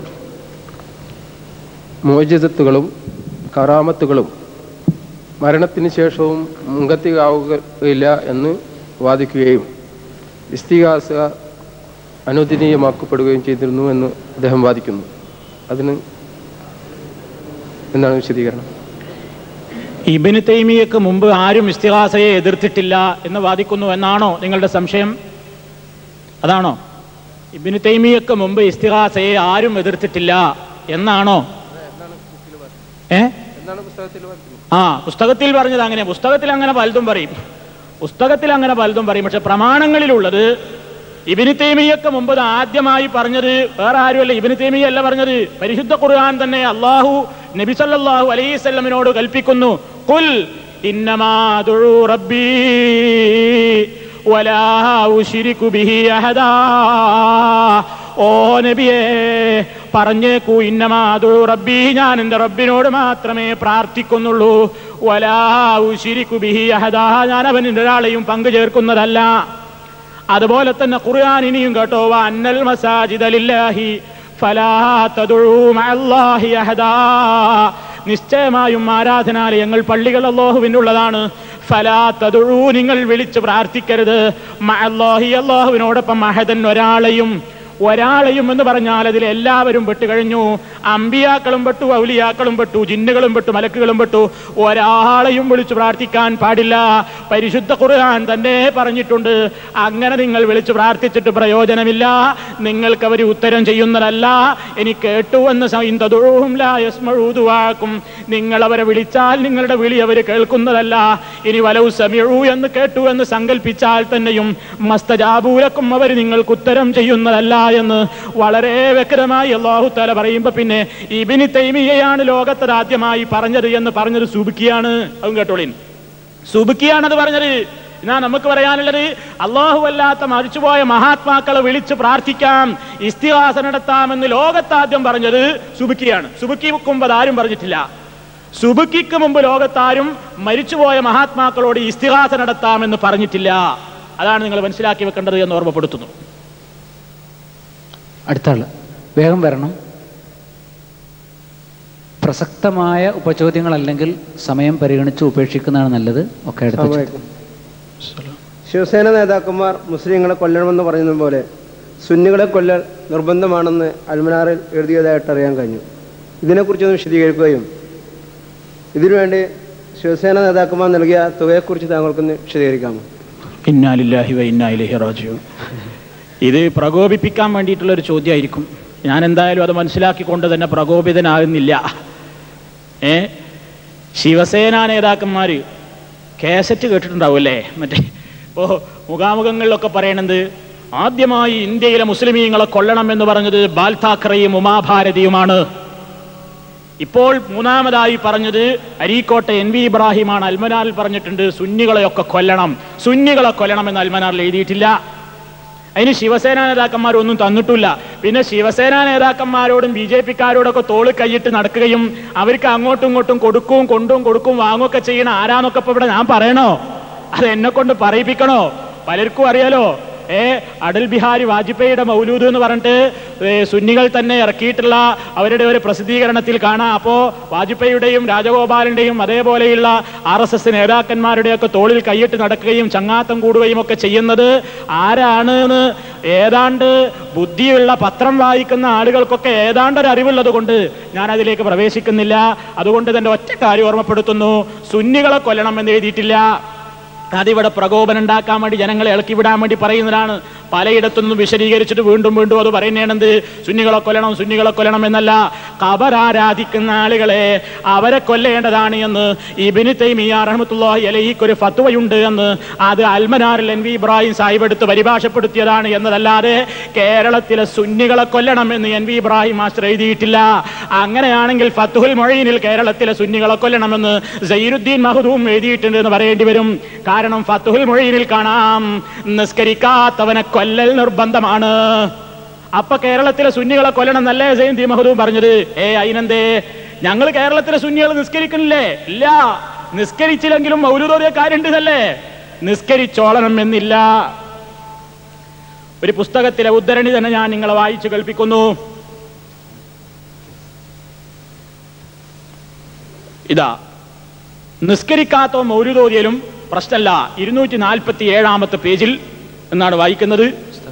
മോചിതത്തുകളും കറാമത്തുകളും മരണത്തിന് ശേഷവും മുങ്കത്തിയാവുകയില്ല എന്ന് വാദിക്കുകയും ഇസ്തിഹാസ അനുദിനീയമാക്കപ്പെടുകയും ചെയ്തിരുന്നു എന്ന് അദ്ദേഹം വാദിക്കുന്നു അതിന് എന്താണ് വിശദീകരണം ഇബിന് തൈമിയക്ക് മുമ്പ് ആരും ഇസ്തിഹാസയെ എതിർത്തിട്ടില്ല എന്ന് വാദിക്കുന്നു എന്നാണോ നിങ്ങളുടെ സംശയം അതാണോ ഇബിന് തൈമിയക്ക് മുമ്പ് ഇസ്തിഹാസയെ ആരും എതിർത്തിട്ടില്ല എന്നാണോ ഏ എന്താണ് പുസ്തകത്തിൽ വാദിക്കുന്നത് ആ പുസ്തകത്തിൽ പറഞ്ഞത് അങ്ങനെ പുസ്തകത്തിൽ അങ്ങനെ പലതും പറയും പുസ്തകത്തിൽ അങ്ങനെ പലതും പറയും പക്ഷെ പ്രമാണങ്ങളിലുള്ളത് ഇബിന് തേമിയൊക്കെ മുമ്പ് ഇത് ആദ്യമായി പറഞ്ഞത് വേറെ ആരുമല്ല ഇബിന് തേമിയ അല്ല പറഞ്ഞത് പരിശുദ്ധ ഖുർആൻ തന്നെ അള്ളാഹു നബി സല്ലല്ലാഹു അലൈഹി സ്വല്ലമിനോട് കൽപ്പിക്കുന്നു കുൽ ഇന്നമാ ദുഉ റബ്ബീ വലാ ഉശ്രികു ബിഹി അഹദാ ഓ നബിയേ പറഞ്ഞേക്കൂ ഇന്നമാതു റബ്ബി ഞാൻ എൻ്റെ റബ്ബിനോട് മാത്രമേ പ്രാർത്ഥിക്കുന്നുള്ളൂ വലാ ഉശ്രികു ബിഹി അഹദാ ഞാൻ അവനിൽ ഒരാളെയും പങ്കു ചേർക്കുന്നതല്ല അതുപോലെ തന്നെ ഖുർആൻ ഇനിയും കേട്ടോ "വ അന്നൽ മസാജിദ ലില്ലാഹി ഫലാ തദ്ഉ മഅല്ലാഹി അഹദാ നിശ്ചയമായും ആരാധനാലയങ്ങൾ പള്ളികൾ അല്ലാഹുവിനുള്ളതാണ് ഫലാ തദ്ഉ നിങ്ങൾ വിളിച്ച് പ്രാർത്ഥിക്കരുത് മഅല്ലാഹി അല്ലാഹുവിനോടൊപ്പം അഹദൻ ഒരാളെയും ഒരാളെയും എന്ന് പറഞ്ഞാൽ അതിൽ എല്ലാവരും പെട്ടു കഴിഞ്ഞു അമ്പിയാക്കളും പെട്ടു ഔലിയാക്കളും പെട്ടു ജിന്നുകളും പെട്ടു മലക്കുകളും പെട്ടു ഒരാളെയും വിളിച്ചു പ്രാർത്ഥിക്കാൻ പാടില്ല പരിശുദ്ധ ഖുർആൻ തന്നെ പറഞ്ഞിട്ടുണ്ട് അങ്ങനെ നിങ്ങൾ വിളിച്ചു പ്രാർത്ഥിച്ചിട്ട് പ്രയോജനമില്ല നിങ്ങൾക്ക് അവർ ഉത്തരം ചെയ്യുന്നതല്ല ഇനി കേട്ടു എന്ന് സൈന്തതുഴും ലായസ്മഴൂതുവാക്കും നിങ്ങൾ അവരെ വിളിച്ചാൽ നിങ്ങളുടെ വിളി അവർ കേൾക്കുന്നതല്ല ഇനി വലവ് സമീഴു എന്ന് കേട്ടു എന്ന് സങ്കല്പിച്ചാൽ തന്നെയും മസ്തജാബൂലക്കും അവർ നിങ്ങൾക്ക് ഉത്തരം ചെയ്യുന്നതല്ല എന്ന് വളരെ വ്യക്തമായി അള്ളാഹു തല പറയുമ്പോ പിന്നെ ഇബിനി തൈമിയയാണ് ലോകത്തിൽ ആദ്യമായി പറഞ്ഞത് എന്ന് പറഞ്ഞത് സുബിക്കിയാണ് അതും കേട്ടോളിൻ സുബിക്കിയാണത് പറഞ്ഞത് എന്നാ നമുക്ക് പറയാനുള്ളത് അള്ളാഹു അല്ലാത്ത മരിച്ചുപോയ മഹാത്മാക്കളെ വിളിച്ച് പ്രാർത്ഥിക്കാം ഇസ്തിഹാസ നടത്താമെന്ന് ലോകത്താദ്യം പറഞ്ഞത് സുബിക്കിയാണ് സുബിക്കി മുമ്പ് ആരും പറഞ്ഞിട്ടില്ല സുബുക്കിക്ക് മുമ്പ് ലോകത്താരും മരിച്ചുപോയ മഹാത്മാക്കളോട് ഇസ്തിഹാസ നടത്താമെന്ന് പറഞ്ഞിട്ടില്ല അതാണ് നിങ്ങൾ മനസ്സിലാക്കി വെക്കേണ്ടത് എന്ന് ഓർമ്മപ്പെടുത്തുന്നു അടുത്ത ആള് വേഗം വരണം പ്രസക്തമായ ഉപചോദ്യങ്ങളല്ലെങ്കിൽ സമയം പരിഗണിച്ച് ഉപേക്ഷിക്കുന്നതാണ് നല്ലത് ഒക്കെ എടുത്ത് വെച്ചിട്ട്. ശിവസേന നേതാക്കന്മാർ മുസ്ലിങ്ങളെ കൊല്ലണമെന്ന് പറഞ്ഞതുപോലെ സുന്നികളെ കൊല്ലൽ നിർബന്ധമാണെന്ന് അൽമനാറിൽ എഴുതിയതായിട്ട് അറിയാൻ കഴിഞ്ഞു ഇതിനെക്കുറിച്ചൊന്ന് വിശദീകരിക്കുകയും ഇതിനുവേണ്ടി ശിവസേന നേതാക്കന്മാർ നൽകിയ തുകയെക്കുറിച്ച് താങ്കൾക്കൊന്ന് വിശദീകരിക്കാമോ ഇന്നാലില്ലാഹി വ ഇന്നാ ഇലൈഹി റാജിഊൻ ഇത് പ്രകോപിപ്പിക്കാൻ വേണ്ടിയിട്ടുള്ള ഒരു ചോദ്യമായിരിക്കും ഞാൻ എന്തായാലും അത് മനസ്സിലാക്കിക്കൊണ്ട് തന്നെ പ്രകോപിതനാകുന്നില്ല ഏ ശിവസേന നേതാക്കന്മാര് കാസറ്റ് കേട്ടിട്ടുണ്ടാവും അല്ലേ മറ്റേ ഇപ്പോ മുഖാമുഖങ്ങളിലൊക്കെ പറയണത് ആദ്യമായി ഇന്ത്യയിലെ മുസ്ലിമീങ്ങളെ കൊല്ലണം എന്ന് പറഞ്ഞത് ബാൽ താക്കറെയും ഉമാഭാരതിയുമാണ് ഇപ്പോൾ മൂന്നാമതായി പറഞ്ഞത് അരീക്കോട്ടെ എൻ വി ഇബ്രാഹിമാണ് അൽമനാറിൽ പറഞ്ഞിട്ടുണ്ട് സുന്നികളെയൊക്കെ കൊല്ലണം സുന്നികളെ കൊല്ലണം എന്ന് അൽമനാറിൽ എഴുതിയിട്ടില്ല അതിന് ശിവസേന നേതാക്കന്മാരൊന്നും തന്നിട്ടില്ല പിന്നെ ശിവസേന നേതാക്കന്മാരോടും ബി ജെ പിക്കാരോടൊക്കെ തോള് കൈയിട്ട് നടക്കുകയും അവർക്ക് അങ്ങോട്ടും ഇങ്ങോട്ടും കൊടുക്കും കൊണ്ടും കൊടുക്കും വാങ്ങുകയൊക്കെ ചെയ്യണ ആരാന്നൊക്കെ ഇപ്പൊ ഇവിടെ ഞാൻ പറയണോ അത് എന്നെ കൊണ്ട് പറയിപ്പിക്കണോ പലർക്കും അറിയാലോ ഏ അടൽ ബിഹാരി വാജ്പേയിയുടെ മൗലൂദ് എന്ന് പറഞ്ഞിട്ട് ഏ, സുന്നികൾ തന്നെ ഇറക്കിയിട്ടുള്ള അവരുടെ ഒരു പ്രസിദ്ധീകരണത്തിൽ കാണാം അപ്പോ വാജ്പേയിയുടെയും രാജഗോപാലിന്റെയും അതേപോലെയുള്ള ആർ എസ് എസ് നേതാക്കന്മാരുടെയൊക്കെ തോളിൽ കൈയിട്ട് നടക്കുകയും ചങ്ങാത്തം കൂടുകയും ഒക്കെ ചെയ്യുന്നത് ആരാണ് എന്ന് ഏതാണ്ട് ബുദ്ധിയുള്ള പത്രം വായിക്കുന്ന ആളുകൾക്കൊക്കെ ഏതാണ്ട് ഒരു അറിവുള്ളത് കൊണ്ട് ഞാൻ അതിലേക്ക് പ്രവേശിക്കുന്നില്ല അതുകൊണ്ട് തന്നെ ഒറ്റ കാര്യം ഓർമ്മപ്പെടുത്തുന്നു സുന്നികളെ കൊല്ലണം എന്ന് എഴുതിയിട്ടില്ല അതിവിടെ പ്രകോപനം ഉണ്ടാക്കാൻ വേണ്ടി ജനങ്ങളെ ഇളക്കി വിടാൻ വേണ്ടി പറയുന്നതാണ് പലയിടത്തുനിന്നും വിശദീകരിച്ചിട്ട് വീണ്ടും വീണ്ടും അത് പറയുന്നതാണെന്ത് സുന്നികളെ കൊല്ലണം സുന്നികളെ കൊല്ലണം എന്നല്ല കബർ ആരാധിക്കുന്ന ആളുകളെ അവരെ കൊല്ലേണ്ടതാണ് എന്ന് ഇബിന് തൈമിയ റഹ്മത്തുള്ളാഹി അലൈഹിക്ക് ഒരു ഫത്വയുണ്ട് എന്ന് അത് അൽമനാറിൽ എൻ വി ഇബ്രാഹിം സാഹിബ് എടുത്ത് പരിഭാഷപ്പെടുത്തിയതാണ് എന്നതല്ലാതെ കേരളത്തിലെ സുന്നികളെ കൊല്ലണം എന്ന് എൻ വി ഇബ്രാഹിം മാസ്റ്റർ എഴുതിയിട്ടില്ല അങ്ങനെയാണെങ്കിൽ ഫത്തുഹുൽ മൊഴീനിൽ കേരളത്തിലെ സുന്നികളെ കൊല്ലണമെന്ന് സൈനുദ്ദീൻ മഹദൂം എഴുതിയിട്ടുണ്ട് എന്ന് പറയേണ്ടി വരും കാരണം ഫത്തുഹുൽ മൊഴീനിൽ കാണാം നിസ്കരിക്കാത്തവനെ കൊല്ലൽ നിർബന്ധമാണ് അപ്പൊ കേരളത്തിലെ സുന്നികളെ കൊല്ലണം എന്നല്ലേ സൈനുദ്ദീൻ മഹദൂം പറഞ്ഞത് ഏ അതിനെന്തേ ഞങ്ങൾ കേരളത്തിലെ സുന്നികൾ നിസ്കരിക്കണില്ലേ ഇല്ല നിസ്കരിച്ചില്ലെങ്കിലും മൗലൂദോദിയ കാര്യമുണ്ടല്ലേ നിസ്കരിച്ചോളണം എന്നില്ല ഒരു പുസ്തകത്തിലെ ഉദ്ധരണി തന്നെ ഞാൻ നിങ്ങളെ വായിച്ചു കേൾപ്പിക്കുന്നു ഇതാ നിസ്കരിക്കാത്ത മൗരുതോതിയലും പ്രശ്നമല്ല ഇരുന്നൂറ്റി നാൽപ്പത്തി ഏഴാമത്തെ പേജിൽ എന്നാണ് വായിക്കുന്നത്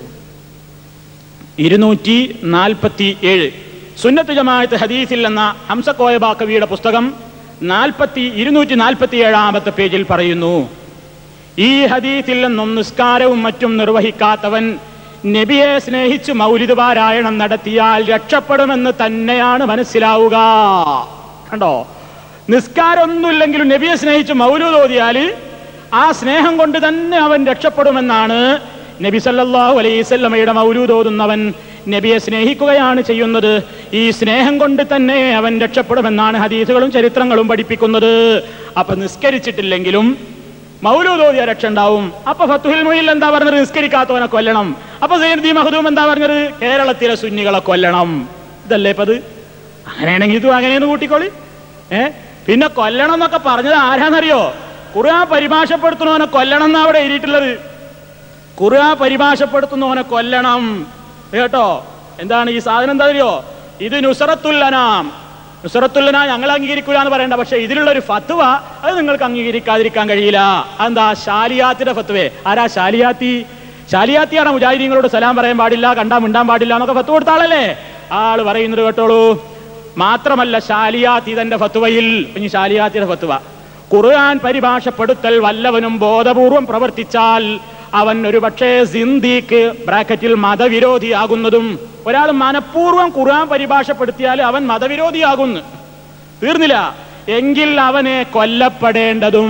ഇരുന്നൂറ്റി നാൽപ്പത്തി ഏഴ് സുന്നത്ത് ജമാഅത്ത് ഹദീസിൽ എന്ന ഹംസക്കോയ ബാക്കവിയുടെ പുസ്തകം നാൽപ്പത്തി ഇരുന്നൂറ്റി നാൽപ്പത്തി ഏഴാമത്തെ പേജിൽ പറയുന്നു ഈ ഹദീസിൽ നിന്നും നിസ്കാരവും മറ്റും നിർവഹിക്കാത്തവൻ നബിയെ സ്നേഹിച്ച് മൗലിദ് പാരായണം നടത്തിയാൽ രക്ഷപ്പെടുമെന്ന് തന്നെയാണ് മനസ്സിലാവുക കണ്ടോ നിസ്കാരമൊന്നുമില്ലെങ്കിലും നബിയെ സ്നേഹിച്ച് മൗലൂദ് ഓതിയാൽ ആ സ്നേഹം കൊണ്ട് തന്നെ അവൻ രക്ഷപ്പെടുമെന്നാണ് നബി സല്ലല്ലാഹു അലൈസല്ലമയുടെ മൗലൂദ് ഓതുന്നവൻ നബിയെ സ്നേഹിക്കുകയാണ് ചെയ്യുന്നത് ഈ സ്നേഹം കൊണ്ട് തന്നെ അവൻ രക്ഷപ്പെടുമെന്നാണ് ഹദീസുകളും ചരിത്രങ്ങളും പഠിപ്പിക്കുന്നത് അപ്പൊ നിസ്കരിച്ചിട്ടില്ലെങ്കിലും മൗലൂദോദിയ രക്ഷ ഉണ്ടാവും അപ്പൊ ഫത്തുഹിൽ മൊയിൽ എന്താ പറഞ്ഞത് നിസ്കരിക്കാത്തവനെ കൊല്ലണം അപ്പൊ സൈനദി മഹദൂം എന്താ പറഞ്ഞത് കേരളത്തിലെ സുന്നികളെ കൊല്ലണം ഇതല്ലേ ഇപ്പൊ അത് അങ്ങനെയാണെങ്കിൽ ഇതും അങ്ങനെയെന്ന് കൂട്ടിക്കോളി ഏ പിന്നെ കൊല്ലണം എന്നൊക്കെ പറഞ്ഞത് ആരാന്നറിയോ ഖുർആൻ പരിഭാഷപ്പെടുത്തുന്നവനെ കൊല്ലണം എന്നാ അവിടെ എഴുതിയിട്ടുള്ളത് ഖുർആൻ പരിഭാഷപ്പെടുത്തുന്നവനെ കൊല്ലണം കേട്ടോ എന്താണ് ഈ സാധനം എന്താ അറിയോ ഇത് നുസറത്തുല്ലനാം നുസറത്തുല്ലന ഞങ്ങൾ അംഗീകരിക്കുക എന്ന് പറയണ്ട പക്ഷെ ഇതിലുള്ള ഒരു ഫത്വ അത് നിങ്ങൾക്ക് അംഗീകരിക്കാതിരിക്കാൻ കഴിയില്ല അതെന്താ ഷാലിയാത്തിന്റെ ഫത്വേ ആരാ ഷാലിയാത്തി ഷാലിയാത്തിയാണ് മുജാഹിദീങ്ങളോട് സലാം പറയാൻ പാടില്ല കണ്ടാ മിണ്ടാൻ പാടില്ല എന്നൊക്കെ ഫത്വ കൊടുത്ത ആളല്ലേ ആള് പറയുന്നത് കേട്ടോളൂ മാത്രമല്ല ഷാലിയാത്തി തന്റെ ഫത്വയിൽ ഇനി ഷാലിയാത്തിയുടെ ഫത്വ ഖുർആൻ പരിഭാഷപ്പെടുത്തൽ വല്ലവനും ബോധപൂർവം പ്രവർത്തിച്ചാൽ അവൻ ഒരു പക്ഷേ സിന്ദീക്ക് ബ്രാക്കറ്റിൽ മതവിരോധിയാകുന്നതും ഒരാൾ മനഃപൂർവ്വം ഖുർആൻ പരിഭാഷപ്പെടുത്തിയാൽ അവൻ മതവിരോധിയാകുന്നു തീർന്നില്ല എങ്കിൽ അവനെ കൊല്ലപ്പെടേണ്ടതും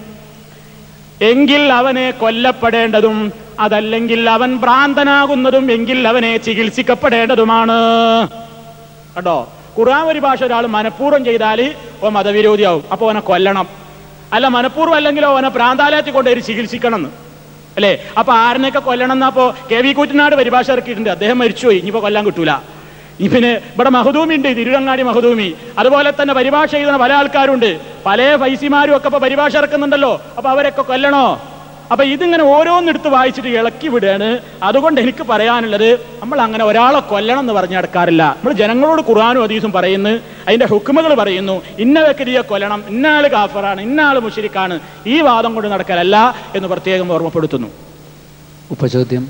എങ്കിൽ അവനെ കൊല്ലപ്പെടേണ്ടതും അതല്ലെങ്കിൽ അവൻ ഭ്രാന്തനാകുന്നതും എങ്കിൽ അവനെ ചികിത്സിക്കപ്പെടേണ്ടതുമാണ് കേട്ടോ ഖുർആൻ പരിഭാഷ ഒരാൾ മനഃപൂർവ്വം ചെയ്താൽ ഓ മതവിരോധിയാവും അപ്പൊ അവനെ കൊല്ലണം അല്ല മനഃപൂർവ്വം അല്ലെങ്കിലോ അവനെ പ്രാന്താലയത്തിൽ കൊണ്ടുപോയി ചികിത്സിക്കണം എന്ന് അല്ലേ അപ്പൊ ആരിനെയൊക്കെ കൊല്ലണം എന്നപ്പോ കെ വി കൂറ്റനാട് പരിഭാഷ ഇറക്കിയിട്ടുണ്ട് അദ്ദേഹം മരിച്ചുപോയി ഇനിയിപ്പോ കൊല്ലാൻ കിട്ടൂല ഈ പിന്നെ ഇവിടെ മഹദൂമി ഉണ്ട് തിരുരങ്ങാടി മഹദൂമി അതുപോലെ തന്നെ പരിഭാഷ എഴുതുന്ന പല ആൾക്കാരുണ്ട് പല ഫൈസിമാരും ഒക്കെ ഇപ്പൊ പരിഭാഷ ഇറക്കുന്നുണ്ടല്ലോ അപ്പൊ അവരൊക്കെ കൊല്ലണോ അപ്പൊ ഇതിങ്ങനെ ഓരോന്നെടുത്ത് വായിച്ചിട്ട് ഇളക്കി വിടുകയാണ് അതുകൊണ്ട് എനിക്ക് പറയാനുള്ളത് നമ്മൾ അങ്ങനെ ഒരാളെ കൊല്ലണം എന്ന് പറഞ്ഞു നടക്കാറില്ല നമ്മൾ ജനങ്ങളോട് ഖുർആാനും ഹദീസും പറയുന്നു അതിന്റെ ഹുക്കുമകൾ പറയുന്നു ഇന്ന വ്യക്തിയെ കൊല്ലണം ഇന്ന ആള് കാഫറാണ് ഇന്ന ആള് മുഷിരിക്കാണ് ഈ വാദം കൊണ്ട് നടക്കലല്ല എന്ന് പ്രത്യേകം ഓർമ്മപ്പെടുത്തുന്നു ഉപചോദ്യം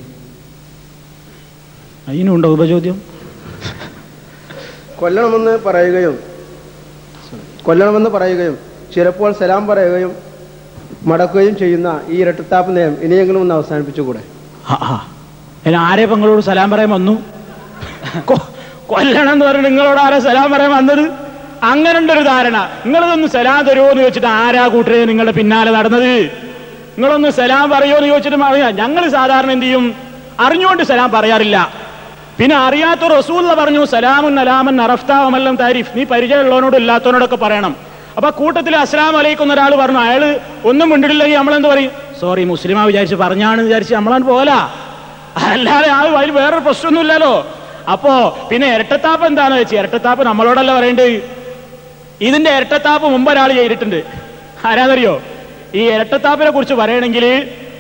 അതിനുണ്ടോ ഉപചോദ്യം കൊല്ലണമെന്ന് പറയുകയും കൊല്ലണമെന്ന് പറയുകയും ചിലപ്പോൾ സലാം പറയുകയും മടക്കുകയും ചെയ്യുന്ന ഈ ഇരട്ടത്താപ്പ് നയം ഇനിയെങ്കിലും ഒന്ന് അവസാനിപ്പിച്ചുകൂടെ ആ, ആ. അതിന് ആരെ പെങ്ങളോട് സലാം പറയാൻ വന്നു കൊ- കൊല്ലണം എന്ന് പറഞ്ഞിട്ട് നിങ്ങളോട് ആരാ സലാം പറയാൻ വന്നത് അങ്ങനെ ഉണ്ടൊരു ധാരണ നിങ്ങളിതൊന്ന് സലാം തരുമോ എന്ന് ചോദിച്ചിട്ട് ആരാ കൂട്ടരെ നിങ്ങളുടെ പിന്നാലെ നടന്നത് നിങ്ങളൊന്ന് സലാം പറയുമോ എന്ന് ചോദിച്ചിട്ട് പറയാ ഞങ്ങൾ സാധാരണ എന്ത് ചെയ്യും അറിഞ്ഞുകൊണ്ട് സലാം പറയാറില്ല പിന്നെ അറിയാത്ത റസൂല്ല പറഞ്ഞു സലാമുൻ അലാമൻ അറഫ്താവമെല്ലാം താരിഫ് നീ പരിചയമുള്ളവനോട് ഇല്ലാത്തവനോടൊക്കെ പറയണം അപ്പൊ കൂട്ടത്തിൽ അസ്ലാം അലൈക്കും എന്ന് ഒരാൾ പറഞ്ഞു അയാള് ഒന്നും മിണ്ടിട്ടില്ലെങ്കിൽ നമ്മളെന്ത് പറയും സോറി മുസ്ലിമാ വിചാരിച്ച് പറഞ്ഞാണെന്ന് വിചാരിച്ച് നമ്മളാണ് പോലാ അല്ലാതെ ആ അതിൽ വേറൊരു പ്രശ്നമൊന്നുമില്ലല്ലോ അപ്പോ പിന്നെ ഇരട്ടത്താപ്പ് എന്താന്ന് വെച്ചാൽ ഇരട്ടത്താപ്പ് നമ്മളോടല്ല പറയേണ്ടത് ഇതിന്റെ ഇരട്ടത്താപ്പ് മുമ്പ് ഒരാൾ ചെയ്തിട്ടുണ്ട് ആരാന്നറിയോ ഈ ഇരട്ടത്താപ്പിനെ കുറിച്ച് പറയണമെങ്കിൽ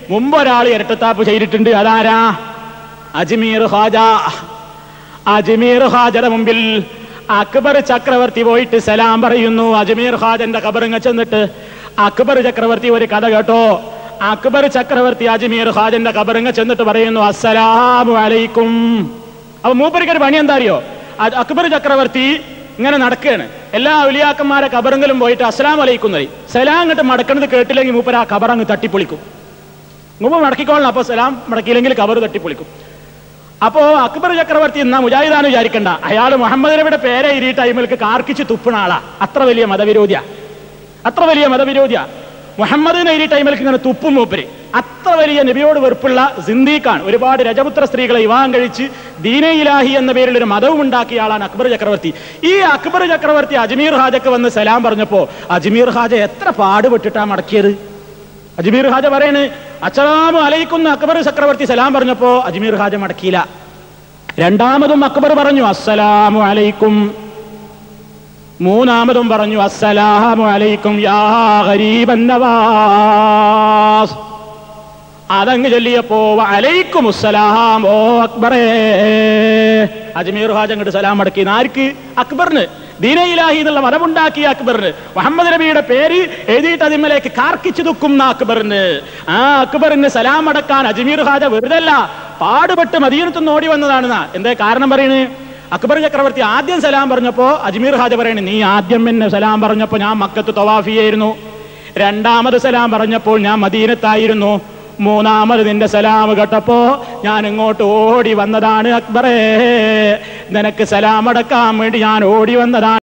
മുമ്പ് ഒരാൾ ഇരട്ടത്താപ്പ് ചെയ്തിട്ടുണ്ട് അതാരാ അജ്മീർ ഹാജ അജ്മീർ ഹാജയുടെ മുമ്പിൽ അക്ബർ ചക്രവർത്തി പോയിട്ട് സലാം പറയുന്നു അജ്മീർ ഹാജന്റെ കബറിങ്ങ ചെന്നിട്ട് അക്ബർ ചക്രവർത്തി ഒരു കഥ കേട്ടോ അക്ബർ ചക്രവർത്തി അജ്മീർ ഹാജന്റെ കബറിങ്ങ ചെന്നിട്ട് പറയുന്നു അസ്സലാമു അലൈക്കും അപ്പൊ മൂപ്പരിക്ക് ഒരു പണി എന്താ അറിയോ അത് അക്ബർ ചക്രവർത്തി ഇങ്ങനെ നടക്കുകയാണ് എല്ലാ ഉലിയാക്കന്മാരെ കബറെങ്കിലും പോയിട്ട് അസ്സലാം അലൈക്കും എന്ന് പറയും സലാം അങ്ങോട്ട് മടക്കണത് കേട്ടില്ലെങ്കിൽ മൂപ്പര് ആ കബർ അങ്ങ് തട്ടിപ്പൊളിക്കും മുമ്പ് മടക്കിക്കോളണം അപ്പൊ സലാം മടക്കിയില്ലെങ്കിൽ കബർ തട്ടിപ്പൊളിക്കും അപ്പോ അക്ബർ ചക്രവർത്തി എന്നാ മുജാഹിദാന്ന് വിചാരിക്കണ്ട അയാൾ മുഹമ്മദ് നബിയുടെ പേരെ ഈ ടൈമിലേക്ക് കാർക്കിച്ച് തുപ്പണ ആളാ അത്ര വലിയ മതവിരോധിയാ അത്ര വലിയ മതവിരോധിയാ മുഹമ്മദിനെ ഈ ടൈമിലേക്ക് ഇങ്ങനെ തുപ്പും മൂപ്പര് അത്ര വലിയ നബിയോട് വെറുപ്പുള്ള സിന്ദീഖാണ് ഒരുപാട് രജപുത്ര സ്ത്രീകളെ വിവാഹം കഴിച്ച് ദീനെ ഇലാഹി എന്ന പേരിൽ ഒരു മതവും ഉണ്ടാക്കിയ ആളാണ് അക്ബർ ചക്രവർത്തി ഈ അക്ബർ ചക്രവർത്തി അജ്മീർ ഹാജക്ക് വന്ന് സലാം പറഞ്ഞപ്പോ അജ്മീർ ഹാജ എത്ര പാടുപെട്ടിട്ടാ മടക്കിയത് അജ്മീർ ഹാജ പറയണ് അച്ചലാമു അലൈക്കുന്ന അക്ബർ ചക്രവർത്തി സലാം പറഞ്ഞപ്പോ അജ്മീർ ഹാജ മടക്കിയില്ല രണ്ടാമതും അക്ബർ പറഞ്ഞു അസ്സലാമു അലൈക്കും മൂന്നാമതും പറഞ്ഞു അസ്സലാമു അലൈക്കും യാ ഗരീബൻ നവാസ് അതങ്ങ് ചൊല്ലിയപ്പോ അലൈക്കും അസ്സലാം ഓ അക്ബറേ അജ്മീർ ഹാജ അങ്ങോട്ട് സലാം മടക്കി ആർക്ക് അക്ബറിന് ദീനയിലാഹി എന്നുള്ള മതമുണ്ടാക്കിയ അക്ബറിന് മുഹമ്മദ് നബിയുടെ പേര് എഴുതിയിട്ട് അതിന്മേലേക്ക് കാർക്കിച്ചു തുക്കുന്ന അക്ബറിന് ആ അക്ബറിന് സലാം അടക്കാൻ അജ്മീർ ഹാജ വെറുതല്ല പാടുപെട്ട് മദീനത്തുനിന്ന് ഓടി വന്നതാണെന്നാ എന്താ കാരണം പറയുന്നത് അക്ബർ ചക്രവർത്തി ആദ്യം സലാം പറഞ്ഞപ്പോ അജ്മീർ ഹാജ പറയണേ നീ ആദ്യം എന്നെ സലാം പറഞ്ഞപ്പോ ഞാൻ മക്കത്ത് തവാഫിയായിരുന്നു രണ്ടാമത് സലാം പറഞ്ഞപ്പോൾ ഞാൻ മദീനത്തായിരുന്നു മൂന്നാമത് നിന്റെ സലാം കേട്ടപ്പോ ഞാൻ ഇങ്ങോട്ട് ഓടി വന്നതാണ് അക്ബറേ നിനക്ക് സലാം അടക്കാൻ വേണ്ടി ഞാൻ ഓടി വന്നതാണ്